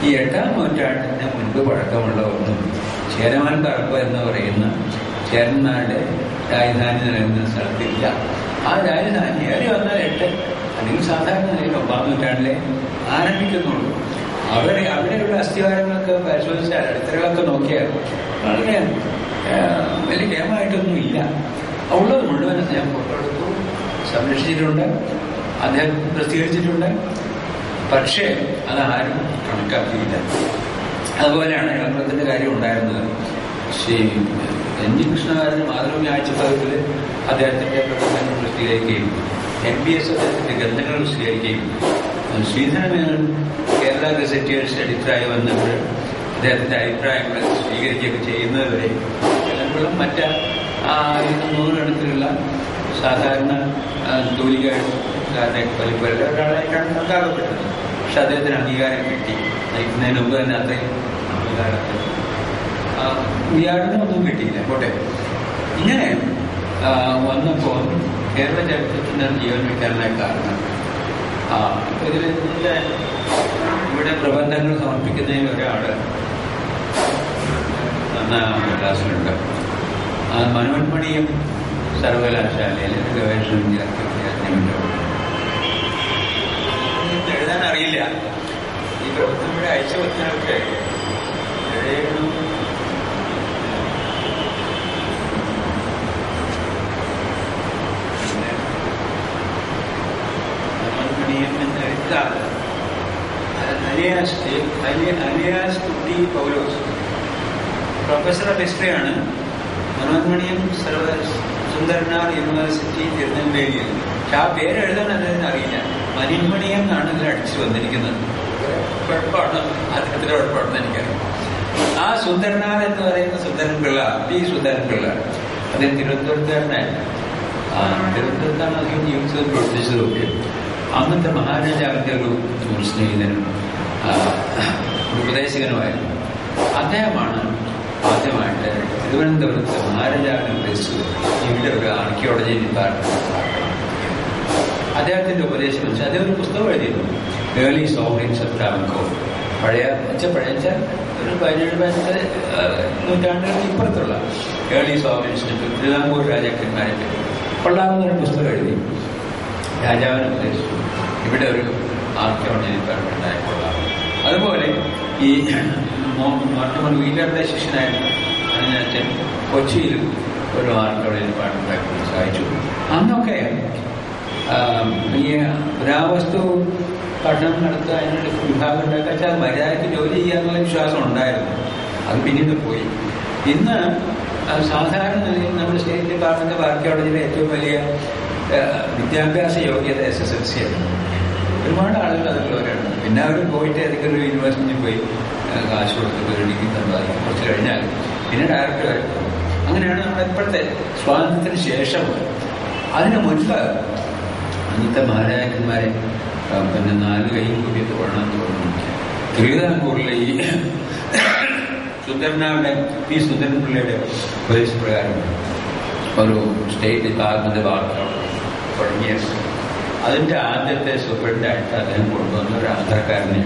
ഈ എട്ടാം നൂറ്റാണ്ടിന് മുൻപ് പഴക്കമുള്ള ഒന്നും ചേരമാൻ പറപ്പ് എന്ന് പറയുന്ന ചേരനാട് രാജധാനി നിലനിന്ന സ്ഥലത്തില്ല ആ രാജധാനി ഏറി വന്നാൽ എട്ട് അല്ലെങ്കിൽ സാധാരണ നിലയിൽ ഒമ്പതാം നൂറ്റാണ്ടിലെ ആരംഭിക്കുന്നുള്ളൂ അവരെ അവിടെയുള്ള അസ്ഥിവാരങ്ങളൊക്കെ പരിശോധിച്ചാൽ അടുത്തകളൊക്കെ നോക്കിയാൽ വളരെ ആ, വലിയ കേമായിട്ടൊന്നും ഇല്ല ഉള്ളത് മുഴുവൻ അദ്ദേഹം പുറത്തെടുത്തു സംരക്ഷിച്ചിട്ടുണ്ട് അദ്ദേഹം പ്രസിദ്ധീകരിച്ചിട്ടുണ്ട് പക്ഷേ അതാരും കണക്കാക്കിയില്ല അതുപോലെയാണ് ഇളംകുളത്തിന്റെ കാര്യം ഉണ്ടായിരുന്നത് ശ്രീ എൻ ജി കൃഷ്ണകാരന് മാതൃഭൂമി ആഴ്ചപ്പതിപ്പിൽ അദ്ദേഹത്തിന്റെ പ്രബന്ധങ്ങൾ പ്രസിദ്ധീകരിക്കുകയും എം ബി എസ് അദ്ദേഹത്തിന്റെ ഗ്രന്ഥങ്ങൾ പ്രസിദ്ധീകരിക്കുകയും ശ്രീധരമേനോൻ കേരള ഗസറ്റേഴ്സ് എഡിറ്ററായി വന്നപ്പോൾ അദ്ദേഹത്തിന്റെ അഭിപ്രായങ്ങൾ സ്വീകരിക്കുകയൊക്കെ ചെയ്യുന്നതുവരെ ഇളംകുളം മറ്റ് ആ, നൂറുകണക്കിലുള്ള സാധാരണ ആ, തൂലികക്കാരനെ വലിപ്പമല്ല ഒരാളായിട്ടാണ് കണക്കാക്കപ്പെട്ടത് പക്ഷെ അദ്ദേഹത്തിന് അംഗീകാരം കിട്ടി നയിക്കുന്നതിന് മുമ്പ് തന്നെ അത്രയും അംഗീകാരത്തിൽ ഉയാടിനൊന്നും കിട്ടിയില്ല പോട്ടെ ഇങ്ങനെ ആ, വന്നപ്പോൾ കേരള ചരിത്രത്തിന് ജീവൻ വയ്ക്കാനുള്ള കാരണം ആ ഇപ്പൊ ഇതില് ഇതില് ഇവിടെ പ്രബന്ധങ്ങൾ സമർപ്പിക്കുന്നതിന് ഒരാള് ഒന്നാം ക്ലാസ്സിലുണ്ട് ആ മനോന്മണിയും സർവകലാശാലയിൽ ഒരു ഗവേഷണ വിദ്യാർത്ഥി വിദ്യാർത്ഥിനിയുണ്ട് ഇത് എഴുതാൻ അറിയില്ല ഈ പ്രബന്ധം ഇവിടെ അയച്ചു വെക്കാനൊക്കെ എഴുതണം മനോന്മണിയും എന്ന് എഴുതാറ് അലിയാസ് അലിയാസ് കുട്ടി പൗലോസ് പ്രൊഫസർ ഓഫ് ഹിസ്റ്ററിയാണ് മനോന്മണിയും സർവ സുന്ദരനാർ യൂണിവേഴ്സിറ്റി തിരുനെൽവേലിയിൽ പക്ഷെ ആ പേര് എഴുതാൻ അദ്ദേഹത്തിന് അറിയില്ല മനിമണിയം എന്നാണ് ഇതിൽ അടിച്ചു വന്നിരിക്കുന്നത് കുഴപ്പമാണ് അദ്ദേഹത്തിന്റെ കുഴപ്പമാണെന്ന് എനിക്കറിയാം ആ സുന്ദരനാർ എന്ന് പറയുന്ന സുന്ദരൻ പിള്ള പി സുന്ദരൻ പിള്ള അദ്ദേഹം തിരുവനന്തപുരത്തുകാരനായിരുന്നു ആ തിരുവനന്തപുരത്താണ് അധികം ജീവിച്ചതും പ്രവർത്തിച്ചതും ഒക്കെ അന്നത്തെ മഹാരാജാവിന്റെ ഒരു ഒരു സ്നേഹിതനും ആ, ഒരു ഉപദേശകനുമായിരുന്നു അദ്ദേഹമാണ് ആദ്യമായിട്ട് തിരുവനന്തപുരത്ത് മഹാരാജാവിനെ ഉപദേശിച്ചത് ഇവിടെ ഒരു ആർക്കിയോളജി ഡിപ്പാർട്ട്മെന്റ് അദ്ദേഹത്തിന്റെ ഉപദേശം വെച്ചാൽ അദ്ദേഹം ഒരു പുസ്തകം എഴുതിയിരുന്നു ഏർലി സോവറിൻസ് ഓഫ് ട്രാവൻകോർ പഴയ വെച്ച പഴയ വെച്ചാൽ ഒരു പതിനേഴ് പതിനെട്ട് നൂറ്റാണ്ടുകൾക്ക് ഇപ്പുറത്തുള്ള ഏർലി സോവറിൻസിനെ പറ്റി തിരുവിതാംകൂർ രാജാക്കന്മാരെ പറ്റി കൊള്ളാവുന്ന ഒരു പുസ്തകം എഴുതി രാജാവിനെ ഉപദേശിച്ചു ഇവിടെ ഒരു ആർക്കിയോളജി ഡിപ്പാർട്ട്മെന്റ് ആയിക്കൊള്ളാം അതുപോലെ ഈ മോർട്ടമൺ വീലറുടെ ശിഷ്യനായിരുന്നു അതിനകത്ത് കൊച്ചിയിലും ഒരു ആർക്കിയോളജി ഡിപ്പാർട്ട്മെന്റ് ആക്കി സഹായിച്ചു അന്നൊക്കെ ആ, ഈ പുരാവസ്തു പഠനം നടത്തുക അതിനുള്ള വിഭാഗം ഉണ്ടാക്കുക വെച്ചാൽ അത് മര്യാദയ്ക്ക് ജോലി ചെയ്യാന്നുള്ള വിശ്വാസം ഉണ്ടായിരുന്നു അത് പിന്നീട് പോയി ഇന്ന് അത് സാധാരണ നിലയിൽ നമ്മുടെ സ്റ്റേറ്റ് ഡിപ്പാർട്ട്മെന്റ് ഓഫ് ആർക്കിയോളജിയിലെ ഏറ്റവും വലിയ ആ, വിദ്യാഭ്യാസ യോഗ്യത എസ് എസ് എൽ സി ആണ് ഒരുപാട് ആളുകൾ അതിലുള്ളവരാണ് പിന്നെ അവർ പോയിട്ട് ഏതൊക്കെ ഒരു യൂണിവേഴ്സിറ്റിയിൽ പോയി ആ, കാശ് കൊടുത്തിട്ട് ഒരു ഡിഗ്രി സമ്പാദിക്കും കുറച്ച് കഴിഞ്ഞാൽ പിന്നെ ഡയറക്ടർ ആയിരിക്കും അങ്ങനെയാണ് നമ്മുടെ ഇപ്പോഴത്തെ സ്വാതന്ത്ര്യത്തിന് ശേഷം അതിന് മുൻപ് അന്നത്തെ മഹാരാജാക്കന്മാരെ ആ, പിന്നെ നാല് കൈയും കൂട്ടിയിട്ട് കൊള്ളാമെന്ന് തോന്നുന്നു തിരുവിതാംകൂറിലെ ഈ സുന്ദരനാവിടെ പി സുന്ദരൻപിള്ളയുടെ ഉപദേശപ്രകാരം ഒരു സ്റ്റേറ്റ് ഡിപ്പാർട്ട്മെന്റ് വാർത്ത തുടങ്ങിയ അതിന്റെ ആദ്യത്തെ സൂപ്രണ്ടായിട്ട് അദ്ദേഹം കൊണ്ടുവന്ന ഒരു ആന്ധ്രക്കാരനെ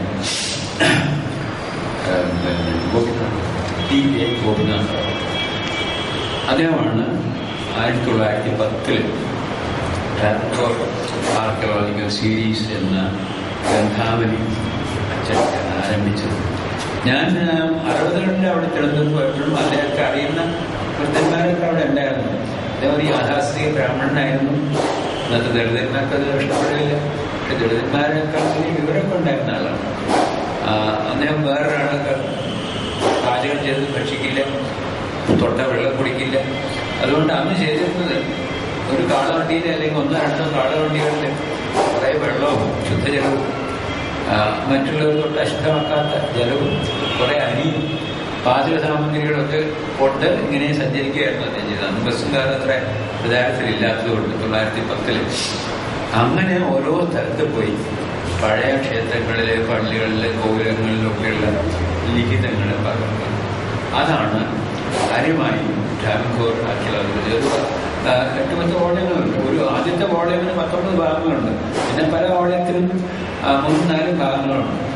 ആ, പിന്നെ ഗോപിനാഥ് ടി എ ഗോപിനാഥ് റാവു. അദ്ദേഹമാണ് ആയിരത്തി തൊള്ളായിരത്തി പത്തിൽ ടാൻകോർ ആർക്കിയോളജിക്കൽ സീരീസ് എന്ന ഗ്രന്ഥാവലി അച്ചടിക്കാൻ ആരംഭിച്ചത് ഞാൻ ആ, അറുപതുകളിൽ അവിടെ തിരുവനന്തപുരത്ത് പോയപ്പോഴും അദ്ദേഹത്തെ അറിയുന്ന വൃദ്ധന്മാരൊക്കെ അവിടെ ഉണ്ടായിരുന്നു അദ്ദേഹം ഒരു യാഥാസ്ഥിക ബ്രാഹ്മണനായിരുന്നു ഇന്നത്തെ ദളിതന്മാർക്ക് അത് ഇഷ്ടപ്പെടില്ല പക്ഷെ ദളിതന്മാരെക്കാൾ വലിയ വിവരമൊക്കെ ഉണ്ടായിരുന്ന ആളാണ് ആ, അദ്ദേഹം വേറൊരാളൊക്കെ പാചകം ചെയ്ത് ഭക്ഷിക്കില്ല തൊട്ട വെള്ളം കുടിക്കില്ല അതുകൊണ്ട് അന്ന് ചെയ്തിരുന്നത് ഒരു കാളവണ്ടിയിൽ അല്ലെങ്കിൽ ഒന്നോ രണ്ടോ കാളവണ്ടികളിൽ കുറേ വെള്ളവും ശുദ്ധജലവും ആ, മറ്റുള്ളവർ തൊട്ട് അശുദ്ധമാക്കാത്ത ജലവും കുറെ അരിയും പാചക സാമഗ്രികളൊക്കെ കൊണ്ട് ഇങ്ങനെ സഞ്ചരിക്കുകയായിരുന്നു അദ്ദേഹം ചെയ്തത് അന്ന് ബസ്സും കാലം അത്ര പ്രചാരത്തിലില്ലാത്തതുകൊണ്ട് തൊള്ളായിരത്തി പത്തില് അങ്ങനെ ഓരോ സ്ഥലത്ത് പോയി പഴയ ക്ഷേത്രങ്ങളിലെ പള്ളികളിലെ ഗോപുരങ്ങളിലൊക്കെയുള്ള ലിഖിതങ്ങൾ പകർന്നു അതാണ് കാര്യമായി ട്രാവൻകോർ ആർക്കിയോളജി ഒരു ആ, എട്ട് പത്ത് വോളിയങ്ങളുണ്ട് ഒരു ആദ്യത്തെ വോളിയമിന് പത്തൊമ്പത് ഭാഗങ്ങളുണ്ട് പിന്നെ പല വോളിയത്തിലും ആ, മൂന്നും നാലും ഭാഗങ്ങളുണ്ട്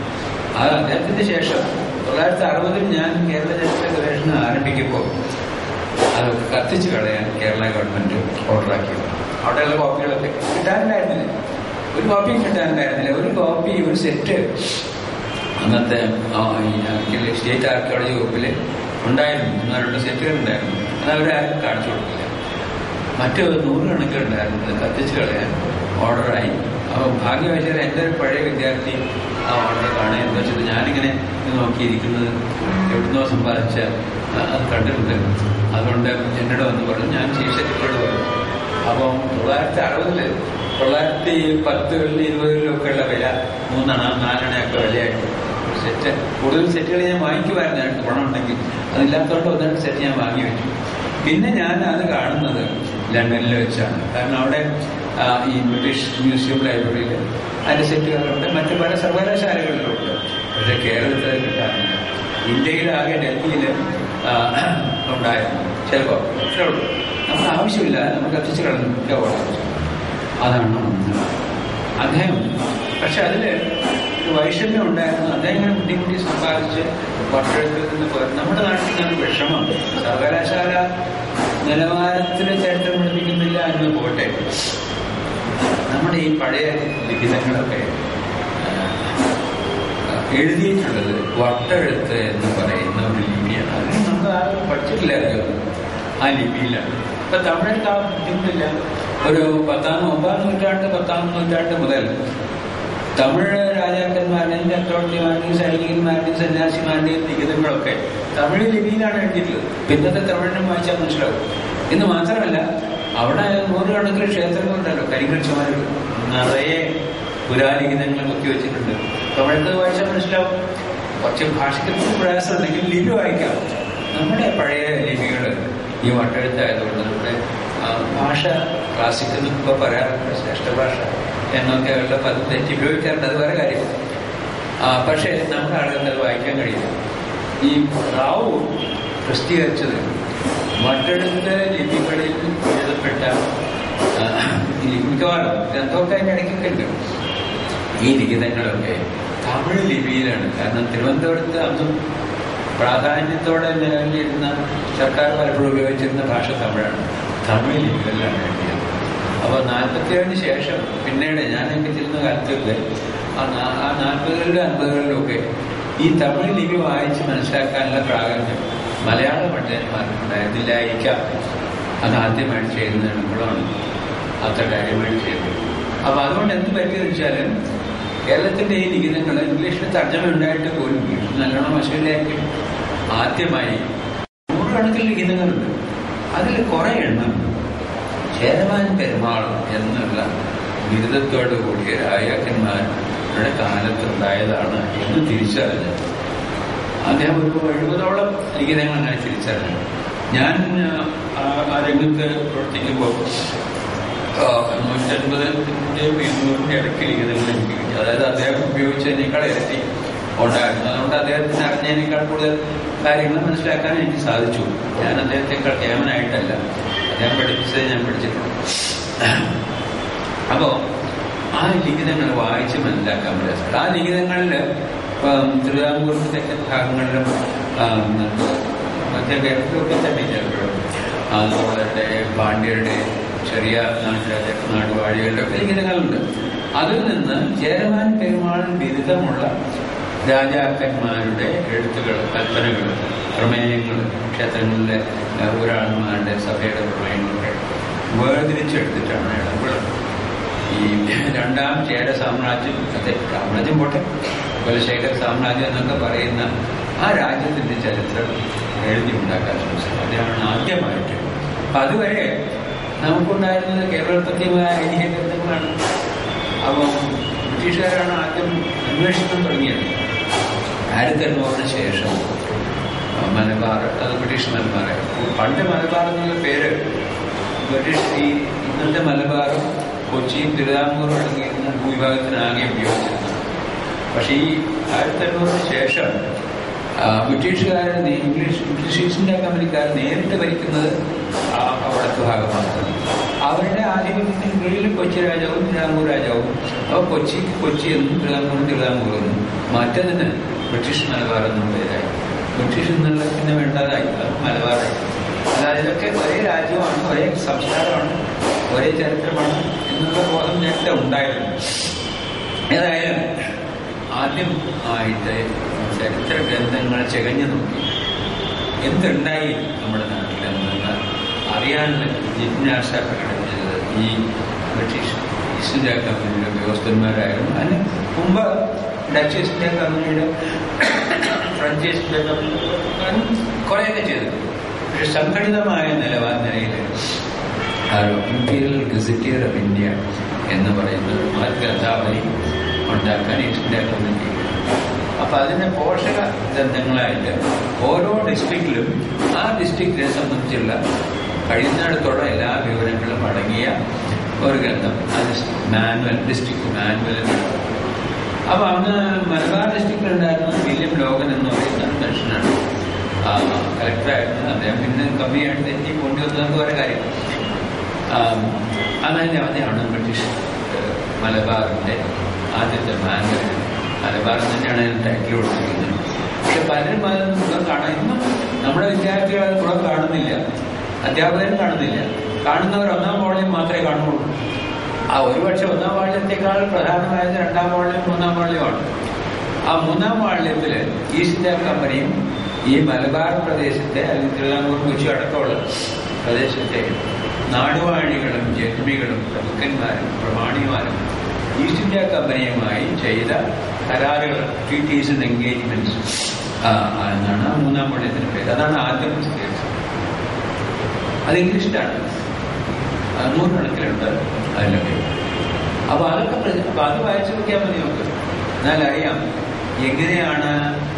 അത് അദ്ദേഹത്തിന്റെ ശേഷം തൊള്ളായിരത്തി അറുപതിൽ ഞാൻ കേരള ചരിത്ര ഗവേഷണം ആരംഭിക്കുമ്പോൾ അത് കത്തിച്ചു കളയാൻ കേരള ഗവൺമെന്റ് ഓർഡറാക്കിയത് അവിടെയുള്ള കോപ്പികളൊക്കെ കിട്ടാനുണ്ടായിരുന്നില്ല ഒരു കോപ്പിയും കിട്ടാനുണ്ടായിരുന്നില്ല ഒരു കോപ്പി ഒരു സെറ്റ് അന്നത്തെ ആ, ഈ ആർക്കിയോളജി- സ്റ്റേറ്റ് ആർക്കിയോളജി വകുപ്പിൽ ഉണ്ടായിരുന്നു ഒന്നോ രണ്ടോ സെറ്റുകൾ ഉണ്ടായിരുന്നു അത് അവരാരും കാണിച്ചു കൊടുക്കില്ല മറ്റു നൂറുകണക്കിലുണ്ടായിരുന്നത് കത്തിച്ചു കളയാൻ ഓർഡറായി അപ്പോൾ ഭാഗ്യവശാൽ എൻ്റെ ഒരു പഴയ വിദ്യാർത്ഥി ആ ഓർഡർ കാണുക എന്താ വെച്ചാൽ ഞാനിങ്ങനെ ഇത് നോക്കിയിരിക്കുന്നത് എവിടുന്നോ സമ്പാദിച്ച ആ, അത് കണ്ടിട്ടുണ്ട് അതുകൊണ്ട് എന്നോട് വന്ന് പറഞ്ഞു ഞാൻ ചീഫ് സെക്രട്ടറിയോട് പറഞ്ഞു അപ്പം തൊള്ളായിരത്തി അറുപതില് തൊള്ളായിരത്തി പത്തുകളിൽ ഇരുപതുകളിലും ഒക്കെ ഉള്ള വില മൂന്നണ നാലണയൊക്കെ വിലയായിട്ട് ഒരു സെറ്റ് കൂടുതൽ സെറ്റുകൾ ഞാൻ വാങ്ങിക്കുമായിരുന്നു എനിക്ക് ഗുണമുണ്ടെങ്കിൽ അതില്ലാത്തതുകൊണ്ട് ഒന്ന് രണ്ട് സെറ്റ് ഞാൻ വാങ്ങി വെച്ചു പിന്നെ ഞാൻ അത് കാണുന്നത് ലണ്ടനിൽ വെച്ചാണ് കാരണം അവിടെ ആ, ഈ ബ്രിട്ടീഷ് മ്യൂസിയം ലൈബ്രറിയിൽ അതിന്റെ സെറ്റുകളുണ്ട് മറ്റു പല സർവകലാശാലകളിലുണ്ട് പക്ഷെ കേരളത്തിൽ അത് കിട്ടാനില്ല ഇന്ത്യയിലാകെ ഡൽഹിയിൽ ഉണ്ടായിരുന്നു ചിലപ്പോൾ പക്ഷേ ഉള്ളൂ നമുക്ക് ആവശ്യമില്ല നമുക്ക് കത്തിച്ച് കളഞ്ഞ ആവശ്യം അതാണ് ഒന്ന് അദ്ദേഹം പക്ഷെ അതില് ഒരു വൈഷമ്യം ഉണ്ടായിരുന്നു അദ്ദേഹം ഇങ്ങനെ ബുദ്ധിമുട്ടി സമ്പാദിച്ച് വട്ടെഴുത്തിൽ നിന്ന് പോയി നമ്മുടെ നാട്ടിൽ നിന്ന് വിഷമം സർവകലാശാല നിലവാരത്തിലെ ചരിത്രം പഠിപ്പിക്കുന്നില്ല എന്ന് പോട്ടെ നമ്മുടെ ഈ പഴയ ലിഖിതങ്ങളൊക്കെ ആ, എഴുതിയിട്ടുള്ളത് വട്ടെഴുത്ത് എന്ന് പറയുന്ന ഒരു ലിപിയാണ് അത് നമ്മൾ ആരും പഠിച്ചിട്ടില്ലായിരുന്നു ആ ലിപിയിലാണ് ഇപ്പൊ തമിഴർക്ക് ആ ബുദ്ധിമുട്ടില്ല ഒരു പത്താം ഒമ്പതാം നൂറ്റാണ്ട് പത്താം നൂറ്റാണ്ട് മുതൽ തമിഴ് രാജാക്കന്മാരുടെയും ചക്രവർത്തിമാരുടെയും സൈനികന്മാരുടെയും സന്യാസിമാരുടെയും ലിഖിതങ്ങളൊക്കെ തമിഴ് ലിപിയിലാണ് എഴുതിയിട്ടുള്ളത് പിന്നത്തെ തമിഴിനും വായിച്ചാൽ മനസ്സിലാവും എന്ന് മാത്രമല്ല അവിടെ നൂറുകണക്കിന് ക്ഷേത്രങ്ങളുണ്ടല്ലോ കരികൃഷ്ണമാർ നിറയെ പുരാലിഖിതങ്ങൾ കുത്തിവെച്ചിട്ടുണ്ട് തമിഴത്ത് വായിച്ചാൽ മനസ്സിലാവും കുറച്ച് ഭാഷയ്ക്ക് പ്രയാസമുണ്ടെങ്കിൽ ലിപി വായിക്കാം നമ്മുടെ പഴയ ലിപികൾ ഈ വട്ടെഴുത്തായതുകൊണ്ട് നമ്മുടെ ആ, ഭാഷ ക്ലാസിക് എന്നൊക്കെ പറയാറുണ്ട് ശ്രേഷ്ഠ ഭാഷ എന്നൊക്കെ ഉള്ള പദം തെറ്റി ഉപയോഗിക്കാറുണ്ട് അത് വേറെ കാര്യം ആ, പക്ഷേ നമ്മുടെ ആളുകൾക്ക് അത് വായിക്കാൻ കഴിയില്ല ഈ റാവു പ്രസിദ്ധീകരിച്ചത് മറ്റെടുത്ത ലിപികളിൽ എഴുതപ്പെട്ട ആ, ഈ മിക്കവാറും ഗ്രന്ഥമൊക്കെ അതിൻ്റെ ഇടയ്ക്കൊക്കെ ഉണ്ട് ഈ ലിഖിതങ്ങളൊക്കെ തമിഴ് ലിപിയിലാണ് കാരണം തിരുവനന്തപുരത്ത് അന്നും പ്രാധാന്യത്തോടെ നിലനിന്നിരുന്ന സർക്കാർ പലപ്പോഴും ഉപയോഗിച്ചിരുന്ന ഭാഷ തമിഴാണ് തമിഴ് ലിപികളിലാണ് എഴുതിയത് അപ്പോൾ നാൽപ്പത്തിയേഴിന് ശേഷം പിന്നീട് ഞാനൊക്കെ ചെല്ലുന്ന കാലത്തൊക്കെ ആ നാ- ആ നാൽപ്പതുകളിലും അൻപതുകളിലൊക്കെ ഈ തമിഴ് ലിപി വായിച്ച് മനസ്സിലാക്കാനുള്ള പ്രാഗല്യം മലയാള പണ്ഡിതന്മാർക്കുണ്ടായിരുന്നില്ലായിരിക്കാം അത് ആദ്യമായിട്ട് ചെയ്യുന്നത് നമ്മളാണ് അത്ര കാര്യമായിട്ട് ചെയ്തത് അപ്പൊ അതുകൊണ്ട് എന്ത് പറ്റിയെന്ന് വെച്ചാൽ കേരളത്തിന്റെ ഈ ലിഖിതങ്ങൾ ഇംഗ്ലീഷിൽ തർജ്ജമ ഉണ്ടായിട്ട് പോലും ഇംഗ്ലീഷ് നല്ലോണം വശമില്ലായിരിക്കും ആദ്യമായി നൂറുകണക്കിന് ലിഖിതങ്ങളുണ്ട് അതിൽ കുറെ എണ്ണം ചേരമാൻ പെരുമാൾ എന്നുള്ള ബിരുദത്തോടു കൂടിയ രാജാക്കന്മാരുടെ കാലത്തുണ്ടായതാണ് എന്ന് തിരിച്ചറിഞ്ഞു അദ്ദേഹം ഒരു എഴുപതോളം ലിഖിതങ്ങൾ അങ്ങനെ തിരിച്ചറിഞ്ഞു ഞാൻ ആ, ആ രംഗത്ത് പ്രവർത്തിക്കുമ്പോൾ ആ, നൂറ്റൻപതിന്റെയും ഇരുന്നൂറിന്റെ ഇടയ്ക്ക് ലിഖിതങ്ങൾ എനിക്ക് കിട്ടി അതായത് അദ്ദേഹം ഉപയോഗിച്ചതിനേക്കാൾ ഇരട്ടി ഉണ്ടായിരുന്നു അതുകൊണ്ട് അദ്ദേഹത്തിന് അറിഞ്ഞതിനേക്കാൾ കൂടുതൽ കാര്യങ്ങൾ മനസ്സിലാക്കാൻ എനിക്ക് സാധിച്ചു ഞാൻ അദ്ദേഹത്തെക്കാൾ കേമനായിട്ടല്ല അദ്ദേഹം പഠിപ്പിച്ചത് ഞാൻ പഠിച്ചിട്ടുണ്ട് അപ്പോ ആ ലിഖിതങ്ങൾ വായിച്ച് മനസ്സിലാക്കാൻ പറ്റും ആ ലിഖിതങ്ങളിൽ തിരുവിതാംകൂറിന്റെ തെക്കൻ ഭാഗങ്ങളിലും ആ, മധ്യ കേരളത്തിലൊക്കെ തന്നെ ചിലപ്പോഴും അതുപോലെ പാണ്ഡ്യരുടെ ചെറിയ നാട്ടുരാജ നാടുവാഴികളുടെ ഒക്കെ ലിഖിതങ്ങളുണ്ട് അതിൽ നിന്ന് ചേരമാൻ പെരുമാൾ ബിരുദമുള്ള രാജാക്കന്മാരുടെ എഴുത്തുകൾ കൽപ്പനകൾ പ്രമേയങ്ങൾ ക്ഷേത്രങ്ങളിലെ ഊരാളന്മാരുടെ സഭയുടെ പ്രമേയങ്ങളൊക്കെ വേർതിരിച്ചെടുത്തിട്ടാണ് ഇടപെടുന്നത് ഈ രണ്ടാം ചേര സാമ്രാജ്യം അതെ സാമ്രാജ്യം പോട്ടെ കുലശേഖര സാമ്രാജ്യം എന്നൊക്കെ പറയുന്ന ആ രാജ്യത്തിന്റെ ചരിത്രം എഴുതി ഉണ്ടാക്കാൻ ശ്രമിച്ചത് അതാണ് ആദ്യമായിട്ട് അപ്പൊ അതുവരെ നമുക്കുണ്ടായിരുന്നത് കേരളത്തിന്റെതായ ഐതിഹ്യ ഗ്രന്ഥങ്ങളാണ് അപ്പം ബ്രിട്ടീഷുകാരാണ് ആദ്യം അന്വേഷണം തുടങ്ങിയത് ആയിരത്തി എണ്ണൂറിന് ശേഷം മലബാർ അത് ബ്രിട്ടീഷ് മലബാറായിരുന്നു പണ്ട് മലബാർ എന്നുള്ള പേര് ബ്രിട്ടീഷ് ഈ ഇന്നത്തെ മലബാറും കൊച്ചിയും തിരുവിതാംകൂറും അടങ്ങിയിരുന്ന ഭൂവിഭാഗത്തിനാകെ ഉപയോഗിച്ചിരുന്നത് പക്ഷേ ഈ ആയിരത്തി എണ്ണൂറിന് ശേഷം ആ, ബ്രിട്ടീഷുകാർ നേ- ഇംഗ്ലീഷ് ബ്രിട്ടീഷ് ഈസ്റ്റ് ഇന്ത്യ കമ്പനിക്കാർ നേരിട്ട് ഭരിക്കുന്നത് ആ വടക്ക് ഭാഗമാണ് അവരുടെ ആധിപത്യത്തിന് കീഴിൽ കൊച്ചി രാജാവും തിരുവിതാംകൂർ രാജാവും അപ്പോൾ കൊച്ചി കൊച്ചി എന്നും തിരുവിതാംകൂറും തിരുവിതാംകൂർ എന്നും മറ്റതിന് ബ്രിട്ടീഷ് മലബാർ എന്നും പേരായി ബ്രിട്ടീഷ് എന്നുള്ള പിന്നെ വേണ്ടതായി അത് മലബാറായി അതായത് ഇതൊക്കെ ഒരേ രാജ്യമാണ് ഒരേ സംസ്കാരമാണ് ഒരേ ചരിത്രമാണ് എന്നുള്ള ബോധം നേരത്തെ ഉണ്ടായിരുന്നു ഏതായാലും ആദ്യം ആയിട്ട് ചരിത്ര ഗ്രന്ഥങ്ങൾ ചെകഞ്ഞു നോക്കി എന്തുണ്ടായി നമ്മുടെ നാട്ടിൽ എന്നുള്ള അറിയാനുള്ള ജിജ്ഞാസ പ്രകടിപ്പിച്ചത് ഈ ബ്രിട്ടീഷ് ഈസ്റ്റ് ഇന്ത്യ കമ്പനിയുടെ ഉദ്യോഗസ്ഥന്മാരായിരുന്നു അതിന് മുമ്പ് ഡച്ച് ഈസ്റ്റ് ഇന്ത്യ കമ്പനിയുടെ ഫ്രഞ്ച് ഈസ്റ്റ് ഇന്ത്യ കമ്പനിയുടെ കുറേയൊക്കെ ചെയ്തു പക്ഷെ സംഘടിതമായ നിലവാര നിലയിൽ ഇമ്പീരിയൽ ഗസറ്റിയർ ഓഫ് ഇന്ത്യ എന്ന് പറയുന്ന ഒരു ഗ്രന്ഥാവലി ഉണ്ടാക്കാൻ ഈസ്റ്റ് ഇന്ത്യ കമ്പനി അപ്പൊ അതിന്റെ പോഷക ഗ്രന്ഥങ്ങളായിട്ട് ഓരോ ഡിസ്ട്രിക്റ്റിലും ആ ഡിസ്ട്രിക്റ്റിനെ സംബന്ധിച്ചുള്ള കഴിയുന്നിടത്തോളം എല്ലാ വിവരങ്ങളും അടങ്ങിയ ഒരു ഗ്രന്ഥം ആ ഡിസ്ട്രിക്ട് മാനുവൽ ഡിസ്ട്രിക്ട് മാനുവൽ അപ്പൊ അന്ന് മലബാർ ഡിസ്ട്രിക്റ്റിലുണ്ടായിരുന്നത് വില്യം ലോഗൻ എന്ന് പറയുന്ന മനുഷ്യനാണ് കളക്ടറായിരുന്നു അദ്ദേഹം പിന്നെ കമ്മിയായിട്ട് തെറ്റി കൊണ്ടുവന്നത് ഒരു കാര്യം അതിന്റെ അവധിയാണ് ബ്രിട്ടീഷ് മലബാറിന്റെ ആദ്യത്തെ മാനുവൽ മലബാർ തന്നെയാണ് അതിന് ടൈറ്റിൽ കൊടുത്തിരിക്കുന്നത് പക്ഷെ പലരും അതൊന്നും ഇവിടെ കാണാൻ ഇന്നും നമ്മുടെ വിദ്യാർത്ഥികൾ അത് ഇവിടെ കാണുന്നില്ല അധ്യാപകരും കാണുന്നില്ല കാണുന്നവർ ഒന്നാം വോളിയം മാത്രമേ കാണുള്ളൂ ആ ഒരുപക്ഷെ ഒന്നാം വാള്യത്തെക്കാൾ പ്രധാനമായത് രണ്ടാം വാള്യം മൂന്നാം വാള്യമാണ് ആ മൂന്നാം വാള്യത്തിൽ ഈസ്റ്റ് ഇന്ത്യ കമ്പനിയും ഈ മലബാർ പ്രദേശത്തെ അല്ലെങ്കിൽ തിരുവിതാംകൂർ കൊച്ചി അടക്കമുള്ള പ്രദേശത്തെ നാടുവാഴികളും ജന്മികളും പ്രമുഖന്മാരും പ്രമാണിമാരും ഈസ്റ്റ് ഇന്ത്യ കമ്പനിയുമായി ചെയ്ത കരാറുകൾ ട്രീറ്റീസ് ആൻഡ് എൻഗേജ്മെന്റ്സ് എന്നാണ് ആ മൂന്നാം വാള്യത്തിന് പേര് അതാണ് ആദ്യം പ്രസിദ്ധീകരിച്ചത് അത് ഇംഗ്ലീഷിലാണ് നൂറുകണക്കിലുണ്ട് അതിലൊക്കെ അപ്പൊ അതൊക്കെ പ്രച- അപ്പൊ അത് വായിച്ചു നോക്കിയാൽ മതി നമുക്ക് എന്നാൽ അറിയാം എങ്ങനെയാണ്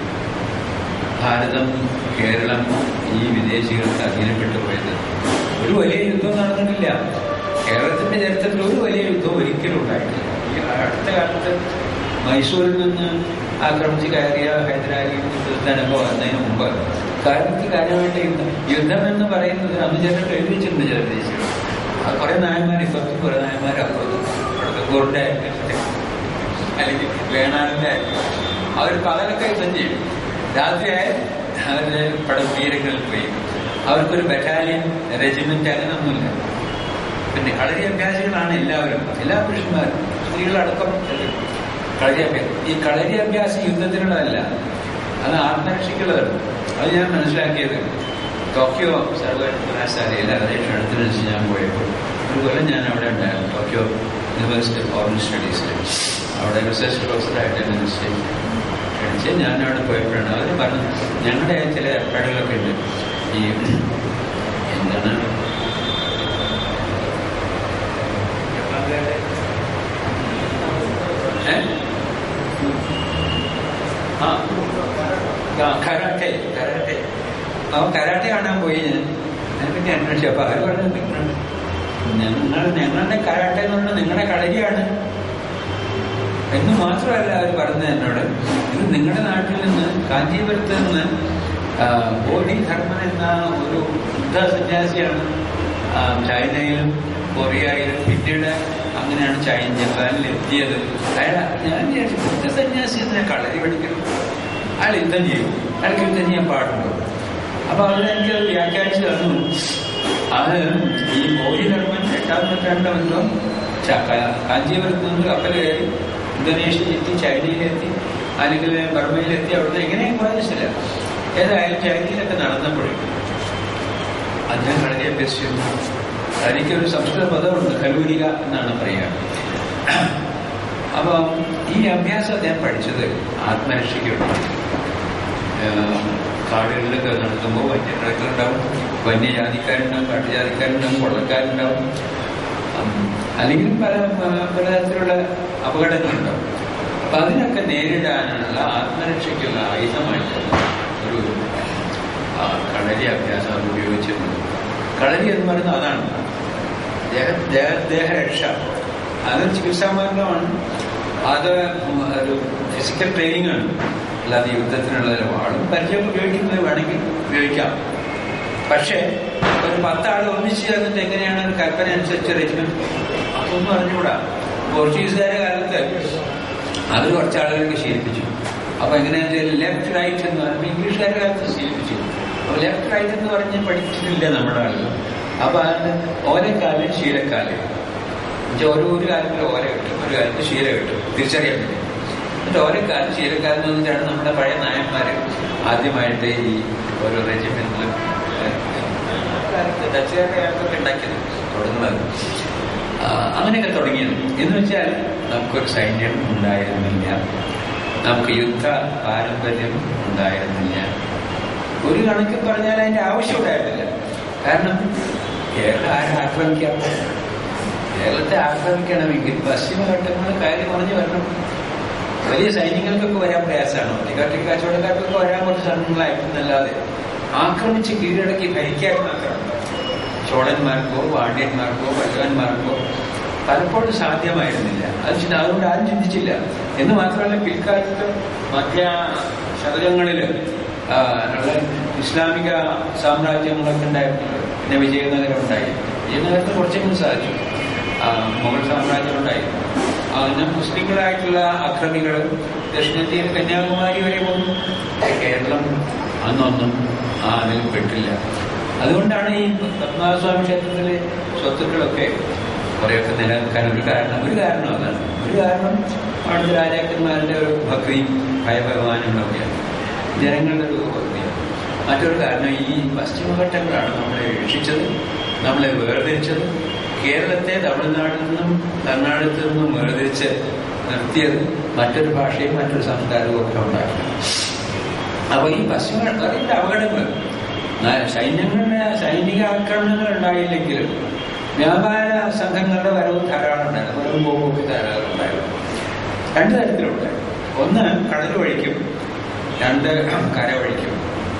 ഭാരതം കേരളം ഈ വിദേശികൾക്ക് അധീനപ്പെട്ടു പോയത് ഒരു വലിയ യുദ്ധം നടന്നിട്ടില്ല കേരളത്തിന്റെ ചരിത്രത്തിൽ ഒരു വലിയ യുദ്ധം ഒരിക്കലും ഉണ്ടായിട്ടില്ല ഈ അടുത്ത കാലത്ത് മൈസൂരിൽ നിന്ന് ആക്രമിച്ച് കയറിയ ഹൈദരാലി യുദ്ധത്തിനൊക്കെ വന്നതിന് മുമ്പ് കാര്യത്തിൽ കാര്യമായിട്ട് യുദ്ധം യുദ്ധം എന്ന് പറയുന്നത് അന്ന് ചിലർക്ക് എഴുതി വെച്ചിട്ടുണ്ട് ചില വിദേശികൾ അത് കുറെ നായന്മാർ ഇപ്പുറത്തും കുറെ നായന്മാർ അപ്പുറത്തും വടക്കക്കൂറിന്റെ അല്ലെങ്കിൽ വേണാറിന്റെ അവർ പകലൊക്കെ യുദ്ധം ചെയ്യും രാത്രിയായ അവരുടെ പടവീരങ്ങളിൽ പോയി അവർക്കൊരു ബറ്റാലിയൻ റെജിമെന്റ് അങ്ങനെയൊന്നുമില്ല പിന്നെ കളരി അഭ്യാസികളാണ് എല്ലാവരും എല്ലാ പുരുഷന്മാരും സ്ത്രീകളടക്കം കളരി അഭ്യാസം ഈ കളരി അഭ്യാസം യുദ്ധത്തിനുള്ളതല്ല അത് ആത്മരക്ഷയ്ക്കുള്ളതാണ് അത് ഞാൻ മനസ്സിലാക്കിയത് ടോക്കിയോ സർവകലാശാലയിൽ അതേഷൻ അടുത്തനുസരിച്ച് ഞാൻ പോയപ്പോൾ ഒരു കൊല്ലം ഞാൻ അവിടെ ഉണ്ടായിരുന്നു ടോക്കിയോ യൂണിവേഴ്സിറ്റി ഓഫ് ഫോറിൻ സ്റ്റഡീസിൽ അവിടെ റിസർച്ച് പ്രൊഫസറായിട്ട് എന്നെ നിശ്ചയിച്ചു ക്ഷണിച്ച് ഞാൻ അവിടെ പോയപ്പോഴാണ് അവർ പറഞ്ഞു ഞങ്ങളുടെ ചില ഏർപ്പാടുകളൊക്കെ ഉണ്ട് ഈ എന്താണ് ഏ? ആ ആ, കരാട്ടെ കരാട്ടെ അവൻ കരാട്ടെ കാണാൻ പോയി ഞാൻ അതിനെപ്പറ്റി അന്വേഷിച്ചു അപ്പൊ അവർ പറഞ്ഞു നിങ്ങൾ ഞങ്ങൾ ഞങ്ങളുടെ കരാട്ടെ എന്ന് പറഞ്ഞാൽ നിങ്ങളുടെ കളരിയാണ് എന്ന് മാത്രമല്ല അവർ പറഞ്ഞത് എന്നോട് ഇത് നിങ്ങളുടെ നാട്ടിൽ നിന്ന് കാഞ്ചീപുരത്ത് നിന്ന് ആ, ബോധി ധർമ്മൻ എന്ന ഒരു ബുദ്ധ സന്യാസിയാണ് ആ, ചൈനയിലും കൊറിയയിലും പിന്നീട് അങ്ങനെയാണ് ചൈന ജപ്പാനിൽ എത്തിയത് അയാൾ ഞാൻ വിചാരിച്ചു ബുദ്ധ സന്യാസി എന്തിനാ കളരി പഠിക്കണം അയാൾ യുദ്ധം ചെയ്യും അയാൾക്ക് യുദ്ധം ചെയ്യാൻ പാടുണ്ടോ അപ്പൊ അത് എനിക്ക് വ്യാഖ്യാനിച്ചു തന്നു അത് ഈ ബോധിധർമ്മൻ എട്ടാം നൂറ്റാണ്ടിലും കാഞ്ചീപുരത്ത് നിന്ന് കപ്പൽ കയറി ഇന്തോനേഷ്യയിലെത്തി ചൈനയിലെത്തി അല്ലെങ്കിൽ ബർമയിലെത്തി അവിടുന്ന് എങ്ങനെയും പോയതില്ല ഏതായാലും ചൈനയിലൊക്കെ നടന്നപ്പോഴേക്കും അദ്ദേഹം വളരെ അഭ്യസിച്ചിരുന്നു എനിക്കൊരു സംസ്കൃത പദമുണ്ട് കലൂരിക എന്നാണ് പറയുക അപ്പം ഈ അഭ്യാസം അദ്ദേഹം പഠിച്ചത് ആത്മരക്ഷയ്ക്കുണ്ട് കാടുകളിലൊക്കെ നടക്കുമ്പോൾ വന്യമൃഗങ്ങളുണ്ടാവും വന്യജാതിക്കാരുണ്ടാവും കാട്ടുജാതിക്കാരുണ്ടാവും കൊള്ളക്കാരുണ്ടാവും ഉം, അല്ലെങ്കിൽ പല പ- പലതരത്തിലുള്ള അപകടങ്ങളുണ്ടാവും അപ്പൊ അതിനൊക്കെ നേരിടാനുള്ള ആത്മരക്ഷയ്ക്കുള്ള ആയുധമായിട്ടാണ് ഒരു ആ, കളരി അഭ്യാസം അവർ ഉപയോഗിച്ചിരുന്നത് കളരി എന്ന് പറയുന്നത് അതാണ് ദേഹ ദേഹ- ദേഹരക്ഷ അത് ചികിത്സാ മാർഗമാണ് അത് ഒരു ഫിസിക്കൽ ട്രെയിനിങ് ആണ് അല്ലാതെ യുദ്ധത്തിനുള്ള വാളും പരിചയം ഉപയോഗിക്കുന്നത് വേണമെങ്കിൽ ഉപയോഗിക്കാം പക്ഷേ ഒരു പത്താൾ ഒന്നിച്ച് ചേർന്നിട്ട് എങ്ങനെയാണ് ഒരു കൽപ്പന അനുസരിച്ച് റെജിമെന്റ് അതൊന്നും അറിഞ്ഞുകൂടാ പോർച്ചുഗീസുകാരുടെ കാലത്ത് അത് കുറച്ച് ആളുകൾക്ക് ശീലിപ്പിച്ചു അപ്പൊ എങ്ങനെയാണെന്ന് വെച്ചാൽ ലെഫ്റ്റ് റൈറ്റ് എന്ന് പറയുമ്പോൾ ഇംഗ്ലീഷുകാരുടെ കാലത്ത് ശീലിപ്പിച്ചു അപ്പൊ ലെഫ്റ്റ് റൈറ്റ് എന്ന് പറഞ്ഞ് പഠിച്ചിട്ടില്ല നമ്മുടെ ആളുകൾ അപ്പൊ അതിന് ഓരക്കാല് ശീലക്കാല് എന്നുവെച്ചാൽ ഓരോ ഒരു കാലത്തിൽ ഓല കിട്ടും ഒരു കാലത്ത് ശീല കിട്ടും തിരിച്ചറിയാൻ പറ്റും എന്നിട്ട് ഓരക്കാലം ശീലക്കാലം എന്ന് വെച്ചിട്ടാണ് നമ്മുടെ പഴയ നായന്മാര് ആദ്യമായിട്ട് ഈ ഓരോ റെജിമെന്റിലും ഡച്ചുകാരുടെ കാലത്തൊക്കെ ഉണ്ടാക്കിയത് തുടങ്ങുന്നത് ആ, അങ്ങനെയൊക്കെ തുടങ്ങിയത് എന്ന് വെച്ചാൽ നമുക്കൊരു സൈന്യം ഉണ്ടായിരുന്നില്ല നമുക്ക് യുദ്ധ പാരമ്പര്യം ഉണ്ടായിരുന്നില്ല ഒരു കണക്കിൽ പറഞ്ഞാൽ അതിന്റെ ആവശ്യം ഉണ്ടായിരുന്നില്ല കാരണം കേരളം ആരും ആക്രമിക്കാൻ കേരളത്തെ ആക്രമിക്കണമെങ്കിൽ പശ്ചിമഘട്ടങ്ങൾ കയറി കുറഞ്ഞു വരണം വലിയ സൈന്യങ്ങൾക്കൊക്കെ വരാൻ പ്രയാസമാണ് ഒറ്റക്കാട്ടി കച്ചവടക്കാർക്കൊക്കെ വരാൻ കുറച്ച് ശ്രമങ്ങളായിരുന്നല്ലാതെ ആക്രമിച്ച് കീഴടക്കി ഭരിക്കാൻ മാത്രം ചോളന്മാർക്കോ പാണ്ഡ്യന്മാർക്കോ പല്ലവന്മാർക്കോ പലപ്പോഴും സാധ്യമായിരുന്നില്ല അത് ചിന്ത- അതുകൊണ്ട് ആരും ചിന്തിച്ചില്ല എന്ന് മാത്രമല്ല പിൽക്കാലത്ത് മധ്യ ശതകങ്ങളിൽ ഉള്ള ഇസ്ലാമിക സാമ്രാജ്യങ്ങളൊക്കെ ഉണ്ടായിരുന്നു പിന്നെ വിജയനഗരം ഉണ്ടായി വിജയനഗരത്തിന് കുറച്ചെങ്കിലും സാധിച്ചു ആ, മുഗൾ സാമ്രാജ്യം ഉണ്ടായി അങ്ങനെ മുസ്ലിങ്ങളായിട്ടുള്ള അക്രമികൾ ദക്ഷിണേന്ത്യയിൽ കന്യാകുമാരി വരെ പോകുന്നു കേരളം അന്നൊന്നും ആ അതിൽ പെട്ടില്ല അതുകൊണ്ടാണ് ഈ പത്മനാഭസ്വാമി ക്ഷേത്രത്തിലെ സ്വത്തുക്കളൊക്കെ കുറേയൊക്കെ നിലനിൽക്കാൻ ഒരു കാരണം ഒരു കാരണം അതാണ് ഒരു കാരണം അവിടുത്തെ രാജാക്കന്മാരുടെ ഒരു ഭക്തിയും ഭയഭഗവാനുകളൊക്കെയാണ് ജനങ്ങളുടെ ഒരു ഭക്തിയാണ് മറ്റൊരു കാരണം ഈ പശ്ചിമഘട്ടങ്ങളാണ് നമ്മളെ രക്ഷിച്ചത് നമ്മളെ വേർതിരിച്ചത് കേരളത്തെ തമിഴ്നാട്ടിൽ നിന്നും കർണാടകത്തിൽ നിന്നും വേർതിരിച്ച് നിർത്തിയത് മറ്റൊരു ഭാഷയും മറ്റൊരു സംസ്കാരവും ഒക്കെ ഉണ്ടാക്കി അപ്പൊ ഈ പശ്ചിമഘട്ടം അതിന്റെ അപകടങ്ങൾ ന- സൈന്യങ്ങളുടെ സൈനിക ആക്രമണങ്ങൾ ഉണ്ടായില്ലെങ്കിലും വ്യാപാര സംഘങ്ങളുടെ വരവ് ധാരാളം ഉണ്ടായിരുന്നു വരവും പോകും ഒക്കെ ധാരാളം ഉണ്ടായിരുന്നു രണ്ടു തരത്തിലുണ്ട് ഒന്ന് കടൽ വഴിക്കും രണ്ട് കര വഴിക്കും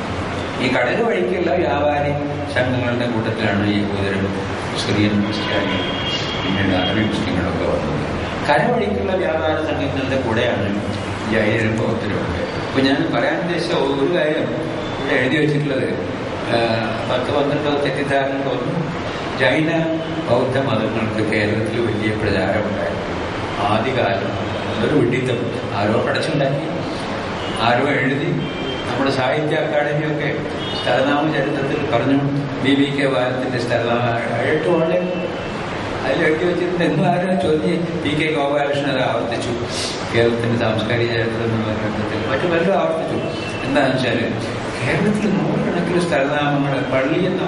ഈ കടൽ വഴിക്കുള്ള വ്യാപാരി സംഘങ്ങളുടെ കൂട്ടത്തിലാണ് ഈ യഹൂദരും സിറിയൻ ക്രിസ്ത്യാനികളും പിന്നീട് അറബി മുസ്ലിങ്ങളൊക്കെ വന്നത് കര വഴിക്കുള്ള വ്യാപാര സംഘങ്ങളുടെ കൂടെയാണ് ജൈനരും ബൗദ്ധരും ഒക്കെ അപ്പൊ ഞാൻ പറയാൻ ഉദ്ദേശിച്ച ഒരു കാര്യം ഇവിടെ എഴുതി വെച്ചിട്ടുള്ളത് ആ, പത്ത് പന്ത്രണ്ടോ തെറ്റിദ്ധാരണ ഒന്നും ജൈന ബൗദ്ധ മതങ്ങൾക്ക് കേരളത്തിൽ വലിയ പ്രചാരമുണ്ടായിരുന്നു ആദ്യകാലം അതൊരു വിഡിത്തം ആരോ പടച്ചുണ്ടാക്കി ആരോ എഴുതി നമ്മുടെ സാഹിത്യ അക്കാദമിയൊക്കെ സ്ഥലനാമ ചരിത്രത്തിൽ പറഞ്ഞു ബി വി കെ ബാലത്തിന്റെ സ്ഥലനാമ എട്ട് വളരെ അതിൽ എഴുതി വെച്ചിട്ടുണ്ട് എന്നും ആരും ചോദ്യം പി കെ ഗോപാലകൃഷ്ണൻ അത് ആവർത്തിച്ചു കേരളത്തിന്റെ സാംസ്കാരിക ചരിത്രം എന്നുള്ള ഗ്രന്ഥത്തിൽ മറ്റു പലരും ആവർത്തിച്ചു എന്താണെന്ന് വെച്ചാൽ കേരളത്തിൽ നൂറുകണക്കിന് സ്ഥലനാമങ്ങൾ പള്ളി എന്ന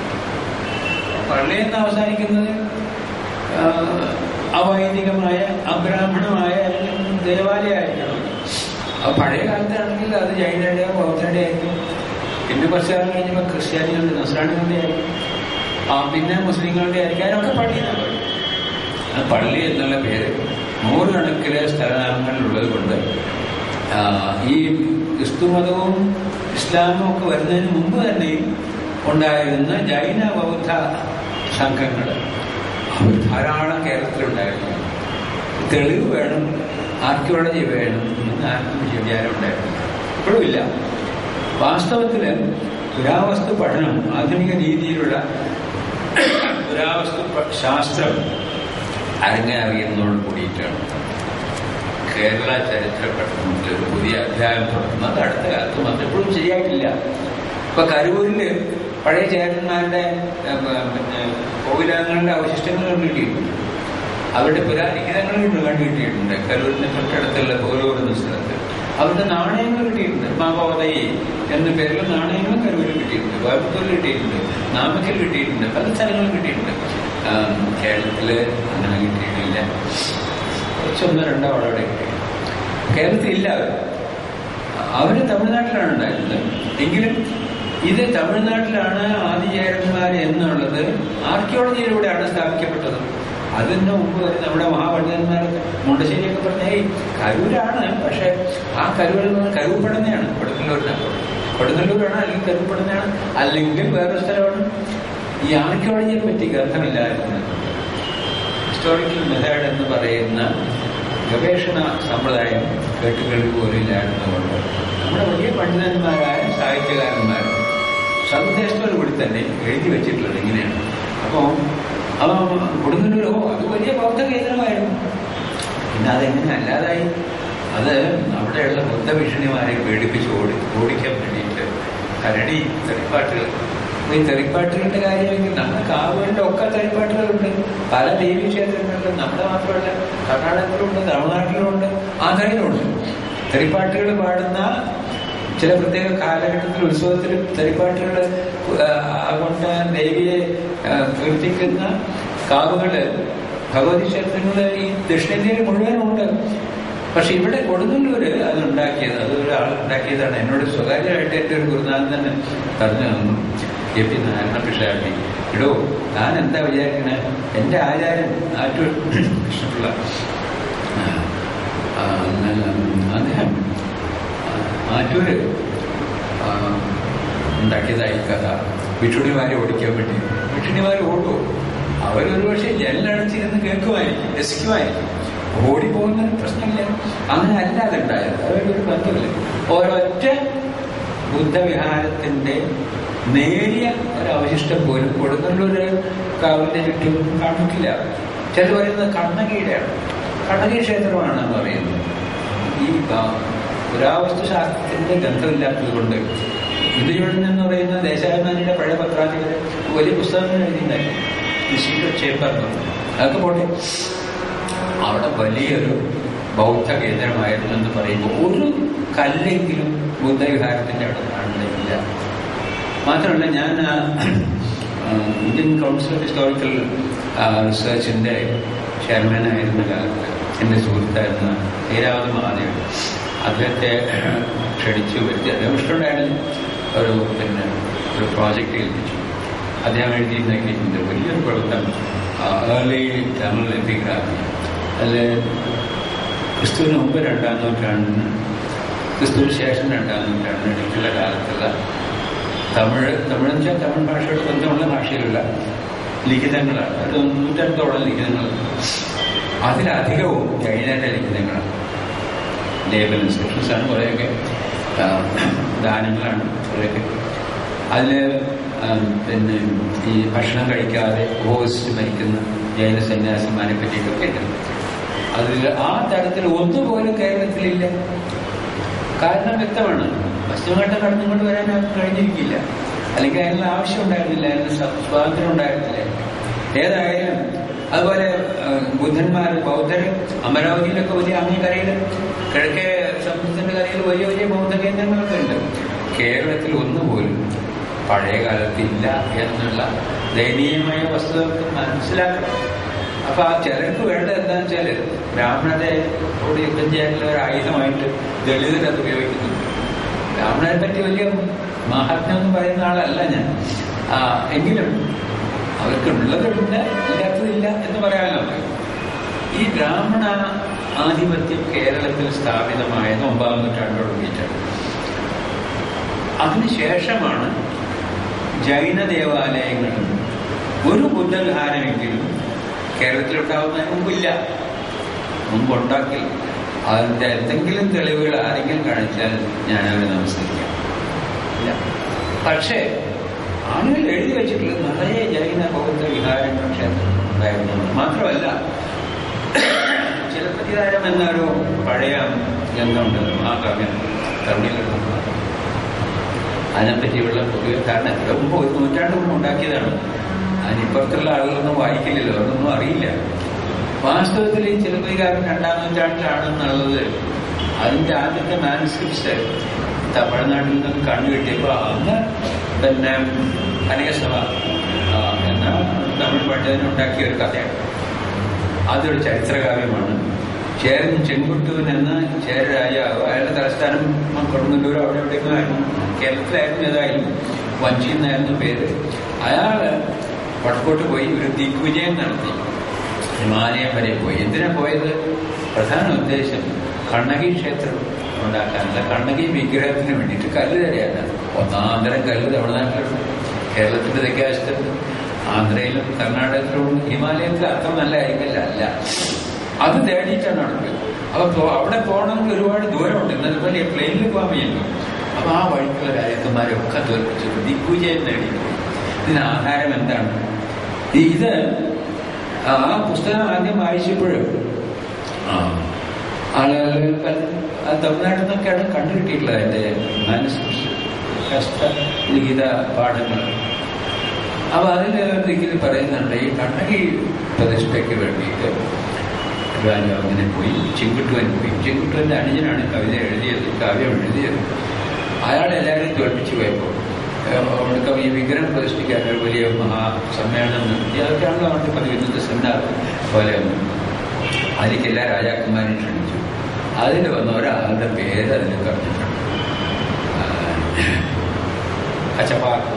പള്ളി എന്ന് അവസാനിക്കുന്നത് ആ, അവൈദികമായ അബ്രാഹ്മണമായ അല്ലെങ്കിൽ ദേവാലയമായിരിക്കണം അത് പഴയ കാലത്താണെങ്കിൽ അത് ജൈനരുടെയോ ബൗദ്ധരുടെ ആയിരിക്കും പിന്നെ കുറച്ച് കാലം കഴിഞ്ഞപ്പോൾ ക്രിസ്ത്യാനികളുടെ നസ്രാണികളുടെ ആയിരിക്കും ആ പിന്നെ മുസ്ലിങ്ങളുടെ ആയിരിക്കും അതിനൊക്കെ പള്ളി എന്നാണ് പറയുന്നത്. ആ പള്ളി എന്നുള്ള പേര് നൂറുകണക്കിലെ സ്ഥലനാമങ്ങളിലുള്ളത് കൊണ്ട് ആ, ഈ ക്രിസ്തുമതവും ഇസ്ലാമും ഒക്കെ വരുന്നതിന് മുമ്പ് തന്നെ ഉണ്ടായിരുന്ന ജൈന ബൗദ്ധ സംഘങ്ങൾ അവർ ധാരാളം കേരളത്തിലുണ്ടായിരുന്നു തെളിവ് വേണം ആർക്കിയോളജി വേണം എന്ന് ആർക്കും വിചാരം ഉണ്ടായിരുന്നു ഇപ്പോഴും ഇല്ല വാസ്തവത്തില് പുരാവസ്തു പഠനം ആധുനിക രീതിയിലുള്ള പുരാവസ്തു പ- ശാസ്ത്രം അരങ്ങേറിയെന്നോട് കൂടിയിട്ടാണ് കേരള ചരിത്ര പഠനത്തിൽ ഒരു പുതിയ അധ്യായം തുറക്കുന്നത് അടുത്ത കാലത്ത് വന്നപ്പോഴും ശരിയായിട്ടില്ല ഇപ്പൊ കരൂരില് പഴയ ചേരന്മാരുടെ ഏഹ്, പിന്നെ കോവിലങ്ങളുടെ അവശിഷ്ടങ്ങൾ കണ്ടുകിട്ടിയിട്ടുണ്ട് അവരുടെ പുരാലിഖിതങ്ങൾ കണ്ടുകിട്ടിയിട്ടുണ്ട് കരൂരിന്റെ തൊട്ടടുത്തുള്ള കോലൂർ എന്ന സ്ഥലത്ത് അവരുടെ നാണയങ്ങൾ കിട്ടിയിട്ടുണ്ട് മാപോതയി എന്ന പേരിൽ നാണയങ്ങളും കരൂരിൽ കിട്ടിയിട്ടുണ്ട് കോയമ്പത്തൂരിൽ കിട്ടിയിട്ടുണ്ട് നാമക്കൽ കിട്ടിയിട്ടുണ്ട് പല സ്ഥലങ്ങളും കിട്ടിയിട്ടുണ്ട് ആം, കേരളത്തില് അങ്ങനെ കിട്ടിയിട്ടില്ല കുറച്ചൊന്നോ രണ്ടോ അവിടെ അവിടെ കിട്ടി കേരളത്തിൽ ഇല്ല അവർ അവര് തമിഴ്നാട്ടിലാണ് ഉണ്ടായിരുന്നത് എങ്കിലും ഇത് തമിഴ്നാട്ടിലാണ് ആദിചേരന്മാർ എന്നുള്ളത് ആർക്കിയോളജിയിലൂടെയാണ് സ്ഥാപിക്കപ്പെട്ടത് അതിന് മുമ്പ് വരെ നമ്മുടെ മഹാപണ്ഡിതന്മാർ മുണ്ടശ്ശേരിയൊക്കെ പറഞ്ഞ "ഏയ് കരൂരാണ് പക്ഷെ ആ കരൂർ എന്ന് പറഞ്ഞാൽ കരൂർപ്പെടുന്നതാണ് കൊടുങ്ങല്ലൂരിനാണ് കൊടുങ്ങല്ലൂരാണ് അല്ലെങ്കിൽ കരൂർപ്പെടുന്നതാണ് അല്ലെങ്കിൽ വേറൊരു സ്ഥലമാണ് ഈ ആർക്കിയോളജിയെ പറ്റി ഗ്രന്ഥമില്ലായിരുന്നു ഹിസ്റ്റോറിക്കൽ മെത്തേഡ് എന്ന് പറയുന്ന ഗവേഷണ സമ്പ്രദായം കേട്ടുകേൾവി പോലും ഇല്ലായിരുന്നതുകൊണ്ട് നമ്മുടെ വലിയ പണ്ഡിതന്മാരായ സാഹിത്യകാരന്മാർ സന്ദേശത്തോടുകൂടി തന്നെ എഴുതി വെച്ചിട്ടുള്ളത് ഇങ്ങനെയാണ് അപ്പോൾ അവ കൊടുങ്ങല്ലൂരോ അത് വലിയ ബൗദ്ധ കേന്ദ്രമായിരുന്നു പിന്നെ അതെങ്ങനെ അല്ലാതായി അത് അവിടെ അവിടെയുള്ള ബുദ്ധഭിഷണിമാരെ പേടിപ്പിച്ച് ഓടി ഓടിക്കാൻ വേണ്ടിയിട്ട് കരടി തെറിപ്പാട്ടുകൾ അപ്പൊ ഈ തെറിപ്പാട്ടുകളുടെ കാര്യമെങ്കിൽ നമ്മുടെ കാവുകളിലും ഒക്കെ തെറിപ്പാട്ടുകളുണ്ട് പല ദേവീ ക്ഷേത്രങ്ങളിലും നമ്മുടെ മാത്രമല്ല കർണാടകത്തിലുണ്ട് തമിഴ്നാട്ടിലുമുണ്ട് ആന്ധ്രയിലുമുണ്ട് തെറിപ്പാട്ടുകൾ പാടുന്ന ചില പ്രത്യേക കാലഘട്ടത്തിൽ ഉത്സവത്തിൽ തെറിപ്പാട്ടുകൾ ആകൊണ്ട് ദേവിയെ ആ, കീർത്തിക്കുന്ന കാവുകള് ഭഗവതി ക്ഷേത്രങ്ങള് ഈ ദക്ഷിണേന്ത്യയിൽ മുഴുവനുമുണ്ട് പക്ഷെ ഇവിടെ കൊടുങ്ങല്ലൂര് അത് ഉണ്ടാക്കിയത് അത് ഒരാൾ ഉണ്ടാക്കിയതാണ് എന്നോട് സ്വകാര്യമായിട്ട് എൻ്റെ ഒരു ഗുരുനാഥൻ തന്നെ പറഞ്ഞു തന്നു കെ പി നാരായണ പിഷാട്ടി ഇടോ താൻ എന്താ വിചാരിക്കണേ എൻ്റെ ആചാര്യൻ ആറ്റൂർ കൃഷ്ണപിള്ള ആ, ആ, അദ്ദേഹം ആറ്റൂര് ആ, ഉണ്ടാക്കിയതായി കഥ ഭിക്ഷുണിമാരെ ഓടിക്കാൻ വേണ്ടി ഭിക്ഷുണിമാരെ ഓടുമോ അവരൊരു പക്ഷേ ജനലടച്ചിരുന്ന് കേൾക്കുമായിരിക്കും രസിക്കുമായിരിക്കും ഓടിപ്പോകുന്നതിന് പ്രശ്നമില്ല അങ്ങനെ അല്ലാതെ ഉണ്ടായത് അവരൊരു ബന്ധമില്ല ഒരൊറ്റ ബുദ്ധവിഹാരത്തിന്റെ നേരിയ ഒരു അവശിഷ്ടം പോലും കൊടുങ്ങല്ലൂര് കാവിന്റെ ചുറ്റും കാണിക്കില്ല ചിലർ പറയുന്നത് കണ്ണകിയുടെയാണ് കണ്ണകി ക്ഷേത്രമാണ് എന്ന് പറയുന്നത് ഈ ആ, പുരാവസ്തു ശാസ്ത്രത്തിന്റെ ഗന്ധമില്ലാത്തത് കൊണ്ട് ഇന്ത്യയുടെ എന്ന് പറയുന്ന ദേശാഭിമാനിയുടെ പഴയ പത്രാധിപർ വലിയ പുസ്തകങ്ങൾ എഴുതിയിട്ടുണ്ടായിരുന്നു സീക്രട്ട് ചേമ്പർ എന്ന് പറഞ്ഞു. അതൊക്കെ പോട്ടെ അവിടെ വലിയൊരു ബൗദ്ധ കേന്ദ്രമായിരുന്നു എന്ന് പറയുമ്പോൾ ഒരു കല്ലെങ്കിലും ബുദ്ധവിഹാരത്തിന്റെ അവിടെ കാണുന്നില്ല മാത്രമല്ല ഞാൻ ആ, ആ, ഇന്ത്യൻ കൗൺസിൽ ഓഫ് ഹിസ്റ്റോറിക്കൽ റിസർച്ചിന്റെ ചെയർമാനായിരുന്ന കാലത്ത് എൻ്റെ സുഹൃത്തായിരുന്ന ഹീരാവത് മഹാദേവൻ അദ്ദേഹത്തെ ക്ഷണിച്ചു വരുത്തി അദ്ദേഹം ഇഷ്ടമുണ്ടായിരുന്നു ഒരു പിന്നെ ഒരു പ്രോജക്റ്റ് ഏൽപ്പിച്ചു അദ്ദേഹം എഴുതിയിരുന്നെങ്കിൽ വലിയൊരു പ്രവർത്തനം ഏർലി തമിഴ് എപ്പിഗ്രാഫി അതിൽ ക്രിസ്തുവിന് മുമ്പ് രണ്ടാം നൂറ്റാണ്ടിന് ക്രിസ്തുവിന് ശേഷം രണ്ടാം നൂറ്റാണ്ടിന് ഇടയ്ക്കുള്ള കാലത്തുള്ള തമിഴ് തമിഴ് എന്ന് വെച്ചാൽ തമിഴ് ഭാഷയോട് ബന്ധമുള്ള ഭാഷയിലുള്ള ലിഖിതങ്ങളാണ് അത് നൂറ്റൻപതോളം ലിഖിതങ്ങൾ അതിലധികവും ജൈനന്റെ ലിഖിതങ്ങളാണ് ലേബൽ ഇൻസ്ട്രക്ഷൻസ് ആണ് കുറേയൊക്കെ ആ, ദാനങ്ങളാണ് കുറേയൊക്കെ അതിൽ പിന്നെ ഈ ഭക്ഷണം കഴിക്കാതെ ഉപവസിച്ച് മരിക്കുന്ന ജൈന സന്യാസിമാരെ പറ്റിയിട്ടൊക്കെ ഉണ്ട് അതിൽ ആ തരത്തിൽ ഒന്നുപോലും കേരളത്തിലില്ല കാരണം വ്യക്തമാണ് പശ്ചിമഘട്ടം കടന്നുകൊണ്ട് വരാൻ അവർക്ക് കഴിഞ്ഞിരിക്കില്ല അല്ലെങ്കിൽ അതിനുള്ള ആവശ്യം ഉണ്ടായിരുന്നില്ല അതിന് സ്വ- സ്വാതന്ത്ര്യം ഉണ്ടായിരുന്നില്ല ഏതായാലും അതുപോലെ ആ, ബുദ്ധന്മാർ ബൗദ്ധർ അമരാവതിയിലൊക്കെ വലിയ അങ്ങേക്കരയിൽ കിഴക്കേ സമുദ്രത്തിന്റെ കരയിൽ വലിയ വലിയ ബൗദ്ധ കേന്ദ്രങ്ങളൊക്കെ ഉണ്ട് കേരളത്തിൽ ഒന്നുപോലും പഴയ കാലത്തില്ല എന്നുള്ള ദയനീയമായ വസ്തുത നമുക്ക് മനസ്സിലാക്കണം അപ്പൊ ആ ചിലർക്ക് വേണ്ടത് എന്താണെന്ന് വെച്ചാല് ബ്രാഹ്മണരെ ഓടി യുദ്ധം ചെയ്യാനുള്ള ഒരു ആയുധമായിട്ട് ദളിതർ അത് ഉപയോഗിക്കുന്നു ബ്രാഹ്മണരെ പറ്റി വലിയ മഹാത്മ്യം എന്ന് പറയുന്ന ആളല്ല ഞാൻ ആ, എങ്കിലും അവർക്ക് ഉള്ളതുണ്ട് ഇല്ലാത്തതില്ല എന്ന് പറയാമല്ലോ നമുക്ക്. ഈ ബ്രാഹ്മണ ആധിപത്യം കേരളത്തിൽ സ്ഥാപിതമായത് ഒമ്പതാം നൂറ്റാണ്ടോട് കൂടിയിട്ടാണ് അതിനുശേഷമാണ് ജൈന ദേവാലയങ്ങളും ഒരു ബുദ്ധവിഹാരമെങ്കിലും കേരളത്തിലുണ്ടാവുന്നതിന് മുമ്പില്ല മുമ്പുണ്ടാക്കി അതിന്റെ എന്തെങ്കിലും തെളിവുകൾ ആരെങ്കിലും കാണിച്ചാൽ ഞാൻ അവരെ നമസ്കരിക്കാം ഇല്ല പക്ഷേ ആളുകൾ എഴുതി വെച്ചിട്ടുള്ളത് നിറയെ ജൈന ബൗദ്ധ വിഹാരങ്ങൾ ക്ഷേത്രം ഉണ്ടായിരുന്നു മാത്രമല്ല ചിലപ്പതികാരം എന്നൊരു പഴയ ഗ്രന്ഥമുണ്ട് മഹാകാവ്യം തമിഴിലുള്ള അതിനെപ്പറ്റിയുള്ള പൊതുവെ കാരണം ഇത് മുമ്പ് ഒരു നൂറ്റാണ്ട് മുമ്പ് ഉണ്ടാക്കിയതാണ് അതിനിപ്പുറത്തുള്ള ആളുകളൊന്നും വായിക്കില്ലല്ലോ അതൊന്നും അറിയില്ല വാസ്തവത്തിൽ ഈ ചിലപ്പതികാരൻ രണ്ടാം നൂറ്റാണ്ടിലാണെന്നുള്ളത് അതിന്റെ ആദ്യത്തെ മാനുസ്ക്രിപ്റ്റ്സ് തമിഴ്നാട്ടിൽ നിന്ന് കണ്ടു കിട്ടിയപ്പോൾ അന്ന് പിന്നെ കനകസഭ ആ, എന്ന തമിഴ് പണ്ഡിതൻ ഉണ്ടാക്കിയ ഒരു കഥയാണ് അതൊരു ചരിത്രകാവ്യമാണ് ചേരൻ ചെങ്കുട്ടുവൻ എന്ന ചേര രാജാവ് അയാളുടെ തലസ്ഥാനം കൊടുങ്ങല്ലൂർ അവിടെ എവിടെയൊക്കെ ആയിരുന്നു കേരളത്തിലായിരുന്നു ഏതായാലും വഞ്ചി എന്നായിരുന്നു പേര് അയാള് വടക്കോട്ട് പോയി ഒരു ദിഗ്വിജയം നടത്തി ഹിമാലയം വരെ പോയി എന്തിനാ പോയത് പ്രധാന ഉദ്ദേശം കണ്ണകി ക്ഷേത്രം ഉണ്ടാക്കാനുള്ള കണ്ണകി വിഗ്രഹത്തിന് വേണ്ടിയിട്ട് കല്ല് തരെയാണ് ഒന്നാന്തരം കല്ല് തമിഴ്നാട്ടിലുണ്ട് കേരളത്തിന്റെ തെക്കാശത്തുണ്ട് ആന്ധ്രയിലും കർണാടകത്തിലും ഹിമാലയത്തിൽ അത്ര നല്ല ആയിരിക്കില്ല അല്ല അത് തേടിയിട്ടാണ് നടക്കുക അപ്പൊ പോ- അവിടെ പോകണമെങ്കിൽ ഒരുപാട് ദൂരമുണ്ട് എന്നതുപോലെ പ്ലെയിനിൽ പോകാൻ വയ്യല്ലോ അപ്പൊ ആ വഴിക്കുള്ള രാജാക്കന്മാരൊക്കെ തോൽപ്പിച്ചു ദിഗ്വിജയം നേടി ഇതിന് ആധാരം എന്താണ് ഈ- ഇത് ആ പുസ്തകം ആദ്യം വായിച്ചപ്പോഴും ആ, ആളുകൾ പലരും അത് തമിഴ്നാട്ടിൽ നിന്നൊക്കെയാണ് കണ്ടുകിട്ടിയിട്ടുള്ളത് എൻ്റെ മാനസ്ക്രിപ്റ്റ് ഹസ്ത ലിഖിത പാഠങ്ങൾ അപ്പൊ അതിൽ ഒരിക്കലും പറയുന്നുണ്ട് ഈ കണ്ണകി പ്രതിഷ്ഠയ്ക്ക് വേണ്ടിയിട്ട് രാജാവ് അങ്ങനെ പോയി ചെങ്കുട്ടുവൻ പോയി ചെങ്കുട്ടുവന്റെ അനുജനാണ് കവിത എഴുതിയത് കാവ്യം എഴുതിയത് അയാൾ എല്ലാവരെയും തോൽപ്പിച്ചു പോയപ്പോൾ അവർക്ക് ഈ വിഗ്രഹം പ്രതിഷ്ഠിക്കാൻ ഒരു വലിയ മഹാസമ്മേളനം നടത്തി അതൊക്കെയാണല്ലോ അവർക്ക് പതിവിരുദ്ധ സെമിനാർ പോലെ ഒന്ന് അതിലേക്ക് എല്ലാ രാജാക്കന്മാരെയും ക്ഷണിച്ചു അതിൽ വന്ന ഒരാളുടെ പേര് അതിൽ പറഞ്ഞിട്ടുണ്ട് കച്ചപ്പാക്കു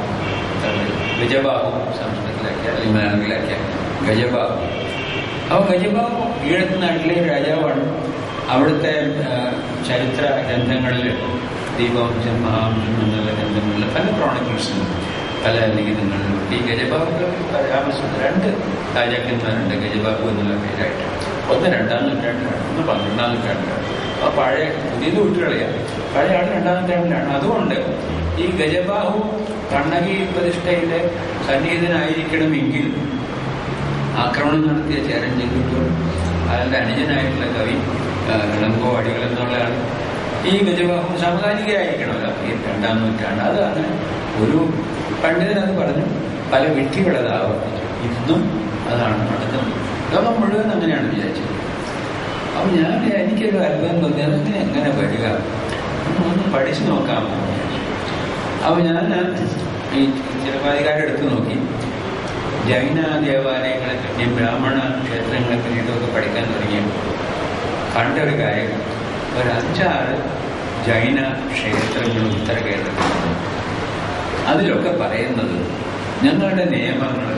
ഗജബാഹു സംസ്കൃതത്തിലാക്കിയ അല്ലെങ്കിൽ മലയാളത്തിലാക്കിയ ഗജബാഹു അപ്പോൾ ഗജബാഹു ഈഴത്ത് നാട്ടിലെ രാജാവാണ് അവിടുത്തെ ചരിത്ര ഗ്രന്ഥങ്ങളിൽ ദീപവംശം മഹാവംശം എന്നുള്ള ഗ്രന്ഥങ്ങളിൽ പല ക്രോണിക്കിൾസിലും പല ലിഖിതങ്ങളിലും ഈ ഗജബാഹുക്ക് പരാമർശം രണ്ട് രാജാക്കന്മാരുണ്ട് ഗജബാഹു എന്നുള്ള പേരായിട്ട് ഒന്ന് രണ്ടാം നൂറ്റാണ്ടിലാണ് ഒന്ന് പന്ത്രണ്ടാം നൂറ്റാണ്ടിലാണ് അപ്പോൾ പഴയ പുതിയത് വിട്ടുകളയാം പഴയ ആൾ രണ്ടാം നൂറ്റാണ്ടിലാണ് അതുകൊണ്ട് ഈ ഗജബാഹു കണ്ണകി പ്രതിഷ്ഠയിലെ സന്നിഹിതനായിരിക്കണമെങ്കിൽ ആക്രമണം നടത്തിയ ചേരൻ ചെങ്കുട്ടൂർ അയാളുടെ അനുജനായിട്ടുള്ള കവി ഇളങ്കോ അടികൾ എന്നുള്ളതാണ് ഈ ഗജബാഹു സമകാലികരായിരിക്കണമല്ലോ ഈ രണ്ടാം നൂറ്റാണ്ട് അതാണ് ഒരു പണ്ഡിതൻ അത് പറഞ്ഞു പല വ്യക്തികൾ അത് ആവർത്തിച്ചു ഇന്നും അതാണ് നടക്കുന്നത് ലോകം മുഴുവൻ അങ്ങനെയാണ് വിചാരിച്ചത് അപ്പൊ ഞാൻ എനിക്കൊരു അത്ഭുതം തോന്നി അതൊക്കെ എങ്ങനെ വരിക ഒന്ന് പഠിച്ചു നോക്കാം അപ്പൊ ഞാൻ ഈ ചിലവാധികാരം എടുത്തു നോക്കി ജൈന ദേവാലയങ്ങളെ പറ്റിയും ബ്രാഹ്മണ ക്ഷേത്രങ്ങളെ പറ്റിയിട്ടൊക്കെ പഠിക്കാൻ തുടങ്ങിയപ്പോൾ കണ്ട ഒരു കാര്യം ഒരു അഞ്ചാറ് ജൈന ക്ഷേത്രങ്ങൾ ഉത്തര കേരളത്തിലുണ്ട് അതിലൊക്കെ പറയുന്നത് ഞങ്ങളുടെ നിയമങ്ങൾ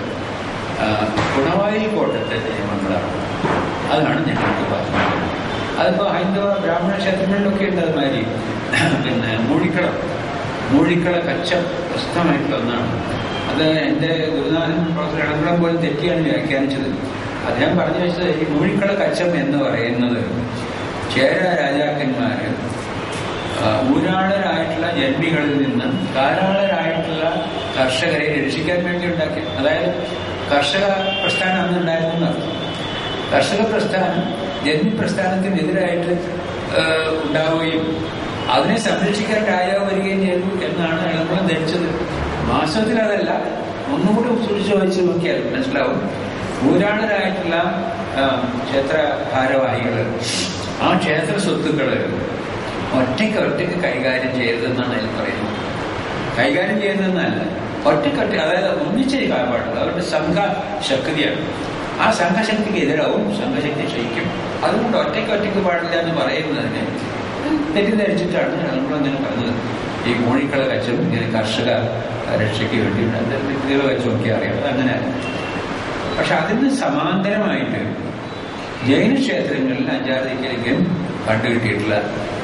ഗുണവായി കോട്ടത്തെ നിയമങ്ങളാണ് അതാണ് ഞങ്ങൾക്ക് പറഞ്ഞത് അതിപ്പോൾ ഹൈന്ദവ ബ്രാഹ്മണ ക്ഷേത്രങ്ങളിലൊക്കെ ഉണ്ട് അതുമാതിരി പിന്നെ മൂഴിക്കളം മൂഴിക്കള കച്ചം പ്രസിദ്ധമായിട്ടുള്ള ഒന്നാണ് അത് എൻ്റെ ഗുരുനാഥൻ പ്രൊഫസർ ഇളംകുളം പോലും തെറ്റിയാണ് വ്യാഖ്യാനിച്ചത് അദ്ദേഹം പറഞ്ഞു വെച്ചത് ഈ മൂഴിക്കള കച്ചം എന്ന് പറയുന്നത് ചേര രാജാക്കന്മാര് ഊരാളരായിട്ടുള്ള ജന്മികളിൽ നിന്ന് ധാരാളരായിട്ടുള്ള കർഷകരെ രക്ഷിക്കാൻ വേണ്ടി ഉണ്ടാക്കി അതായത് കർഷക പ്രസ്ഥാനം അന്ന് ഉണ്ടായിരുന്നു അർത്ഥം കർഷക പ്രസ്ഥാനം ജന്മി പ്രസ്ഥാനത്തിനെതിരായിട്ട് ഉണ്ടാവുകയും അതിനെ സംരക്ഷിക്കാൻ രാജാവ് വരികയും ചെയ്തു എന്നാണ് ഇളംകുളം ധരിച്ചത് വാസ്തവത്തിൽ അതല്ല ഒന്നുകൂടി സൂക്ഷിച്ചു വായിച്ച് നോക്കിയാൽ മനസ്സിലാവും ഊരാളരായിട്ടുള്ള ക്ഷേത്ര ഭാരവാഹികൾ ആ ക്ഷേത്ര സ്വത്തുക്കള് ഒറ്റയ്ക്ക് ഒറ്റയ്ക്ക് കൈകാര്യം ചെയ്യരുതെന്നാണ് അതിൽ പറയുന്നത് കൈകാര്യം ചെയ്യരുതെന്നല്ല ഒറ്റക്കൊറ്റ അതായത് ഒന്നിച്ച് ചെയ്യാൻ പാടില്ല അവരുടെ സംഘ ശക്തിയാണ് ആ സംഘശക്തിക്ക് എതിരാവും സംഘശക്തി ക്ഷയിക്കും അതുകൊണ്ട് ഒറ്റയ്ക്ക് ഒറ്റയ്ക്ക് പാടില്ല എന്ന് പറയുന്നതിന് തെറ്റിദ്ധരിച്ചിട്ടാണ് നമ്മളങ്ങനെ പറഞ്ഞത് ഈ കോഴിക്കള കച്ചം ഇങ്ങനെ കർഷക രക്ഷയ്ക്ക് വേണ്ടി വ്യക്തികൾ വെച്ച് നോക്കിയാൽ അറിയാം അതങ്ങനെ പക്ഷെ അതിന് സമാന്തരമായിട്ട് ജൈന ക്ഷേത്രങ്ങളിൽ അഞ്ചാറിലേക്കും കണ്ടുകിട്ടിയിട്ടുള്ള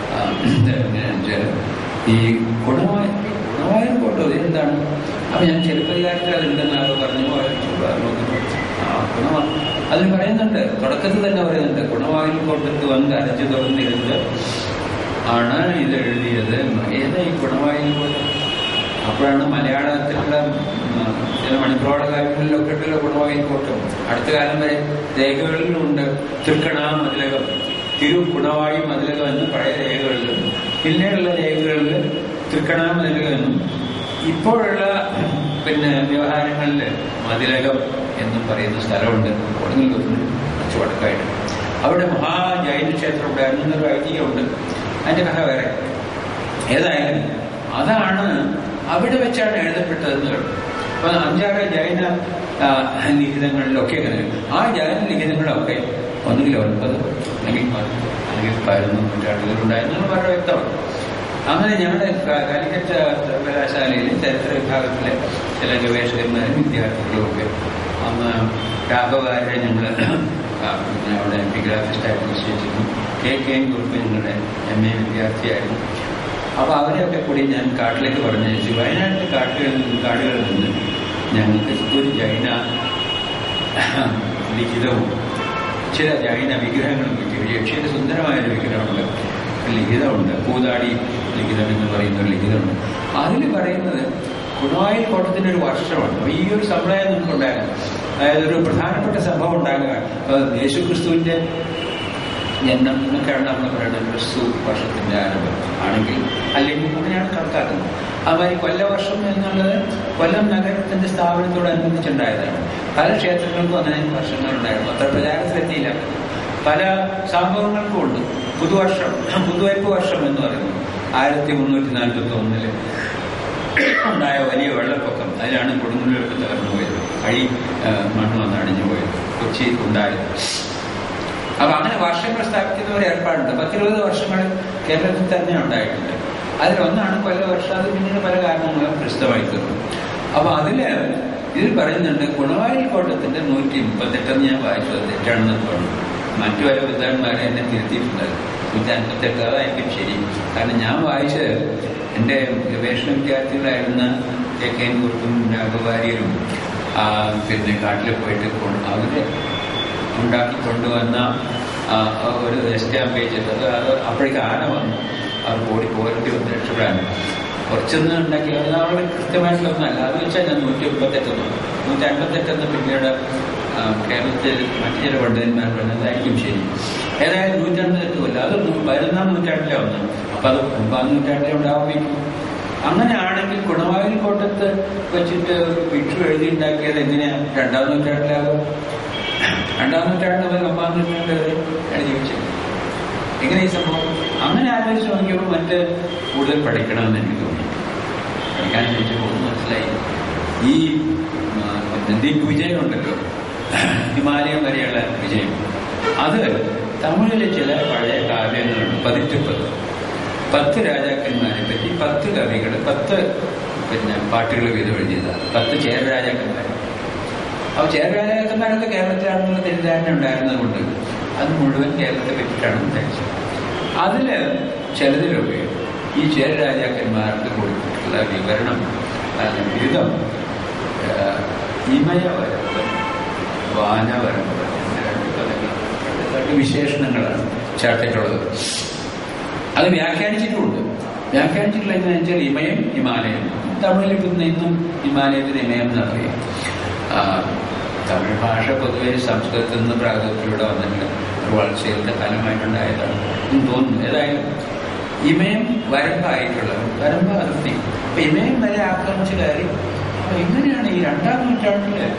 ഈ ഗുണമായ ഗുണമായ ഫോട്ടോ എന്താണ് അപ്പൊ ഞാൻ ചെറുപ്പകാലത്തിൽ അതുണ്ടെന്ന് ആൾ പറഞ്ഞു ഗുണമാണ് അതിൽ പറയുന്നുണ്ട് തുടക്കത്തിൽ തന്നെ പറയുന്നുണ്ട് ഗുണവായിൽ കോട്ടത്ത് വന്ന് അരച്ചു തുറന്നിരുന്നത് ആണ് ഇത് എഴുതിയത് ഏതാ ഈ ഗുണവായിൽ കോട്ടം അപ്പോഴാണ് മലയാളത്തിലുള്ള ചില മണിപ്രോള കാര്യങ്ങളിലൊക്കെ ഉള്ള ഗുണവായിൽ കോട്ടം അടുത്ത കാലം വരെ രേഖകളിലുണ്ട് തൃക്കണ മതിലകം തിരു ഗുണവായി മതിലകം എന്ന് പഴയ രേഖകളിലും പിന്നീടുള്ള രേഖകളിൽ തൃക്കണ മതിലകം എന്നും ഇപ്പോഴുള്ള പിന്നെ വ്യവഹാരങ്ങളിൽ മതിലകം എന്നും പറയുന്ന സ്ഥലമുണ്ട് കൊടുങ്ങല്ലൂരിന് കുറച്ച് വടക്കായിട്ട് അവിടെ മഹാജൈന ക്ഷേത്രം ഉണ്ടായിരുന്നു എന്നൊരു ഐതിഹ്യമുണ്ട് അതിന്റെ കഥ വേറെ ഏതായാലും അതാണ് അവിടെ വെച്ചാണ് എഴുതപ്പെട്ടതെന്ന് കേട്ടു അപ്പൊ അഞ്ചാറ് ജൈന ലിഖിതങ്ങളിലൊക്കെ അങ്ങനെ ആ ജൈന ലിഖിതങ്ങളൊക്കെ ഒന്നുകിൽ ഒൻപത് അല്ലെങ്കിൽ അല്ലെങ്കിൽ പതിനൊന്ന് നൂറ്റാണ്ടുകളുണ്ടായിരുന്നു വളരെ വ്യക്തമാണ് അങ്ങനെ ഞങ്ങളുടെ കാലിക്കറ്റ് സർവകലാശാലയിൽ ചരിത്ര വിഭാഗത്തിലെ ചില ഗവേഷകന്മാരും വിദ്യാർത്ഥികളും ഒക്കെ അന്ന് രാഘവാരെ ഞങ്ങൾ അവിടെ എപ്പിഗ്രാഫിസ്റ്റായിട്ട് നിശ്ചയിച്ചിരുന്നു കെ കെ എൻ കുറിപ്പ് ഞങ്ങളുടെ എം എ വിദ്യാർത്ഥിയായിരുന്നു അപ്പോൾ അവരെയൊക്കെ കൂടി ഞാൻ കാട്ടിലേക്ക് പറഞ്ഞയച്ചു വയനാട്ടിലെ കാട്ടുകളിൽ നിന്ന് കാടുകളിൽ നിന്ന് ഞങ്ങൾക്ക് ഒരു ജൈന ലിഖിതവും ചില ജൈന വിഗ്രഹങ്ങളും കിട്ടി യക്ഷിയുടെ സുന്ദരമായൊരു വിഗ്രഹമുണ്ട് ലിഖിതമുണ്ട് പൂതാടി ലിഖിതം എന്ന് പറയുന്ന ഒരു ലിഖിതമുണ്ട് അതിൽ പറയുന്നത് ഗുണവായൂർ കോട്ടത്തിന്റെ ഒരു വർഷമാണ് അപ്പൊ ഈ ഒരു സമ്പ്രദായം നമുക്കുണ്ടായിരുന്നു അതായത് ഒരു പ്രധാനപ്പെട്ട സംഭവം ഉണ്ടാകുക യേശു ക്രിസ്തുവിന്റെ ജന്മം എന്നൊക്കെയാണ് നമ്മൾ പറയുന്നത് ക്രിസ്തു വർഷത്തിന്റെ ആരംഭം ആണെങ്കിൽ അല്ലെങ്കിൽ അങ്ങനെയാണ് കണക്കാക്കുന്നത് അതുമാതിരി കൊല്ലവർഷം എന്നുള്ളത് കൊല്ലം നഗരത്തിന്റെ സ്ഥാപനത്തോടനുബന്ധിച്ചുണ്ടായതാണ് പല ക്ഷേത്രങ്ങൾക്കും അങ്ങനെ വർഷങ്ങളുണ്ടായിരുന്നു അത്ര പ്രചാരത്തിലെത്തിയില്ല പല സംഭവങ്ങൾക്കും ഉണ്ട് പുതുവർഷം പുതുവയ്പ് വർഷം എന്ന് പറയുന്നത് ആയിരത്തി മുന്നൂറ്റി നാൽപ്പത്തി ഒന്നില് ഉണ്ടായ വലിയ വെള്ളപ്പൊക്കം അതിലാണ് കൊടുങ്ങല്ലൂർക്ക് തകർന്നു പോയത് അഴി ആ, മണ്ണ് വന്ന് അടിഞ്ഞു പോയത് കൊച്ചി ഉണ്ടായത് അപ്പൊ അങ്ങനെ വർഷങ്ങൾ സ്ഥാപിക്കുന്ന ഒരു ഏർപ്പാടുണ്ട് പത്തിരുപത് വർഷങ്ങൾ കേരളത്തിൽ തന്നെ ഉണ്ടായിട്ടുണ്ട് അതിലൊന്നാണ് കൊല്ലവർഷം അത് പിന്നീട് പല കാരണങ്ങളും പ്രസിദ്ധമായി തീർന്നു അപ്പൊ അതില് ഇതിൽ പറയുന്നുണ്ട് ഗുണവായൂർ കോട്ടത്തിന്റെ നൂറ്റി മുപ്പത്തെട്ടെന്ന് ഞാൻ വായിച്ചത് തെറ്റാണെന്ന് തോന്നുന്നു മറ്റു പല വിദ്വാൻമാരെ എന്നെ തിരുത്തിയിട്ടുണ്ട് നൂറ്റി അൻപത്തെട്ട് അതായിരിക്കും ശരി കാരണം ഞാൻ വായിച്ചത് എൻ്റെ ഗവേഷണ വിദ്യാർത്ഥികളായിരുന്ന കെ കെ കുറുപ്പും രാഘവാര്യരും ആ, പിന്നെ കാട്ടിൽ പോയിട്ട് കൊണ്ട് അവര് ഉണ്ടാക്കി കൊണ്ടുവന്ന ആ, ഒരു സ്റ്റാമ്പ് പേജ് അത് അത് അപ്പോഴേക്ക് ആന വന്നു അവർ ഓടി പോരേണ്ടി വന്ന് രക്ഷപ്പെടാൻ കുറച്ചൊന്നും ഉണ്ടാക്കി അത് അവിടെ കൃത്യമായിട്ടുള്ളതൊന്നല്ല അത് വെച്ചാൽ ഞാൻ നൂറ്റി മുപ്പത്തെട്ടെന്ന് നൂറ്റി അൻപത്തെട്ടെന്ന് പിന്നീട് ആ, കേരളത്തിൽ മറ്റു ചില പണ്ഡിതന്മാർ പറഞ്ഞതായിരിക്കും ശരി ഏതായാലും നൂറ്റൻപത്തെട്ട് കൊല്ലം അത് നൂ- പതിനൊന്നാം നൂറ്റാണ്ടിലെ വന്നു അപ്പൊ അത് ഒമ്പതാം നൂറ്റാണ്ടിലെ ഉണ്ടാവുമായിരിക്കും അങ്ങനെയാണെങ്കിൽ ഗുണവായൂർ കോട്ടത്ത് വെച്ചിട്ട് ഒരു ഭിക്ഷു എഴുതി ഉണ്ടാക്കിയത് എങ്ങനെയാ രണ്ടാം നൂറ്റാണ്ടിലാകും രണ്ടാം നൂറ്റാണ്ട് മുതൽ ഒമ്പതാം നൂറ്റാണ്ട് വരെ ആണ് ജീവിച്ചത് എങ്ങനെ ഈ സംഭവം അങ്ങനെ ആലോചിച്ച് നോക്കിയപ്പോൾ മറ്റ് കൂടുതൽ പഠിക്കണമെന്ന് എനിക്ക് തോന്നി പഠിക്കാൻ ചോദിച്ചപ്പോൾ ഒന്ന് മനസ്സിലായി ഈ ആ, ദീപ് വിജയം ഉണ്ടല്ലോ ഹിമാലയം വരെയുള്ള വിജയം അത് തമിഴിലെ ചില പഴയ കാവ്യങ്ങളുണ്ട് പതിറ്റപ്പത് പത്ത് രാജാക്കന്മാരെ പറ്റി പത്ത് കവികൾ പത്ത് പിന്നെ പാട്ടുകൾ വീതം എഴുതിയതാണ് പത്ത് ചേര രാജാക്കന്മാർ അപ്പോൾ ചേര രാജാക്കന്മാരൊക്കെ കേരളത്തിലാണെന്നുള്ള തെറ്റിദ്ധാരണ ഉണ്ടായിരുന്നത് കൊണ്ട് അത് മുഴുവൻ കേരളത്തെ പറ്റിയിട്ടാണ് ധരിച്ചത് അതില് ചിലതിലൊക്കെ ഈ ചേര രാജാക്കന്മാർക്ക് കൊടുത്തിട്ടുള്ള വിവരണം അല്ല, ബിരുദം ഏഹ്, ഇമയവരമ്പ് വാനവരമ്പ് എന്ന രണ്ട് പദങ്ങൾ രണ്ട് വിശേഷണങ്ങളാണ് ചേർത്തിട്ടുള്ളത് അത് വ്യാഖ്യാനിച്ചിട്ടുമുണ്ട് വ്യാഖ്യാനിച്ചിട്ടുള്ള എങ്ങനെയാണെന്ന് വെച്ചാൽ ഇമയം ഹിമാലയം തമിഴിൽ ഇപ്പം ഇന്നും ഹിമാലയത്തിന് ഇമയം എന്നറിയാം ആ, തമിഴ് ഭാഷ പൊതുവെ സംസ്കൃതത്തിൽ നിന്ന് പ്രാകൃതത്തിലൂടെ വന്നിട്ടുള്ള ഒരു വളർച്ചയുടെ ഫലമായിട്ടുണ്ടായതാണ് എന്ന് തോന്നുന്നു ഏതായാലും ഇമയം വരമ്പായിട്ടുള്ള വരമ്പ് അതിർത്തി അപ്പൊ ഇമയം വരെ ആക്രമിച്ച് കയറി അപ്പൊ എങ്ങനെയാണ് ഈ രണ്ടാം നൂറ്റാണ്ടില്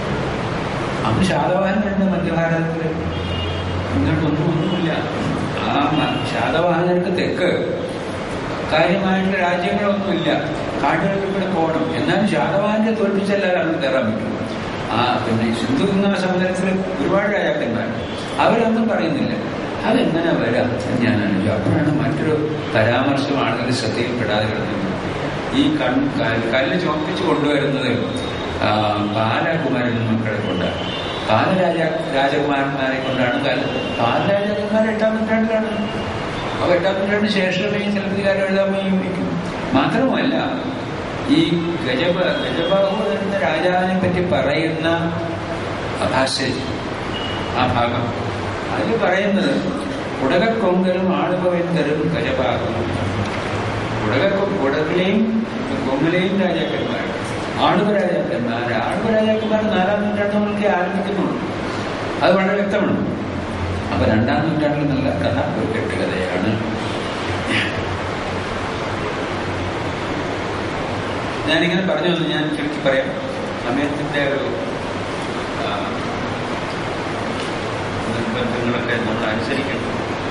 അന്ന് ശാതവാഹനുണ്ട് മധ്യഭാരതത്തില് ഇങ്ങോട്ടൊന്നും ഒന്നുമില്ല ആ മ- ശാതവാഹനർക്ക് തെക്ക് കാര്യമായിട്ടുള്ള രാജ്യങ്ങളൊന്നുമില്ല കാടുകളിൽ കൂടെ പോകണം എന്നാലും ശാതവാഹനെ തോൽപ്പിച്ചല്ലാതെ അവിടെ കയറാൻ പറ്റും ആ പിന്നെ സിന്ധു ഗംഗാ സമുദ്രത്തിൽ ഒരുപാട് രാജാക്കന്മാർ അവരൊന്നും പറയുന്നില്ല അതെങ്ങനെ വരാം എന്ന് ഞാൻ ആലോചിച്ചു അപ്പോഴാണ് മറ്റൊരു പരാമർശം ആളുകൾ ശ്രദ്ധയിൽപ്പെടാതെ കിടന്നത് ഈ കൺ ക- കല്ല് ചുമപ്പിച്ച് കൊണ്ടുവരുന്നത് ആ, ബാലകുമാരൻ മക്കളെ കൊണ്ടാണ് ബാലരാജ രാജകുമാരന്മാരെ കൊണ്ടാണ് കല്ല് ബാലരാജകുമാർ എട്ടാം നൂറ്റാണ്ടിലാണ് അപ്പൊ എട്ടാം നൂറ്റാണ്ടിന് ശേഷമേ ഈ ചലച്ചിത്രകാരൻ എഴുതാൻ ഉപയോഗിക്കും മാത്രമല്ല ഈ ഗജബ ഗജബാഹു എന്ന രാജാവിനെ പറ്റി പറയുന്ന പാസേജ് ആ ഭാഗം അതിൽ പറയുന്നത് കുടകൊങ്കലും ആളുപവന്തരും ഗജബാഹുവും കുടകൊ കുടകിലെയും കൊങ്ങിലെയും രാജാക്കന്മാർ ആളുവ രാജാക്കന്മാർ ആളുവ രാജാക്കന്മാർ നാലാം നൂറ്റാണ്ട് മുതൽക്കേ ആരംഭിക്കുന്നുള്ളൂ അത് വളരെ വ്യക്തമാണ് അപ്പൊ രണ്ടാം നൂറ്റാണ്ടിൽ നല്ല കഥ ഒരു കെട്ടുകഥയാണ് ഞാനിങ്ങനെ പറഞ്ഞു വന്നു ഞാൻ ചുരുക്കി പറയാം സമയത്തിന്റെ ഒരു ആ, നിർബന്ധങ്ങളൊക്കെ നമ്മൾ അനുസരിക്കണം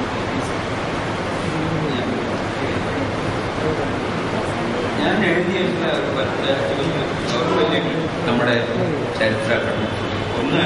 ഞാൻ എഴുതിയിട്ടുള്ള ഒരു പത്ത് ദൗർബല്യങ്ങൾ നമ്മുടെ ചരിത്ര പഠനത്തിൽ ഒന്ന്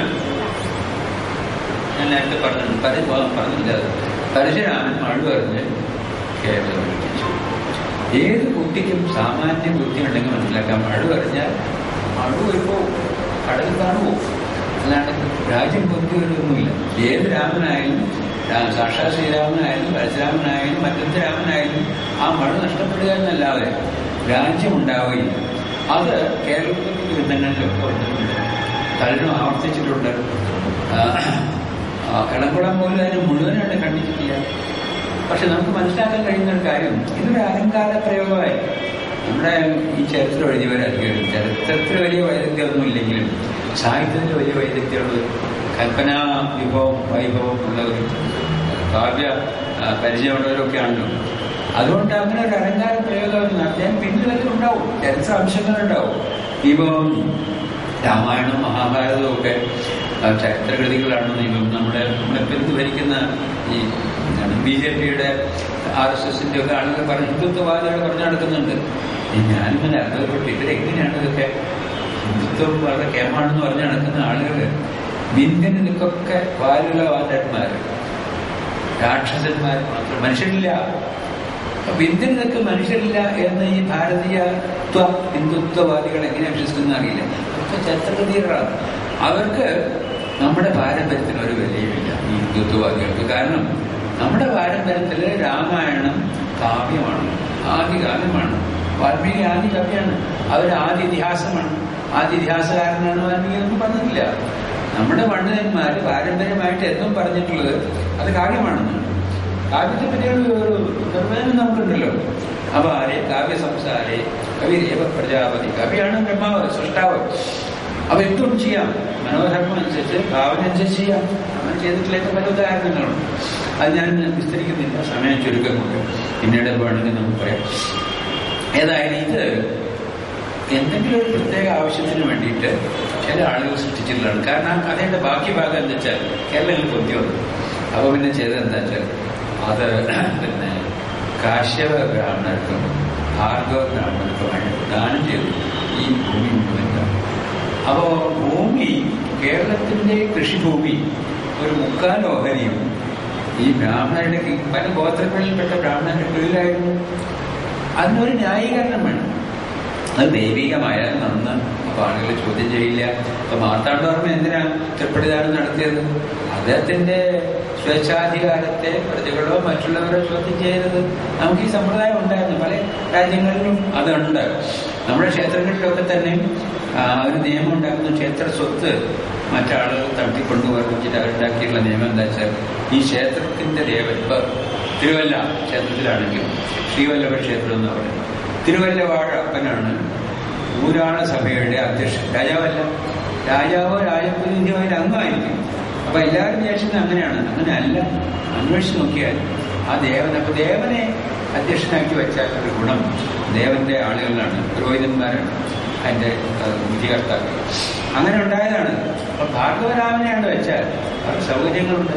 ഞാൻ നേരത്തെ പറഞ്ഞു പരി പറഞ്ഞില്ല അത്. പരശുരാമൻ മഴ പറഞ്ഞ് കേരളം വിളിപ്പിച്ചു ഏത് കുട്ടിക്കും സാമാന്യ ബുദ്ധി ഉണ്ടെങ്കിൽ മനസ്സിലാക്കാം മഴ പറഞ്ഞാൽ മഴ വരുമ്പോൾ കടൽ കാണുമോ അല്ലാണ്ട് രാജ്യം പൊന്തി വരുമൊന്നുമില്ല ഏത് രാമനായാലും രാ- സാക്ഷാത് ശ്രീരാമനായാലും പരശുരാമനായാലും മറ്റെന്ത് രാമനായാലും ആ മഴ നഷ്ടപ്പെടുക എന്നല്ലാതെ രാജ്യം ഉണ്ടാവുകയില്ല അത് കേരളത്തിന്റെ ഗ്രന്ഥങ്ങളിലൊക്കെ വന്നിട്ടുണ്ട് പലരും ആവർത്തിച്ചിട്ടുണ്ട് ആ, ആ, ഇളംകുളം പോലും അതിന് മുഴുവനായിട്ട് കണ്ടിട്ടില്ല പക്ഷെ നമുക്ക് മനസ്സിലാക്കാൻ കഴിയുന്ന ഒരു കാര്യം ഇതൊരു അലങ്കാര പ്രയോഗമായി നമ്മുടെ ഈ ചരിത്രം എഴുതിയവരധികം ചരിത്രത്തിൽ വലിയ വൈദഗ്ധ്യമൊന്നും ഇല്ലെങ്കിലും സാഹിത്യത്തിൽ വലിയ വൈദഗ്ധ്യമുള്ള കൽപ്പനാ വിഭവം വൈഭവം ഉള്ളവരും കാവ്യ ആ, പരിചയമുള്ളവരൊക്കെ ആണല്ലോ അതുകൊണ്ട് അങ്ങനെ ഒരു അലങ്കാര പ്രയോഗം നടത്തിയാൽ പിന്നിലൊക്കെ ഉണ്ടാവും ചരിത്ര അംശങ്ങളുണ്ടാവും ഇപ്പം രാമായണവും മഹാഭാരതവും ഒക്കെ ആ, ചരിത്രകൃതികളാണെന്ന് ഇപ്പം നമ്മുടെ നമ്മളെ പെരുന്ന് ഭരിക്കുന്ന ഈ ബി ജെ പിയുടെ ആർ എസ് എസിന്റെ ഒക്കെ ആളുകൾ പറഞ്ഞ് ഹിന്ദുത്വവാദികൾ പറഞ്ഞു നടക്കുന്നുണ്ട് ഈ ഞാനിങ്ങനെ അത്ഭുതപ്പെട്ടു ഇവരെങ്ങനെയാണ് ഇതൊക്കെ ഹിന്ദുത്വം വളരെ കേമാണെന്ന് പറഞ്ഞ് നടക്കുന്ന ആളുകൾ വിന്ധ്യന് നിൽക്കൊക്കെ വാലുള്ള വാറ്റന്മാർ രാക്ഷസന്മാർ മാത്രം മനുഷ്യരില്ല അപ്പൊ ഇന്ത്യനൊക്കെ മനുഷ്യരില്ല എന്ന് ഈ ഭാരതീയത്വ ഹിന്ദുത്വവാദികൾ എങ്ങനെ വിശ്വസിക്കുന്ന അറിയില്ല അതൊക്കെ ചരിത്രകൃതികളാണ് അവർക്ക് നമ്മുടെ പാരമ്പര്യത്തിന് ഒരു വിലയുമില്ല ഈ ഹിന്ദുത്വവാദികൾക്ക് കാരണം നമ്മുടെ പാരമ്പര്യത്തിൽ രാമായണം കാവ്യമാണ് ആദികാവ്യമാണ് വാൽമീകി ആദ്യ കവിയാണ് അവർ ആദ്യ ഇതിഹാസമാണ് ആദ്യ ഇതിഹാസകാരനാണ് വാൽമീകി ഒന്നും പറഞ്ഞിട്ടില്ല നമ്മുടെ പണ്ഡിതന്മാർ പാരമ്പര്യമായിട്ട് എന്നും പറഞ്ഞിട്ടുള്ളത് അത് കാവ്യമാണെന്നാണ് കാവ്യത്തെ പറ്റിയുള്ള ഒരു നിർവചനം നമുക്കുണ്ടല്ലോ അപ്പൊ ആരെ കാവ്യ സംസാരെ കവി രേവ പ്രജാപതി കവിയാണ് ബ്രഹ്മാവ് സൃഷ്ടാവ് അപ്പൊ എന്തും ചെയ്യാം മനോധർമ്മം അനുസരിച്ച് ഭാവന അനുസരിച്ച് ചെയ്യാം അങ്ങനെ ചെയ്തിട്ടില്ലാത്ത പല ഉദാഹരണങ്ങളുണ്ട് അത് ഞാൻ വിസ്തരിക്കുന്നില്ല സമയം ചുരുക്കം കൊണ്ട് പിന്നീട് വേണമെങ്കിൽ നമുക്ക് പറയാം ഏതായാലും ഇത് എന്തെങ്കിലും ഒരു പ്രത്യേക ആവശ്യത്തിന് വേണ്ടിയിട്ട് ചില ആളുകൾ സൃഷ്ടിച്ചിട്ടുള്ളതാണ് കാരണം ആ കഥയുടെ ബാക്കി ഭാഗം എന്താ വെച്ചാൽ കേരളത്തിൽ പൊന്തി വന്നു അപ്പൊ പിന്നെ ചെയ്തത് എന്താ വെച്ചാൽ അത് പിന്നെ കാശ്യപ ബ്രാഹ്മണർക്കും ഭാർഗവ ബ്രാഹ്മണർക്കുമായി ദാനം ചെയ്തു ഈ ഭൂമി മുഴുവൻ അപ്പോ ഭൂമി കേരളത്തിന്റെ കൃഷിഭൂമി ഒരു മുക്കാൽ ഓഹരിയും ഈ ബ്രാഹ്മണരുടെ കീ- പല ഗോത്രങ്ങളിൽപ്പെട്ട ബ്രാഹ്മണരുടെ കീഴിലായിരുന്നു അതിനൊരു ന്യായീകരണം വേണം അത് ദൈവികമായാൽ നന്ന് അപ്പൊ ആളുകൾ ചോദ്യം ചെയ്യില്ല അപ്പൊ മാർത്താണ്ഡവർമ്മ എന്തിനാ തൃപ്പടിദാനം നടത്തിയത് അദ്ദേഹത്തിന്റെ സ്വേച്ഛാധികാരത്തെ പ്രജകളോ മറ്റുള്ളവരോ ചോദ്യം ചെയ്തത് നമുക്ക് ഈ സമ്പ്രദായം ഉണ്ടായിരുന്നു പല രാജ്യങ്ങളിലും അതുണ്ട് നമ്മുടെ ക്ഷേത്രങ്ങളിലൊക്കെ തന്നെ ആ, ഒരു നിയമം ഉണ്ടാക്കുന്ന ക്ഷേത്ര സ്വത്ത് മറ്റാളുകൾ തട്ടിക്കൊണ്ടുപോകാൻ വെച്ചിട്ട് അവരുണ്ടാക്കിയിട്ടുള്ള നിയമം എന്താ വെച്ചാൽ ഈ ക്ഷേത്രത്തിന്റെ ദേവൻ ഇപ്പൊ തിരുവല്ല ക്ഷേത്രത്തിലാണെങ്കിലും ശ്രീവല്ലഭ ക്ഷേത്രം എന്ന് പറയുന്നത് തിരുവല്ലവാഴ അപ്പനാണ് ഊരാള സഭയുടെ അധ്യക്ഷൻ രാജാവല്ല രാജാവോ രാജപ്രതിനിധിയോ അതിൽ അംഗമായിരിക്കും അപ്പൊ എല്ലാവരും വിചാരിച്ചത് അങ്ങനെയാണ് അങ്ങനെ അല്ല അന്വേഷിച്ച് നോക്കിയാൽ ആ ദേവൻ അപ്പൊ ദേവനെ അധ്യക്ഷനാക്കി വെച്ചാൽ ഒരു ഗുണം ദേവന്റെ ആളുകളാണ് പുരോഹിതന്മാരാണ് അതിന്റെ ഏഹ്, വിധികർത്താക്കൾ അങ്ങനെ ഉണ്ടായതാണ് അപ്പൊ ഭാർഗവരാമനെയാണ് വെച്ചാൽ അവർക്ക് സൗകര്യങ്ങളുണ്ട്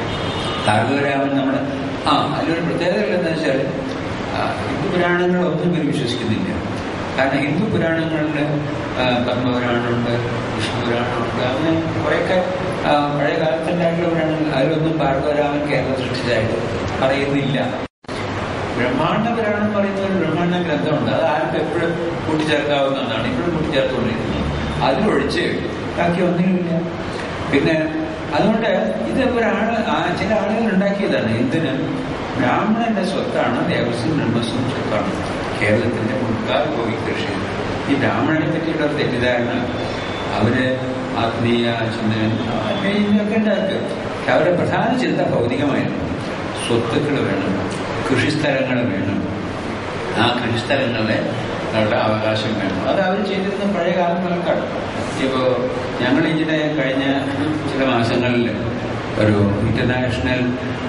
ഭാർഗവരാമൻ നമ്മുടെ ആ അതിലൊരു പ്രത്യേകത എന്താ വെച്ചാൽ ആ, ഹിന്ദു പുരാണങ്ങളൊന്നും ഇവർ വിശ്വസിക്കുന്നില്ല കാരണം ഹിന്ദു പുരാണങ്ങളിൽ ആ, പത്മപുരാണമുണ്ട് വിഷ്ണു പുരാണമുണ്ട് അങ്ങനെ കുറേയൊക്കെ ആ, പഴയ കാലത്തുണ്ടായിട്ടുള്ള പുരാണങ്ങൾ അതിലൊന്നും ഭാർഗവരാമൻ കേരളം സൃഷ്ടിച്ചതായിട്ട് പറയുന്നില്ല ബ്രഹ്മാണ്ഡ പുരാണം എന്ന് പറയുന്ന ഒരു ബ്രഹ്മാണ്ഡ ഗ്രന്ഥമുണ്ട് അത് ആർക്കും എപ്പോഴും കൂട്ടിച്ചേർക്കാവുന്നതാണ് ഇപ്പോഴും കൂട്ടിച്ചേർത്തുകൊണ്ടിരിക്കുന്നത് അതിലൊഴിച്ച് ബാക്കി ഒന്നിനുമില്ല പിന്നെ അതുകൊണ്ട് ഇത് ഒരാൾ ആ- ചില ആളുകൾ ഉണ്ടാക്കിയതാണ് എന്തിന് ബ്രാഹ്മണന്റെ സ്വത്താണ് ദേവസ്വം ബ്രഹ്മസ്വം സ്വത്താണ് കേരളത്തിന്റെ മുൻകാൽ പോയി കൃഷി ഈ ബ്രാഹ്മണനെ പറ്റിയുള്ള ഒരു തെറ്റിദ്ധാരണ അവര് ആത്മീയ ചിന്തകൻ ഒക്കെ ഉണ്ടാക്കുക പക്ഷെ അവരുടെ പ്രധാന ചിന്ത ഭൗതികമായിരുന്നു സ്വത്തുക്കൾ വേണം കൃഷിസ്ഥലങ്ങൾ വേണം ആ കൃഷിസ്ഥലങ്ങളെ അവരുടെ അവകാശം വേണം അത് അവർ ചെയ്തിരുന്ന പഴയ കാലങ്ങൾക്കാണ് ഇപ്പോൾ ഞങ്ങൾ ഇങ്ങനെ കഴിഞ്ഞ ചില മാസങ്ങളിൽ ഒരു international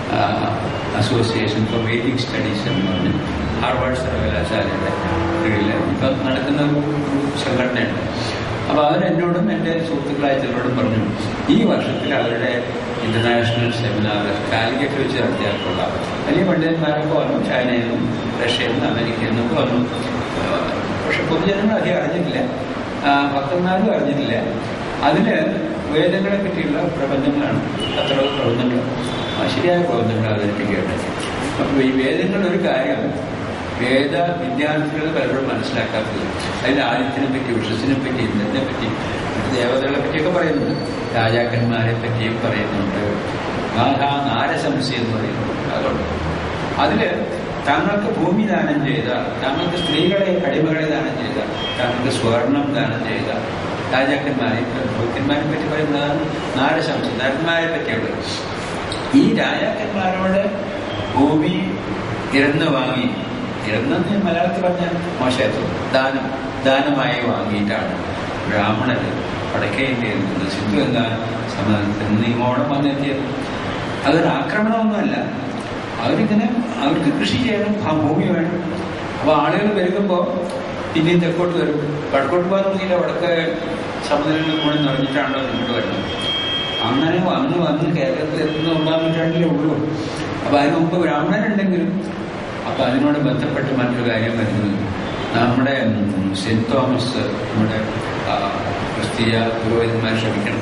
association for Vedic studies എന്ന് പറഞ്ഞ് ഹാർവാർഡ് സർവകലാശാലയുടെ കീഴിൽ ഇപ്പം നടക്കുന്ന ഒരു ഒരു സംഘടനയുണ്ട് അപ്പോൾ അവരെന്നോടും എൻ്റെ സുഹൃത്തുക്കളായ ചിലരോടും പറഞ്ഞു ഈ വർഷത്തിൽ അവരുടെ ഇന്റർനാഷണൽ സെമിനാർ കാലിക്കറ്റ് വെച്ച് നടത്തിയാൽ കൊള്ളാം വലിയ പണ്ഡിതന്മാരൊക്കെ വന്നു ചൈനയിൽ നിന്നും റഷ്യയിൽ നിന്നും അമേരിക്കയിൽ നിന്നൊക്കെ വന്നു ആ, പക്ഷെ പൊതുജനങ്ങൾ അധികം അറിഞ്ഞിട്ടില്ല ആ, ഭക്തന്മാരും അറിഞ്ഞിട്ടില്ല അതില് വേദങ്ങളെ പറ്റിയുള്ള പ്രബന്ധങ്ങളാണ് അത്ര പ്രബന്ധങ്ങൾ ആ, ശരിയായ പ്രബന്ധങ്ങൾ അവതരിപ്പിക്കുകയുണ്ടായി അപ്പോൾ ഈ വേദങ്ങളുടെ ഒരു കാര്യം വേദ വിദ്യാർത്ഥികൾ പലപ്പോഴും മനസ്സിലാക്കാത്തത് അതിൽ ആദിത്യനെ പറ്റി വിഷസിനെ പറ്റി ഇന്ദ്രനെ പറ്റി മറ്റ് ദേവതകളെ പറ്റിയൊക്കെ പറയുന്നുണ്ട് രാജാക്കന്മാരെ പറ്റിയും പറയുന്നുണ്ട് നാഥാ നാരശംസി എന്ന് പറയുന്നുണ്ട് അതുകൊണ്ട് അതില് താങ്കൾക്ക് ഭൂമി ദാനം ചെയ്ത താങ്കൾക്ക് സ്ത്രീകളെ അടിമകളെ ദാനം ചെയ്ത താങ്കൾക്ക് സ്വർണം ദാനം ചെയ്ത രാജാക്കന്മാരെ ഭക്തന്മാരെ പറ്റി പറയുന്നതാണ് നാരശംസി നരന്മാരെ പറ്റിയുള്ളത് ഈ രാജാക്കന്മാരോട് ഭൂമി ഇറന്ന് വാങ്ങി ഇറന്നെന്ന് മലയാളത്തിൽ പറഞ്ഞാൽ മോശമായിരുന്നു ദാനം ദാനമായി വാങ്ങിയിട്ടാണ് ബ്രാഹ്മണര് വടക്കേ ഇന്ത്യയിൽ നിന്ന് സിന്ധു എന്ന സമാധാനത്തിൽ നിന്ന് ഇങ്ങോളം വന്നെത്തിയത് അതൊരു ആക്രമണമൊന്നുമല്ല അവരിങ്ങനെ അവർക്ക് കൃഷി ചെയ്യണം ആ ഭൂമി വേണം അപ്പൊ ആളുകൾ പെരുകുമ്പോൾ പിന്നെയും തെക്കോട്ട് വരും വടക്കോട്ട് പോകാൻ നോക്കിയില്ല വടക്ക് സമുദ്രങ്ങളിൽ കൂടെ നിറഞ്ഞിട്ടാണല്ലോ ഇങ്ങോട്ട് വരുന്നത് അങ്ങനെ വന്ന് വന്ന് കേരളത്തിൽ എത്തുന്ന ഒന്നാം നൂറ്റാണ്ടിലേ ഉള്ളൂ അപ്പൊ അതിന് മുമ്പ് ബ്രാഹ്മണരുണ്ടെങ്കിലും അപ്പൊ അതിനോട് ബന്ധപ്പെട്ട് മറ്റൊരു കാര്യം വരുന്നത് നമ്മുടെ ഉം, സെന്റ് തോമസ് നമ്മുടെ ആ, ക്രിസ്തീയ പുരോഹിതന്മാർ ക്ഷമിക്കണം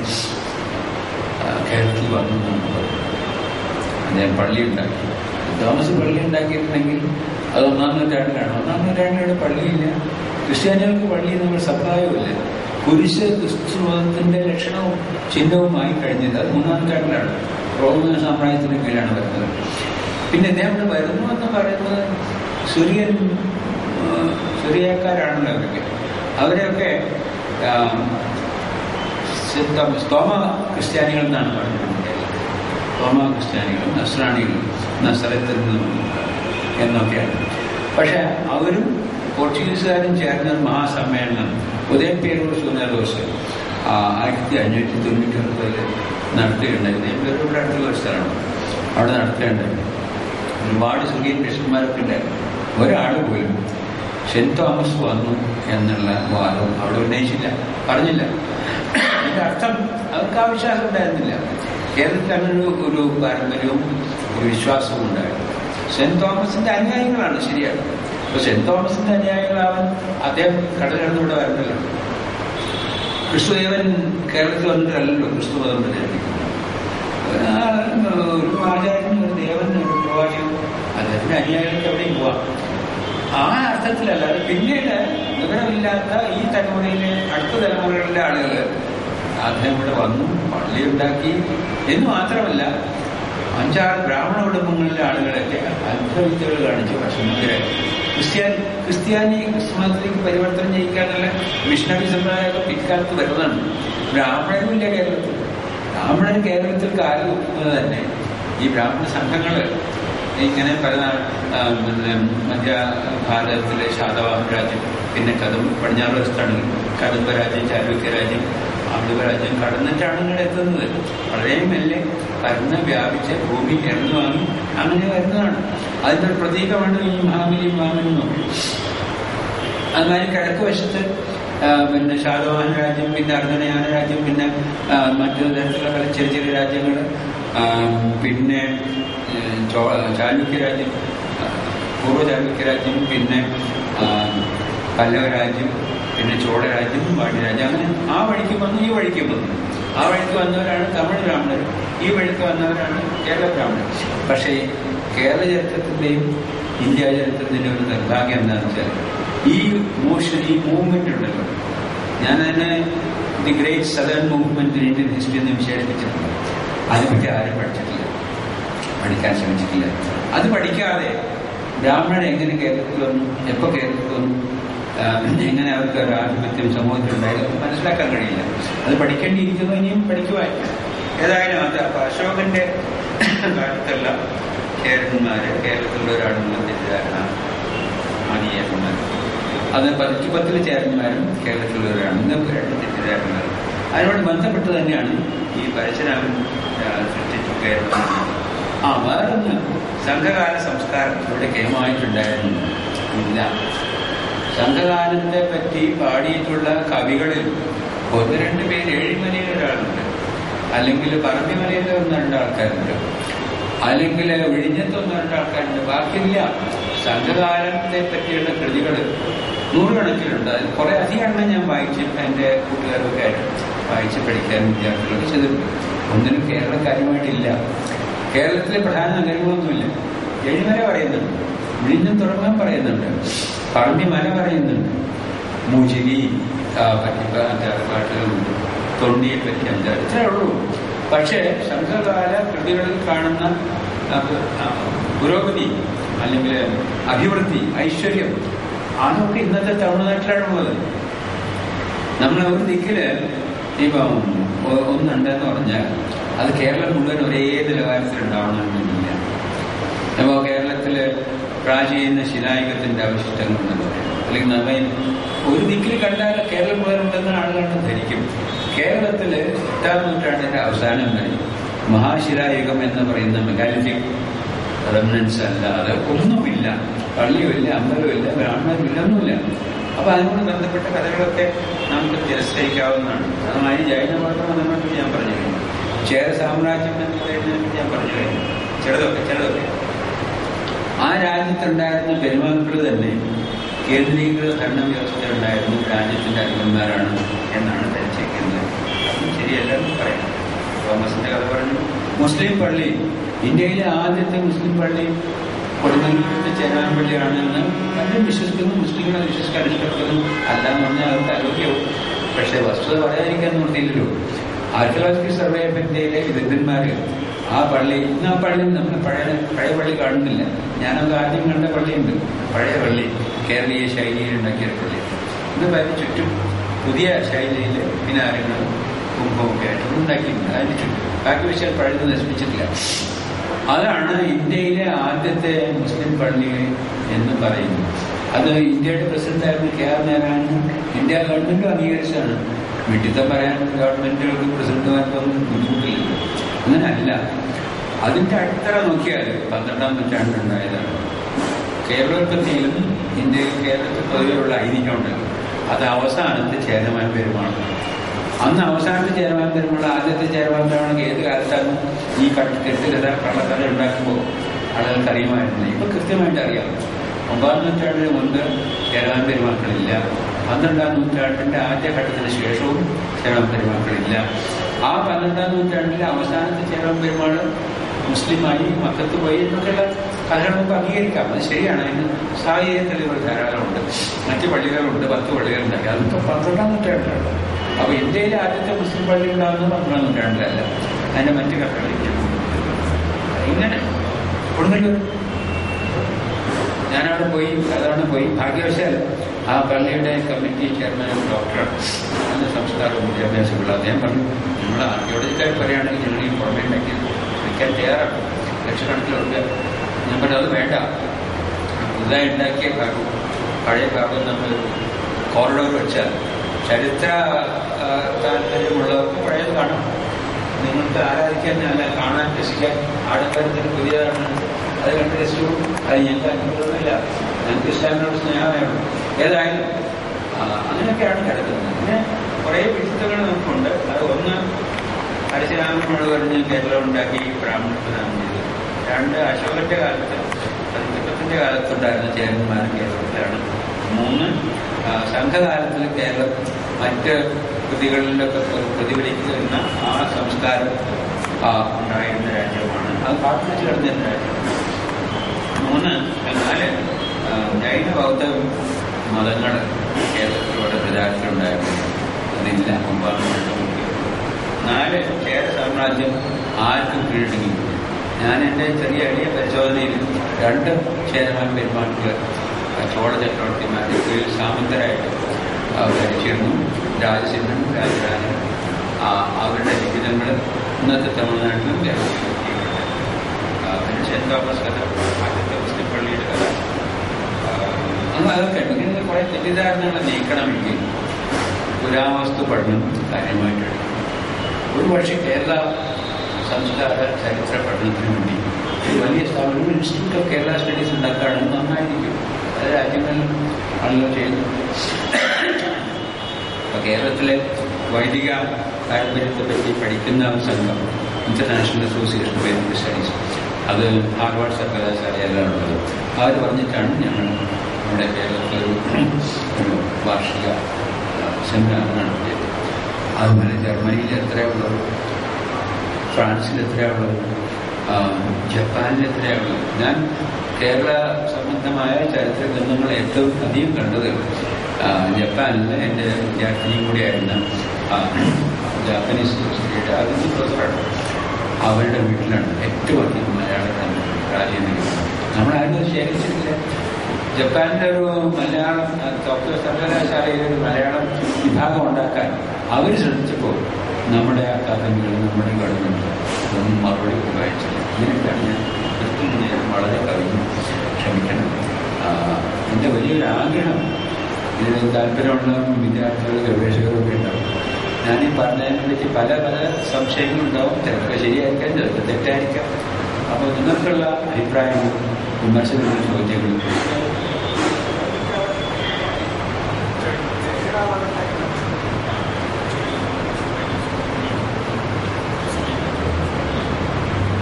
ആ, കേരളത്തിൽ വന്നു എന്നാണ് പറയുന്നത് അദ്ദേഹം പള്ളി ഉണ്ടാക്കി തോമസ് പള്ളി ഉണ്ടാക്കിയിട്ടുണ്ടെങ്കിൽ അത് ഒന്നാം നൂറ്റാണ്ടിലാണ് ഒന്നാം നൂറ്റാണ്ടിലൂടെ പള്ളിയില്ല ക്രിസ്ത്യാനികൾക്ക് പള്ളി നമ്മൾ സപ്ലായവുമില്ല കുരിശ് ക്രിസ്തു മതത്തിന്റെ ലക്ഷണവും ചിഹ്നവുമായി കഴിഞ്ഞത് അത് മൂന്നാം നൂറ്റാണ്ടിലാണ് റോമൻ സാമ്രാജ്യത്തിന് കീഴിലാണ് വരുന്നത് പിന്നെ ഇദ്ദേഹം ഇവിടെ വരുന്നു എന്ന് പറയുന്നത് സിറിയൻ ആ, സിറിയക്കാരാണല്ലോ അവരൊക്കെ അവരെയൊക്കെ ആ, സെന്റ് തോമസ് തോമ ക്രിസ്ത്യാനികൾ എന്നാണ് പറഞ്ഞിട്ടുള്ളത് റോമ ക്രിസ്ത്യാനികളും നസ്രാണികളും നസ്രത്തിൽ നിന്നും എന്നൊക്കെയാണ് പക്ഷെ അവരും പോർച്ചുഗീസുകാരും ചേർന്ന ഒരു മഹാസമ്മേളനം ഉദയപേരൂർ സുനലോസ് ആയിരത്തി അഞ്ഞൂറ്റി തൊണ്ണൂറ്റി ഒൻപതിൽ നടത്തുകയുണ്ടായി ഉദയപേരൂർ ഇവിടെ അടുത്തുള്ള ഒരു സ്ഥലമാണ് അവിടെ നടത്തുകയുണ്ടായി ഒരുപാട് സുഖീൻ ബിഷന്മാരൊക്കെ ഉണ്ടായിരുന്നു ഒരാൾ പോലും സെന്റ് തോമസ് വന്നു എന്നുള്ള വാദം അവിടെ ഉന്നയിച്ചില്ല പറഞ്ഞില്ല അതിന്റെ അർത്ഥം അവർക്ക് ആ വിശ്വാസം ഉണ്ടായിരുന്നില്ല കേരളത്തിൽ അങ്ങനെ ഒരു ഒരു പാരമ്പര്യവും ഒരു വിശ്വാസവും ഉണ്ടായിരുന്നു സെന്റ് തോമസിന്റെ അനുയായികളാണ് ശരിയാണ് അപ്പൊ സെന്റ് തോമസിന്റെ അനുയായികളാവാൻ അദ്ദേഹം കടലിടന്ന് ഇവിടെ വരുന്നില്ല ക്രിസ്തുദേവൻ കേരളത്തിൽ വന്നിട്ടല്ലല്ലോ ക്രിസ്തു മതം പ്രചരിപ്പിക്കുന്നത് ആ, ഒരു ആചാര്യനും ഒരു ദേവനും ഒരു പ്രവാചകനും അദ്ദേഹത്തിന്റെ അനുയായികൾക്ക് എവിടെയും പോവാം ആ അർത്ഥത്തിലല്ലാതെ പിന്നീട് വിവരമില്ലാത്ത ഈ തലമുറയിലെ അടുത്ത തലമുറകളിലെ ആളുകൾ അദ്ദേഹം ഇവിടെ വന്നു പള്ളി ഉണ്ടാക്കി എന്ന് മാത്രമല്ല അഞ്ചാറ് ബ്രാഹ്മണ കുടുംബങ്ങളിലെ ആളുകളൊക്കെ അത്ഭുതവിദ്യകൾ കാണിച്ചു ഭക്ഷണത്തിലെ ക്രിസ്ത്യാനി ക്രിസ്ത്യാനി ക്രിസ്തുമതത്തിലേക്ക് പരിവർത്തനം ചെയ്യിക്കാനുള്ള മിഷണറി സമ്പ്രദായമൊക്കെ പിൽക്കാലത്ത് വരുന്നതാണ് ബ്രാഹ്മണരുമില്ല കേരളത്തിൽ ബ്രാഹ്മണർ കേരളത്തിൽ കാലം ഒക്കുന്നത് തന്നെ ഈ ബ്രാഹ്മണ സംഘങ്ങൾ ഇങ്ങനെ പല നാ- ആ, പിന്നെ മധ്യ ഭാരതത്തിലെ ശാതവാഹന രാജ്യം പിന്നെ കദം പടിഞ്ഞാറ് വശത്താണ് കദംബ രാജ്യം ചാലൂക്യ രാജ്യം ആളുക രാജ്യം കടന്നിട്ടാണ് ഇങ്ങോട്ട് എത്തുന്നത് വളരെ മെല്ലെ പരന്ന് വ്യാപിച്ച ഭൂമി ഇറന്നു വാങ്ങി അങ്ങനെ വരുന്നതാണ് അതിന്റെ ഒരു പ്രതീകമാണ് ഈ മഹാബലി മാമനും അതുമാതിരി കിഴക്ക് വശത്ത് ആ, പിന്നെ ശാതവാഹന രാജ്യം പിന്നെ അർദ്ധനയാന രാജ്യം പിന്നെ ആ, മറ്റു തരത്തിലുള്ള പല ചെറിയ ചെറിയ രാജ്യങ്ങൾ പിന്നെ ഏ, ചോ- ചാലൂക്യ രാജ്യം ആ, പൂർവ്വ ചാലൂക്യ രാജ്യം പിന്നെ ആ, പല്ലവ രാജ്യം പിന്നെ ചോള രാജ്യം വാണി രാജ്യം അങ്ങനെ ആ വഴിക്ക് വന്നു ഈ വഴിക്ക് വന്നു ആ വഴിക്ക് വന്നവരാണ് തമിഴ് ബ്രാഹ്മണർ ഈ വഴിക്ക് വന്നവരാണ് കേരള ബ്രാഹ്മണർ പക്ഷേ കേരള ചരിത്രത്തിന്റെയും ഇന്ത്യ ചരിത്രത്തിന്റെയും ഒരു നിർഭാഗ്യം എന്താണെന്ന് വെച്ചാൽ ഈ മോഷൻ ഈ മൂവ്മെന്റ് ഉണ്ടല്ലോ ഞാൻ തന്നെ the great southern movement in Indian history എന്ന് വിശേഷിപ്പിച്ചിട്ടുണ്ട് അതിനെപ്പറ്റി ആരും പഠിച്ചിട്ടില്ല പഠിക്കാൻ ശ്രമിച്ചിട്ടില്ല അത് പഠിക്കാതെ ബ്രാഹ്മണർ എങ്ങനെ കേരളത്തിൽ വന്നു എപ്പോൾ കേരളത്തിൽ വന്നു ആ, എങ്ങനെ അവർക്ക് ഒരു ആധിപത്യം സമൂഹത്തിൽ ഉണ്ടായത് മനസ്സിലാക്കാൻ കഴിയില്ല അത് പഠിക്കേണ്ടിയിരിക്കുന്നു ഇനിയും പഠിക്കുവാൻ ഏതായാലും അത് അപ്പൊ അശോകന്റെ കാലത്തുള്ള കേരളന്മാര് കേരളത്തിലുള്ള ഒരാളെന്നുള്ള തെറ്റിദ്ധാരണ മാനീയന്മാർ അത് പതിച്ചു പത്തിൽ ചേർന്നമാരും കേരളത്തിലുള്ളവരാണ് ഇന്ന് രണ്ട് തെറ്റിദ്ധാരണകൾ അതിനോട് ബന്ധപ്പെട്ട് തന്നെയാണ് ഈ പരശുരാമൻ ആ, സൃഷ്ടിച്ച കേരളം ആ വേറൊന്ന് സംഘകാല സംസ്കാരം ഇവിടെ കേമായിട്ടുണ്ടായിരുന്നു ഇല്ല സംഘകാലത്തെ പറ്റി പാടിയിട്ടുള്ള കവികളിൽ ഒന്ന് രണ്ട് പേര് ഏഴിമലയിൽ ഒരാളുണ്ട് അല്ലെങ്കിൽ പറമ്പിമലയിൽ ഒന്ന് രണ്ട് ആൾക്കാരുണ്ട് അല്ലെങ്കിൽ വിഴിഞ്ഞത്ത് ഒന്ന് രണ്ട് ആൾക്കാരുണ്ട് ബാക്കിയില്ല സംഘകാലത്തെ പറ്റിയുള്ള കൃതികൾ നൂറുകണക്കിലുണ്ട് അതിൽ കുറെ അധികം എണ്ണം ഞാൻ വായിച്ച് എൻ്റെ കൂട്ടുകാരൊക്കെ ആയിട്ട് വായിച്ച് പഠിക്കാൻ വിദ്യാർത്ഥികളൊക്കെ ചെയ്തിട്ടുണ്ട് ഒന്നിനും കേരളം കാര്യമായിട്ടില്ല കേരളത്തിലെ പ്രധാന നഗരങ്ങളൊന്നുമില്ല എഴിമല പറയുന്നുണ്ട് വിഴിഞ്ഞം തുറമുഖം പറയുന്നുണ്ട് പറമ്പി മല പറയുന്നുണ്ട് മുജിലി ആ, പറ്റി ഇപ്പൊ അഞ്ചാറ് പാട്ടുകളുണ്ട് തൊണ്ടിയെ പറ്റി അഞ്ചാറ് ഇത്രേ ഉള്ളൂ പക്ഷേ സംഘകാല കൃതികളിൽ കാണുന്ന ആ, ആ, പുരോഗതി അല്ലെങ്കിൽ അഭിവൃദ്ധി ഐശ്വര്യം അതൊക്കെ ഇന്നത്തെ തമിഴ്നാട്ടിലാണുള്ളത് നമ്മൾ ഒരു ദിക്കില് ഇപ്പം ഒ- ഒന്നുണ്ടെന്ന് പറഞ്ഞാൽ അത് കേരളം മുഴുവൻ ഒരേ നിലവാരത്തിൽ ഉണ്ടാവണമെന്നില്ല അപ്പോൾ കേരളത്തില് പ്രാചീന ശിലായുഗത്തിന്റെ അവശിഷ്ടങ്ങൾ എന്ന് പറയും അല്ലെങ്കിൽ നമ്മെ ഒരു ദിക്കിൽ കണ്ടാൽ കേരളം മുഴുവൻ ഉണ്ടെന്ന് ആളുകളാണ് ധരിക്കും കേരളത്തില് എട്ടാം നൂറ്റാണ്ടിന്റെ അവസാനം വരെ മഹാശിലായുഗം എന്ന് പറയുന്ന മെഗാലിറ്റിക് റെമനൻസ് അല്ലാതെ ഒന്നുമില്ല പള്ളിയുമില്ല അമ്പലമില്ല ബ്രാഹ്മണരില്ല ഒന്നുമില്ല അപ്പൊ അതിനോട് ബന്ധപ്പെട്ട കഥകളൊക്കെ നമുക്ക് തിരസ്കരിക്കാവുന്നതാണ് അതുമായി ജൈനമതം അതിനെപ്പറ്റി ഞാൻ പറഞ്ഞു കഴിഞ്ഞു ചേര സാമ്രാജ്യം എന്ന് പറയുന്നതിനെ പറ്റി ഞാൻ പറഞ്ഞു കഴിഞ്ഞു ചെറുതൊക്കെ ചെറുതൊക്കെ ആ രാജ്യത്തുണ്ടായിരുന്ന പെരുമാക്കൾ തന്നെ കേന്ദ്രീകൃത ഭരണ വ്യവസ്ഥ ഉണ്ടായിരുന്നു രാജ്യത്തിന്റെ അധിപന്മാരാണ് എന്നാണ് ധരിച്ചിരിക്കുന്നത് അതും ശരിയല്ല എന്ന് പറയാം തോമസിന്റെ കഥ പറഞ്ഞു മുസ്ലിം പള്ളി ഇന്ത്യയിലെ ആദ്യത്തെ മുസ്ലിം പള്ളി കൊടുങ്ങല്ലൂരത്തെ ചേരാൻ പള്ളിയാണെന്ന് പലരും വിശ്വസിക്കുന്നു മുസ്ലിങ്ങളെ വിശ്വസിക്കാൻ ഇഷ്ടപ്പെടുന്നു അല്ല എന്ന് പറഞ്ഞാൽ അവർക്ക് അയോഗ്യവും പക്ഷേ വസ്തുത പറയാതിരിക്കാൻ നിർത്തിയില്ലല്ലോ ആർക്കിയോളജിക്കൽ സർവേ ഓഫ് ഇന്ത്യയിലെ വിദഗ്ധന്മാര് ആ പള്ളി ഇന്ന് ആ പള്ളി നമ്മൾ പഴയ പഴയ പള്ളി കാണുന്നില്ല ഞാനത് ആദ്യം കണ്ട പള്ളിയുണ്ട് പഴയ പള്ളി കേരളീയ ശൈലിയിൽ ഉണ്ടാക്കിയ പള്ളി ഇന്ന് അതിന് ചുറ്റും പുതിയ ശൈലിയിൽ മിനാരങ്ങളും കുംഭമൊക്കെ ആയിട്ട് ഉണ്ടാക്കിയിട്ടുണ്ട് അതിന് ചുറ്റും ബാക്കി വെച്ചാൽ പഴയത് നശിപ്പിച്ചിട്ടില്ല അതാണ് ഇന്ത്യയിലെ ആദ്യത്തെ മുസ്ലിം പള്ളി എന്ന് പറയുന്നു അത് ഇന്ത്യയുടെ പ്രസിഡന്റായിരുന്ന കെ ആർ നാരായണൻ ഇന്ത്യ ഗവൺമെന്റും അംഗീകരിച്ചതാണ് വിട്ടിത്തം പറയാൻ ഗവൺമെന്റുകൾക്ക് പ്രസിഡന്റുമാർക്കൊന്നും ബുദ്ധിമുട്ടില്ല അങ്ങനല്ല അതിന്റെ അടിത്തറ നോക്കിയാൽ പന്ത്രണ്ടാം നൂറ്റാണ്ടുണ്ടായതാണ് കേരളോത്പത്തിയിലും ഇന്ത്യയിൽ കേരളത്തിൽ പൊതുവെയുള്ള ഐതിഹ്യമുണ്ടല്ലോ അത് അവസാനത്തെ ചേരമാൻ പെരുമാൾ അന്ന് അവസാനത്തെ ചേരമാൻ പെരുമാൾ ആദ്യത്തെ ചേരമാൻ പെരുമാൾ ഏത് കാലത്താണ് ഈ കട്ട് കെട്ടുകഥ കള്ളക്കഥ ഉണ്ടാക്കുമ്പോൾ ആളുകൾക്ക് അറിയുമായിരുന്നില്ല ഇപ്പൊ കൃത്യമായിട്ട് അറിയാം ഒമ്പതാം നൂറ്റാണ്ടിന് മുൻപ് ചേരമാൻ പെരുമാക്കളില്ല പന്ത്രണ്ടാം നൂറ്റാണ്ടിന്റെ ആദ്യ ഘട്ടത്തിന് ശേഷവും ചേരമാൻ പെരുമാക്കളില്ല ആ പന്ത്രണ്ടാം നൂറ്റാണ്ടിലെ അവസാനത്തെ ചേരമാൻ പെരുമാൾ മുസ്ലിമായി മക്കത്ത് പോയി എന്നൊക്കെയുള്ള കഥകൾ നമുക്ക് അംഗീകരിക്കാം അത് ശരിയാണ് അതിന് സാഹിത്യ തെളിവുകൾ ധാരാളമുണ്ട് മറ്റ് പള്ളികളുണ്ട് പത്ത് പള്ളികളുണ്ടാക്കി അതൊക്കെ പന്ത്രണ്ടാം നൂറ്റാണ്ടിലാണ് അപ്പൊ ഇന്ത്യയിലെ ആദ്യത്തെ മുസ്ലിം പള്ളി ഉണ്ടാകുന്നത് പന്ത്രണ്ടാം നൂറ്റാണ്ടിലല്ല അതിന്റെ മറ്റ് കഥകളിലേക്ക് ഇങ്ങനെ കൊടുങ്ങല്ലൂർ ഞാനവിടെ പോയി അതാണ് പോയി ഭാഗ്യവശാൽ ആ പള്ളിയുടെ കമ്മിറ്റി ചെയർമാൻ ഡോക്ടർ നല്ല സംസ്കാരവും വിദ്യാഭ്യാസമുള്ള അദ്ദേഹം പറഞ്ഞു നമ്മൾ ആർക്കിയോളജിക്കാർ പറയുകയാണെങ്കിൽ ഞങ്ങൾ ഈ പുറമെ ഉണ്ടാക്കി വിൽക്കാൻ തയ്യാറാണ് ലക്ഷക്കണക്കിലുണ്ട് ഞാൻ പറഞ്ഞു അത് വേണ്ട പുതുതായി ഉണ്ടാക്കിയ ഭാഗം പഴയ ഭാഗം നമ്മൾ കോറിഡോർ വെച്ചാൽ ചരിത്ര ആ, താല്പര്യമുള്ളവർക്ക് പഴയത് കാണാം നിങ്ങൾക്ക് ആരാധിക്കാൻ അല്ല കാണാൻ രസിക്കാൻ ആഡംബരത്തിന് പുതിയതാണ് അത് കണ്ട് രസിച്ചു അത് ഞങ്ങൾക്ക് അനുഭവമില്ല ഞങ്ങൾക്ക് ഇസ്ലാമിനോട് സ്നേഹമേ ഉള്ളൂ ഏതായാലും ആ, അങ്ങനെയൊക്കെയാണ് കിടക്കുന്നത് പിന്നെ കുറേ വിശുദ്ധകൾ നമുക്കുണ്ട് അത് ഒന്ന് പരശുരാമനോട് പറഞ്ഞ് കേരളം ഉണ്ടാക്കി ബ്രാഹ്മണപ്രധാനം ചെയ്തു രണ്ട് അശോകന്റെ കാലത്ത് പതിറ്റപ്പത്തിന്റെ കാലത്തുണ്ടായിരുന്ന ചേരന്മാർ കേരളത്തിലാണ് മൂന്ന് ആ, സംഘകാലത്തിൽ കേരളം മറ്റ് കൃതികളിലൊക്കെ പ്ര- പ്രതിഫലിക്കുന്ന ആ സംസ്കാരം ആ, ഉണ്ടായിരുന്ന രാജ്യമാണ് അത് കാട്ടുവെച്ച് കിടന്നിരുന്ന രാജ്യമാണ് മൂന്ന് നാല് ആ, ജൈന ബൗദ്ധ മതങ്ങൾ കേരളത്തിലൂടെ പ്രചാരത്തിലുണ്ടായിരുന്നു അതില്ല ഒമ്പതാം നൂറ്റാണ്ടിൽ നാല് ചേര സാമ്രാജ്യം ആർക്കും കീഴടങ്ങിയില്ല ഞാൻ എൻ്റെ ചെറിയ എളിയ പരിശോധനയിൽ രണ്ട് ചേരമാൻ പെരുമാറ്റുകൾ ചോള ചക്രവർത്തിമാരുടെ കീഴിൽ സാമന്തരായിട്ട് ആ, ഭരിച്ചിരുന്നു രാജസിംഹൻ രാജരാജൻ ആ, അവരുടെ ലിഖിതങ്ങൾ ഇന്നത്തെ തമിഴ്നാട്ടിലും കേരളത്തിലും എത്തിയിട്ടുണ്ട്. ആ, പിന്നെ സെന്റ് തോമസ് കഥ ആദ്യത്തെ മുസ്ലിം പള്ളിയുടെ കഥ ആ, അങ്ങനെ അതൊക്കെ ഉണ്ട് ഇങ്ങനെ കുറെ തെറ്റിദ്ധാരണകൾ നീക്കണമെങ്കിൽ പുരാവസ്തു പഠനം കാര്യമായിട്ടെടുക്കണം ഒരു പക്ഷേ കേരള സംസ്കാര ചരിത്ര പഠനത്തിന് വേണ്ടി ഒരു വലിയ സ്ഥാപനം ഇൻസ്റ്റിറ്റ്യൂട്ട് ഓഫ് കേരള സ്റ്റഡീസ് ഉണ്ടാക്കുകയാണെങ്കിൽ നന്നായിരിക്കും പല രാജ്യങ്ങളിലും ആളുകൾ ചെയ്യുന്നു അപ്പൊ കേരളത്തിലെ വൈദിക പാരമ്പര്യത്തെ പറ്റി പഠിക്കുന്ന ഒരു സംഘം international association of Vaidika studies അത് ഹാർവാർഡ് സർവകലാശാലയിലാണ് ഉള്ളത് അവർ പറഞ്ഞിട്ടാണ് ഞങ്ങൾ നമ്മുടെ കേരളത്തിലൊരു ഒരു വാർഷിക സെമിനാർ നടത്തിയത് അതുപോലെ ജർമ്മനിയിൽ എത്രയുള്ളത് ഫ്രാൻസിൽ എത്രയുള്ളത് ജപ്പാനിൽ എത്രയുള്ളത് ഞാൻ കേരള സംബന്ധമായ ചരിത്ര ഗ്രന്ഥങ്ങൾ ഏറ്റവും അധികം കണ്ടത് ആ, ജപ്പാനിലെ എൻ്റെ വിദ്യാർത്ഥിനിയും കൂടിയായിരുന്ന ആ, ജാപ്പനീസ് യൂണിവേഴ്സിറ്റിയുടെ അതിഥി പ്രൊഫസറാണ് അവരുടെ വീട്ടിലാണ് ഏറ്റവും അധികം മലയാള ഗ്രന്ഥങ്ങൾ പ്രാചീന ഗ്രന്ഥങ്ങൾ നമ്മളാരും അത് ശേഖരിച്ചിട്ടില്ല ജപ്പാനിലെ ഒരു മലയാളം ആ, ടോക്കിയോ സർവകലാശാലയിൽ ഒരു മലയാളം വിഭാഗം ഉണ്ടാക്കാൻ അവർ ശ്രമിച്ചപ്പോൾ നമ്മുടെ അക്കാദമികൾ നമ്മുടെ ഗവൺമെന്റ് അതൊന്നും മറുപടി വായിച്ചില്ല ഇങ്ങനെയൊക്കെയാണ് ഞാൻ നിർത്തുന്നത് ഞാൻ വളരെ കവിഞ്ഞു ക്ഷമിക്കണം ആ, എൻ്റെ വലിയൊരു ആഗ്രഹം ഇതിന് താല്പര്യമുള്ള വിദ്യാർത്ഥികൾ ഗവേഷകരൊക്കെ ഉണ്ടാവും ഞാൻ ഈ പറഞ്ഞതിനെ പറ്റി പല പല സംശയങ്ങളുണ്ടാവും ചിലപ്പോൾ ശരിയായിരിക്കാം ചിലപ്പോൾ തെറ്റായിരിക്കാം അപ്പോൾ നിങ്ങൾക്കുള്ള അഭിപ്രായങ്ങളും വിമർശനങ്ങളും ചോദ്യങ്ങളും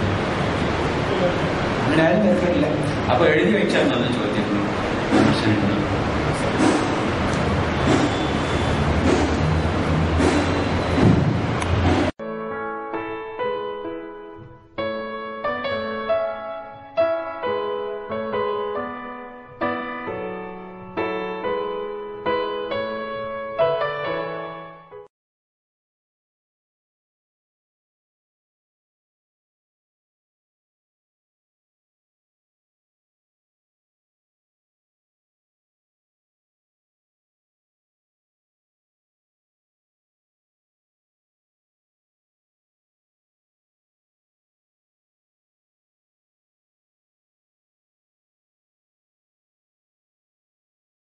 അങ്ങനെ ആരും തിരക്കില്ല അപ്പൊ എഴുതി വെച്ചാൽ മതി ചോദ്യങ്ങളും വിമർശനങ്ങളും